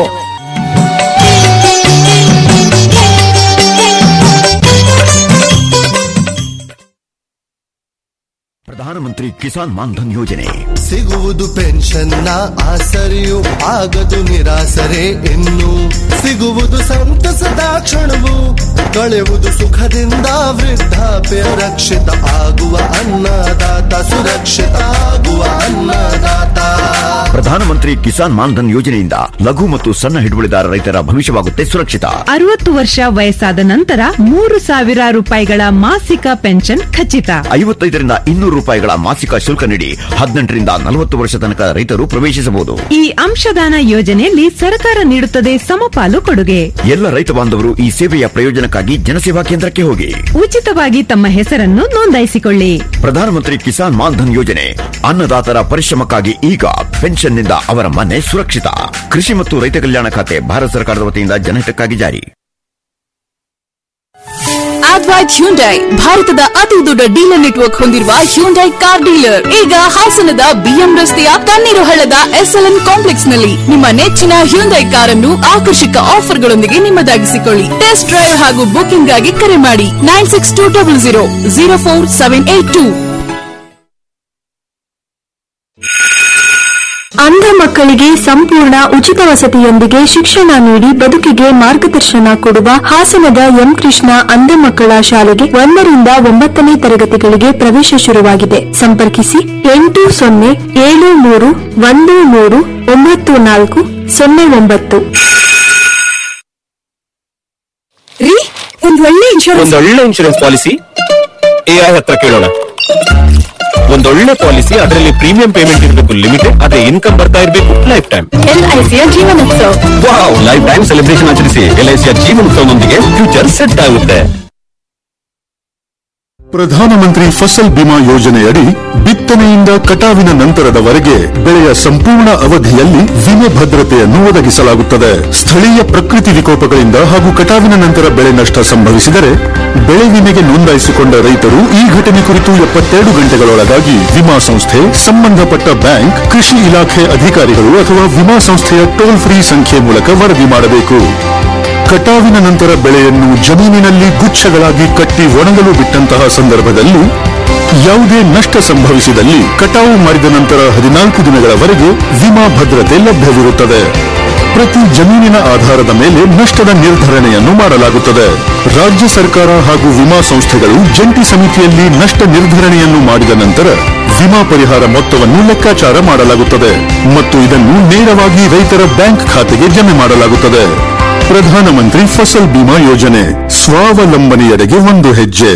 ಪ್ರಧಾನಮಂತ್ರಿ ಕಿಸಾನ್ ಮಾನ್ಧನ್ ಯೋಜನೆ ಸಿಗುವುದು ಪೆನ್ಷನ್ನ ಆಸರೆಯು ಆಗದು ನಿರಾಸರೆ ಇನ್ನು ಸಿಗುವುದು ಸಂತಸದ ಕ್ಷಣವು ಕಳೆಯುವುದು ಸುಖದಿಂದ ವೃದ್ಧಾಪ್ಯ ರಕ್ಷಿತ ಆಗುವ ಅನ್ನದಾತ ಸುರಕ್ಷಿತ ಆಗುವ ಅನ್ನದಾತ ಪ್ರಧಾನಮಂತ್ರಿ ಕಿಸಾನ್ ಮಾನ್ಧನ್ ಯೋಜನೆಯಿಂದ ಲಘು ಮತ್ತು ಸಣ್ಣ ಹಿಡುವಳಿದಾರ ರೈತರ ಭವಿಷ್ಯವಾಗುತ್ತೆ ಸುರಕ್ಷಿತ ಅರವತ್ತು ವರ್ಷ ವಯಸ್ಸಾದ ನಂತರ ಮೂರು ಸಾವಿರ ರೂಪಾಯಿಗಳ ಮಾಸಿಕ ಪೆನ್ಷನ್ ಖಚಿತ ಐವತ್ತೈದರಿಂದ ಇನ್ನೂರು ರೂಪಾಯಿಗಳ ಮಾಸಿಕ ಶುಲ್ಕ ನೀಡಿ ಹದಿನೆಂಟರಿಂದ ನಲವತ್ತು ವರ್ಷ ತನಕ ರೈತರು ಪ್ರವೇಶಿಸಬಹುದು ಈ ಅಂಶದಾನ ಯೋಜನೆಯಲ್ಲಿ ಸರ್ಕಾರ ನೀಡುತ್ತದೆ ಸಮಪಾಲು ಕೊಡುಗೆ ಎಲ್ಲ ರೈತ ಬಾಂಧವರು ಈ ಸೇವೆಯ ಪ್ರಯೋಜನಕ್ಕಾಗಿ ಜನಸೇವಾ ಕೇಂದ್ರಕ್ಕೆ ಹೋಗಿ ಉಚಿತವಾಗಿ ತಮ್ಮ ಹೆಸರನ್ನು ನೋಂದಾಯಿಸಿಕೊಳ್ಳಿ ಪ್ರಧಾನಮಂತ್ರಿ ಕಿಸಾನ್ ಮಾನ್ಧನ್ ಯೋಜನೆ ಅನ್ನದಾತರ ಪರಿಶ್ರಮಕ್ಕಾಗಿ ಈಗ ಪೆನ್ಷನ್ ಪೆನ್ಷನ್ನಿಂದ ಅವರ ಮನೆ ಸುರಕ್ಷಿತ ಕೃಷಿ ಮತ್ತು ರೈತ ಕಲ್ಯಾಣ ಖಾತೆ ಭಾರತ ಸರ್ಕಾರದ ವತಿಯಿಂದ ಜನಹಿತಕ್ಕಾಗಿ ಜಾರಿ ಅದ್ವೈತ್ ಹ್ಯುಂಡೈ ಭಾರತದ ಅತಿ ದೊಡ್ಡ ಡೀಲರ್ ನೆಟ್ವರ್ಕ್ ಹೊಂದಿರುವ ಹ್ಯುಂಡೈ ಕಾರ್ ಡೀಲರ್ ಈಗ ಹಾಸನದ ಬಿಎಂ ರಸ್ತೆಯ ತಣ್ಣೀರು ಹಳ್ಳದ ಎಸ್ಎಲ್ಎನ್ ಕಾಂಪ್ಲೆಕ್ಸ್ ನಲ್ಲಿ ನಿಮ್ಮ ನೆಚ್ಚಿನ ಹ್ಯುಂಡೈ ಕಾರನ್ನು ಆಕರ್ಷಕ ಆಫರ್ಗಳೊಂದಿಗೆ ನಿಮ್ಮದಾಗಿಸಿಕೊಳ್ಳಿ ಟೆಸ್ಟ್ ಡ್ರೈವ್ ಹಾಗೂ ಬುಕಿಂಗ್ ಗಾಗಿ ಕರೆ ಮಾಡಿ nine six two double zero zero four seven eight two ಅಂಧ ಮಕ್ಕಳಿಗೆ ಸಂಪೂರ್ಣ ಉಚಿತ ವಸತಿಯೊಂದಿಗೆ ಶಿಕ್ಷಣ ನೀಡಿ ಬದುಕಿಗೆ ಮಾರ್ಗದರ್ಶನ ಕೊಡುವ ಹಾಸನದ ಎಂ ಕೃಷ್ಣ ಅಂಧ ಮಕ್ಕಳ ಶಾಲೆಗೆ ಒಂದರಿಂದ ಒಂಬತ್ತನೇ ತರಗತಿಗಳಿಗೆ ಪ್ರವೇಶ ಶುರುವಾಗಿದೆ ಸಂಪರ್ಕಿಸಿ ಎಂಟು ಸೊನ್ನೆ ಏಳು ಮೂರು ಒಂದು ಮೂರು ಒಂಬತ್ತು ನಾಲ್ಕು ಸೊನ್ನೆ ಒಂಬತ್ತು ರೀ ಒಂದ್ ಒಳ್ಳೆ ಇನ್ಶೂರೆನ್ಸ್ ಒಂದೊಳ್ಳೆ ಇನ್ಶೂರೆನ್ಸ್ ಪಾಲಿಸಿ ಎಐ ಹತ್ರ ಕೇಳೋಣ ಒಂದೊಳ್ಳೆ ಪಾಲಿಸಿ ಅದರಲ್ಲಿ ಪ್ರೀಮಿಯಂ ಪೇಮೆಂಟ್ ಇರಬೇಕು ಲಿಮಿಟೆಡ್ ಅದೇ ಇನ್ಕಮ್ ಬರ್ತಾ ಇರಬೇಕು ಲೈಫ್ ಟೈಮ್ ಎಲ್ಐಸಿಯ ಜೀವನೋತ್ಸವ ವಾವ್ ಲೈಫ್ ಟೈಮ್ ಸೆಲೆಬ್ರೇಷನ್ ಆಚರಿಸಿ ಎಲ್ಐಸಿಯ ಜೀವನೋತ್ಸವದೊಂದಿಗೆ ಫ್ಯೂಚರ್ ಸೆಟ್ ಆಗುತ್ತೆ ಪ್ರಧಾನಮಂತ್ರಿ ಫಸಲ್ ಬಿಮಾ ಯೋಜನೆಯಡಿ ಬಿತ್ತನೆಯಿಂದ ಕಟಾವಿನ ನಂತರದವರೆಗೆ ಬೆಳೆಯ ಸಂಪೂರ್ಣ ಅವಧಿಯಲ್ಲಿ ವಿಮೆ ಭದ್ರತೆಯನ್ನು ಒದಗಿಸಲಾಗುತ್ತದೆ ಸ್ಥಳೀಯ ಪ್ರಕೃತಿ ವಿಕೋಪಗಳಿಂದ ಹಾಗೂ ಕಟಾವಿನ ನಂತರ ಬೆಳೆ ನಷ್ಟ ಸಂಭವಿಸಿದರೆ ಬೆಳೆ ವಿಮೆಗೆ ನೋಂದಾಯಿಸಿಕೊಂಡ ರೈತರು ಈ ಘಟನೆ ಕುರಿತು ಎಪ್ಪತ್ತೆರಡು ಗಂಟೆಗಳೊಳಗಾಗಿ ವಿಮಾ ಸಂಸ್ಥೆ ಸಂಬಂಧಪಟ್ಟ ಬ್ಯಾಂಕ್ ಕೃಷಿ ಇಲಾಖೆ ಅಧಿಕಾರಿಗಳು ಅಥವಾ ವಿಮಾ ಸಂಸ್ಥೆಯ ಟೋಲ್ ಫ್ರೀ ಸಂಖ್ಯೆ ಮೂಲಕ ವರದಿ ಮಾಡಬೇಕು ಕಟಾವಿನ ನಂತರ ಬೆಳೆಯನ್ನು ಜಮೀನಿನಲ್ಲಿ ಗುಚ್ಛಗಳಾಗಿ ಕಟ್ಟಿ ಒಣಗಲು ಬಿಟ್ಟಂತಹ ಸಂದರ್ಭದಲ್ಲಿ ಯಾವುದೇ ನಷ್ಟ ಸಂಭವಿಸಿದಲ್ಲಿ ಕಟಾವು ಮಾಡಿದ ನಂತರ ಹದಿನಾಲ್ಕು ದಿನಗಳವರೆಗೆ ವಿಮಾ ಭದ್ರತೆ ಲಭ್ಯವಿರುತ್ತದೆ ಪ್ರತಿ ಜಮೀನಿನ ಆಧಾರದ ಮೇಲೆ ನಷ್ಟದ ನಿರ್ಧರಣೆಯನ್ನು ಮಾಡಲಾಗುತ್ತದೆ ರಾಜ್ಯ ಸರ್ಕಾರ ಹಾಗೂ ವಿಮಾ ಸಂಸ್ಥೆಗಳು ಜಂಟಿ ಸಮಿತಿಯಲ್ಲಿ ನಷ್ಟ ನಿರ್ಧರಣೆಯನ್ನು ಮಾಡಿದ ನಂತರ ವಿಮಾ ಪರಿಹಾರ ಮೊತ್ತವನ್ನು ಲೆಕ್ಕಾಚಾರ ಮಾಡಲಾಗುತ್ತದೆ ಮತ್ತು ಇದನ್ನು ನೇರವಾಗಿ ರೈತರ ಬ್ಯಾಂಕ್ ಖಾತೆಗೆ ಜಮೆ ಮಾಡಲಾಗುತ್ತದೆ ಪ್ರಧಾನಮಂತ್ರಿ ಫಸಲ್ ಬಿಮಾ ಯೋಜನೆ ಸ್ವಾವಲಂಬನೆಯೆಡೆಗೆ ಒಂದು ಹೆಜ್ಜೆ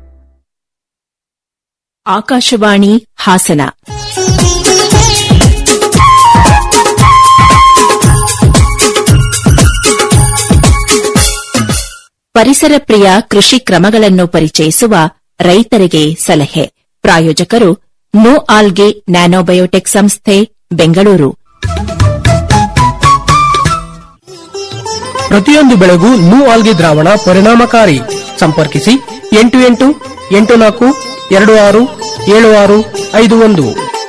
ಆಕಾಶವಾಣಿ ಹಾಸನ ಪರಿಸರ ಪ್ರಿಯ ಕೃಷಿ ಕ್ರಮಗಳನ್ನು ಪರಿಚಯಿಸುವ ರೈತರಿಗೆ ಸಲಹೆ ಪ್ರಾಯೋಜಕರು ನೋ ಆಲ್ಗೆ ನ್ಯಾನೋಬಯೋಟೆಕ್ ಸಂಸ್ಥೆ ಬೆಂಗಳೂರು ಪ್ರತಿಯೊಂದು ಬೆಳೆಗೂ ನೂ ಆಲ್ಗೆ ದ್ರಾವಣ ಪರಿಣಾಮಕಾರಿ ಸಂಪರ್ಕಿಸಿ ಎಂಟು ಎಂಟು ಎಂಟು ನಾಲ್ಕು ಎರಡು ಆರು ಏಳು ಆರು ಐದು ಒಂದು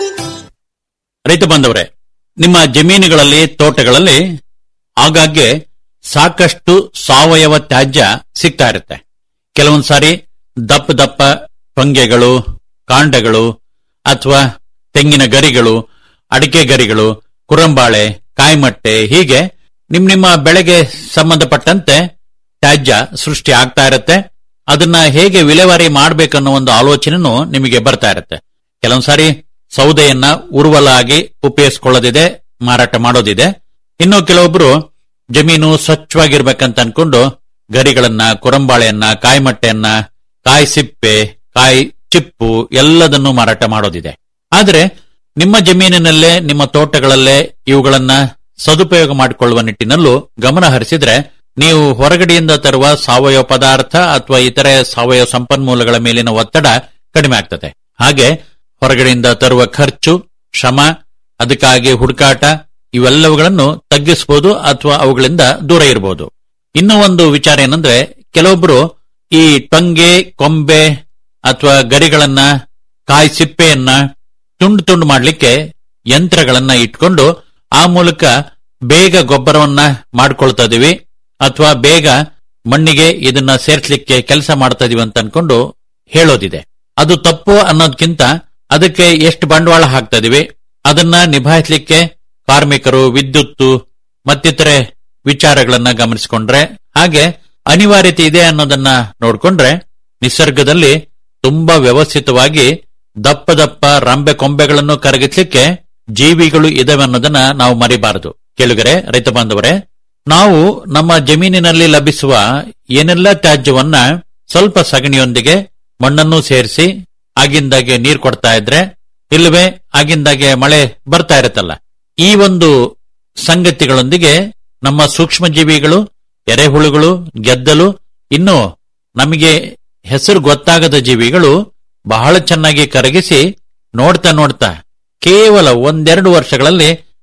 ರೈತ ಬಾಂಧವರೇ ನಿಮ್ಮ ಜಮೀನುಗಳಲ್ಲಿ ತೋಟಗಳಲ್ಲಿ ಆಗಾಗ್ಗೆ ಸಾಕಷ್ಟು ಸಾವಯವ ತ್ಯಾಜ್ಯ ಸಿಗ್ತಾ ಇರುತ್ತೆ ಕೆಲವೊಂದ್ ಸಾರಿ ದಪ್ಪ ದಪ್ಪ ಪಂಗೆಗಳು ಕಾಂಡಗಳು ಅಥವಾ ತೆಂಗಿನ ಗರಿಗಳು ಅಡಿಕೆ ಗರಿಗಳು ಕುರಂಬಾಳೆ ಕಾಯಿಮಟ್ಟೆ ಹೀಗೆ ನಿಮ್ ನಿಮ್ಮ ಬೆಳೆಗೆ ಸಂಬಂಧಪಟ್ಟಂತೆ ತ್ಯಾಜ್ಯ ಸೃಷ್ಟಿ ಆಗ್ತಾ ಇರುತ್ತೆ ಅದನ್ನ ಹೇಗೆ ವಿಲೇವಾರಿ ಮಾಡ್ಬೇಕನ್ನೋ ಒಂದು ಆಲೋಚನೆನೂ ನಿಮಗೆ ಬರ್ತಾ ಇರುತ್ತೆ ಕೆಲವೊಂದ್ ಸಾರಿ ಸೌದೆಯನ್ನ ಉರುವಲಾಗಿ ಉಪಯೋಗಿಸ್ಕೊಳ್ಳೋದಿದೆ ಮಾರಾಟ ಮಾಡೋದಿದೆ ಇನ್ನು ಕೆಲವೊಬ್ರು ಜಮೀನು ಸ್ವಚ್ಛವಾಗಿರ್ಬೇಕಂತ ಅನ್ಕೊಂಡು ಗರಿಗಳನ್ನ ಕುರಂಬಾಳೆಯನ್ನ ಕಾಯಿಮಟ್ಟೆಯನ್ನ ಕಾಯಿ ಸಿಪ್ಪೆ ಕಾಯಿ ಚಿಪ್ಪು ಎಲ್ಲದನ್ನು ಮಾರಾಟ ಮಾಡೋದಿದೆ ಆದ್ರೆ ನಿಮ್ಮ ಜಮೀನಿನಲ್ಲೇ ನಿಮ್ಮ ತೋಟಗಳಲ್ಲೇ ಇವುಗಳನ್ನ ಸದುಪಯೋಗ ಮಾಡಿಕೊಳ್ಳುವ ನಿಟ್ಟಿನಲ್ಲೂ ಗಮನ ಹರಿಸಿದ್ರೆ ನೀವು ಹೊರಗಡೆಯಿಂದ ತರುವ ಸಾವಯವ ಪದಾರ್ಥ ಅಥವಾ ಇತರೆ ಸಾವಯವ ಸಂಪನ್ಮೂಲಗಳ ಮೇಲಿನ ಒತ್ತಡ ಕಡಿಮೆ ಆಗ್ತದೆ ಹಾಗೆ ಹೊರಗಡೆಯಿಂದ ತರುವ ಖರ್ಚು ಶ್ರಮ ಅದಕ್ಕಾಗಿ ಹುಡುಕಾಟ ಇವೆಲ್ಲವುಗಳನ್ನು ತಗ್ಗಿಸಬಹುದು ಅಥವಾ ಅವುಗಳಿಂದ ದೂರ ಇರಬಹುದು ಇನ್ನೂ ಒಂದು ವಿಚಾರ ಏನಂದ್ರೆ ಕೆಲವೊಬ್ರು ಈ ಟೊಂಗೆ ಕೊಂಬೆ ಅಥವಾ ಗರಿಗಳನ್ನ ಕಾಯಿ ಸಿಪ್ಪೆಯನ್ನ ತುಂಡು ತುಂಡು ಮಾಡ್ಲಿಕ್ಕೆ ಯಂತ್ರಗಳನ್ನ ಇಟ್ಕೊಂಡು ಆ ಮೂಲಕ ಬೇಗ ಗೊಬ್ಬರವನ್ನ ಮಾಡ್ಕೊಳ್ತಾ ಇದೀವಿ ಅಥವಾ ಬೇಗ ಮಣ್ಣಿಗೆ ಇದನ್ನ ಸೇರ್ಸ್ಲಿಕ್ಕೆ ಕೆಲಸ ಮಾಡ್ತಾ ಇದೀವಿ ಅಂತ ಅನ್ಕೊಂಡು ಹೇಳೋದಿದೆ ಅದು ತಪ್ಪು ಅನ್ನೋದಕ್ಕಿಂತ ಅದಕ್ಕೆ ಎಷ್ಟು ಬಂಡವಾಳ ಹಾಕ್ತಾ ಇದೀವಿ ಅದನ್ನ ನಿಭಾಯಿಸಲಿಕ್ಕೆ ಕಾರ್ಮಿಕರು ವಿದ್ಯುತ್ತು ಮತ್ತಿತರೆ ವಿಚಾರಗಳನ್ನ ಗಮನಿಸಿಕೊಂಡ್ರೆ ಹಾಗೆ ಅನಿವಾರ್ಯತೆ ಇದೆ ಅನ್ನೋದನ್ನ ನೋಡ್ಕೊಂಡ್ರೆ ನಿಸರ್ಗದಲ್ಲಿ ತುಂಬಾ ವ್ಯವಸ್ಥಿತವಾಗಿ ದಪ್ಪ ದಪ್ಪ ರಂಬೆ ಕೊಂಬೆಗಳನ್ನು ಕರಗಿಸ್ಲಿಕ್ಕೆ ಜೀವಿಗಳು ಇದಾವೆ ಅನ್ನೋದನ್ನ ನಾವು ಮರಿಬಾರದು ಕೇಳುಗರೆ ರೈತ ಬಾಂಧವರೇ ನಾವು ನಮ್ಮ ಜಮೀನಿನಲ್ಲಿ ಲಭಿಸುವ ಏನೆಲ್ಲ ತ್ಯಾಜ್ಯವನ್ನ ಸ್ವಲ್ಪ ಸಗಣಿಯೊಂದಿಗೆ ಮಣ್ಣನ್ನು ಸೇರಿಸಿ ಆಗಿಂದಾಗೆ ನೀರ್ ಕೊಡ್ತಾ ಇದ್ರೆ ಇಲ್ಲವೇ ಆಗಿಂದಾಗೆ ಮಳೆ ಬರ್ತಾ ಇರುತ್ತಲ್ಲ ಈ ಒಂದು ಸಂಗತಿಗಳೊಂದಿಗೆ ನಮ್ಮ ಸೂಕ್ಷ್ಮ ಜೀವಿಗಳು ಎರೆಹುಳುಗಳು ಗೆದ್ದಲು ಇನ್ನು ನಮಗೆ ಹೆಸರು ಗೊತ್ತಾಗದ ಜೀವಿಗಳು ಬಹಳ ಚೆನ್ನಾಗಿ ಕರಗಿಸಿ ನೋಡ್ತಾ ನೋಡ್ತಾ ಕೇವಲ ಒಂದೆರಡು ವರ್ಷಗಳಲ್ಲಿ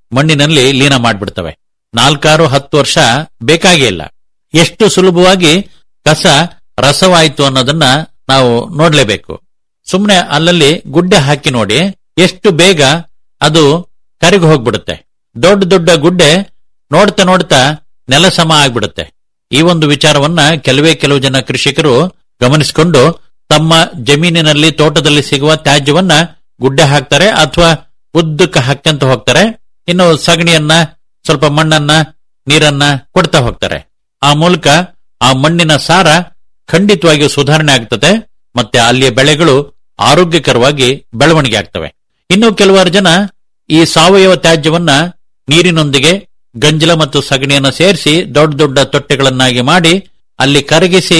ಮಣ್ಣಿನಲ್ಲಿ ಲೀನ ಮಾಡಿಬಿಡ್ತವೆ ನಾಲ್ಕಾರು ಹತ್ತು ವರ್ಷ ಬೇಕಾಗೇ ಇಲ್ಲ ಎಷ್ಟು ಸುಲಭವಾಗಿ ಕಸ ರಸವಾಯಿತು ಅನ್ನೋದನ್ನ ನಾವು ನೋಡ್ಲೇಬೇಕು ಸುಮ್ಮನೆ ಅಲ್ಲಲ್ಲಿ ಗುಡ್ಡೆ ಹಾಕಿ ನೋಡಿ ಎಷ್ಟು ಬೇಗ ಅದು ಕರಗಿ ಹೋಗ್ಬಿಡುತ್ತೆ ದೊಡ್ಡ ದೊಡ್ಡ ಗುಡ್ಡೆ ನೋಡ್ತಾ ನೋಡ್ತಾ ನೆಲ ಸಮ ಆಗ್ಬಿಡುತ್ತೆ ಈ ಒಂದು ವಿಚಾರವನ್ನ ಕೆಲವೇ ಕೆಲವು ಜನ ಕೃಷಿಕರು ಗಮನಿಸಿಕೊಂಡು ತಮ್ಮ ಜಮೀನಿನಲ್ಲಿ ತೋಟದಲ್ಲಿ ಸಿಗುವ ತ್ಯಾಜ್ಯವನ್ನ ಗುಡ್ಡೆ ಹಾಕ್ತಾರೆ ಅಥವಾ ಉದ್ದಕ್ಕೆ ಹಾಕ್ಯಂತ ಹೋಗ್ತಾರೆ ಇನ್ನು ಸಗಣಿಯನ್ನ ಸ್ವಲ್ಪ ಮಣ್ಣನ್ನ ನೀರನ್ನ ಕೊಡ್ತಾ ಹೋಗ್ತಾರೆ ಆ ಮೂಲಕ ಆ ಮಣ್ಣಿನ ಸಾರ ಖಂಡಿತವಾಗಿಯೂ ಸುಧಾರಣೆ ಆಗ್ತದೆ ಮತ್ತೆ ಅಲ್ಲಿಯ ಬೆಳೆಗಳು ಆರೋಗ್ಯಕರವಾಗಿ ಬೆಳವಣಿಗೆ ಆಗ್ತವೆ ಇನ್ನು ಕೆಲವಾರು ಜನ ಈ ಸಾವಯವ ತ್ಯಾಜ್ಯವನ್ನ ನೀರಿನೊಂದಿಗೆ ಗಂಜಲ ಮತ್ತು ಸಗಣಿಯನ್ನು ಸೇರಿಸಿ ದೊಡ್ಡ ದೊಡ್ಡ ತೊಟ್ಟೆಗಳನ್ನಾಗಿ ಮಾಡಿ ಅಲ್ಲಿ ಕರಗಿಸಿ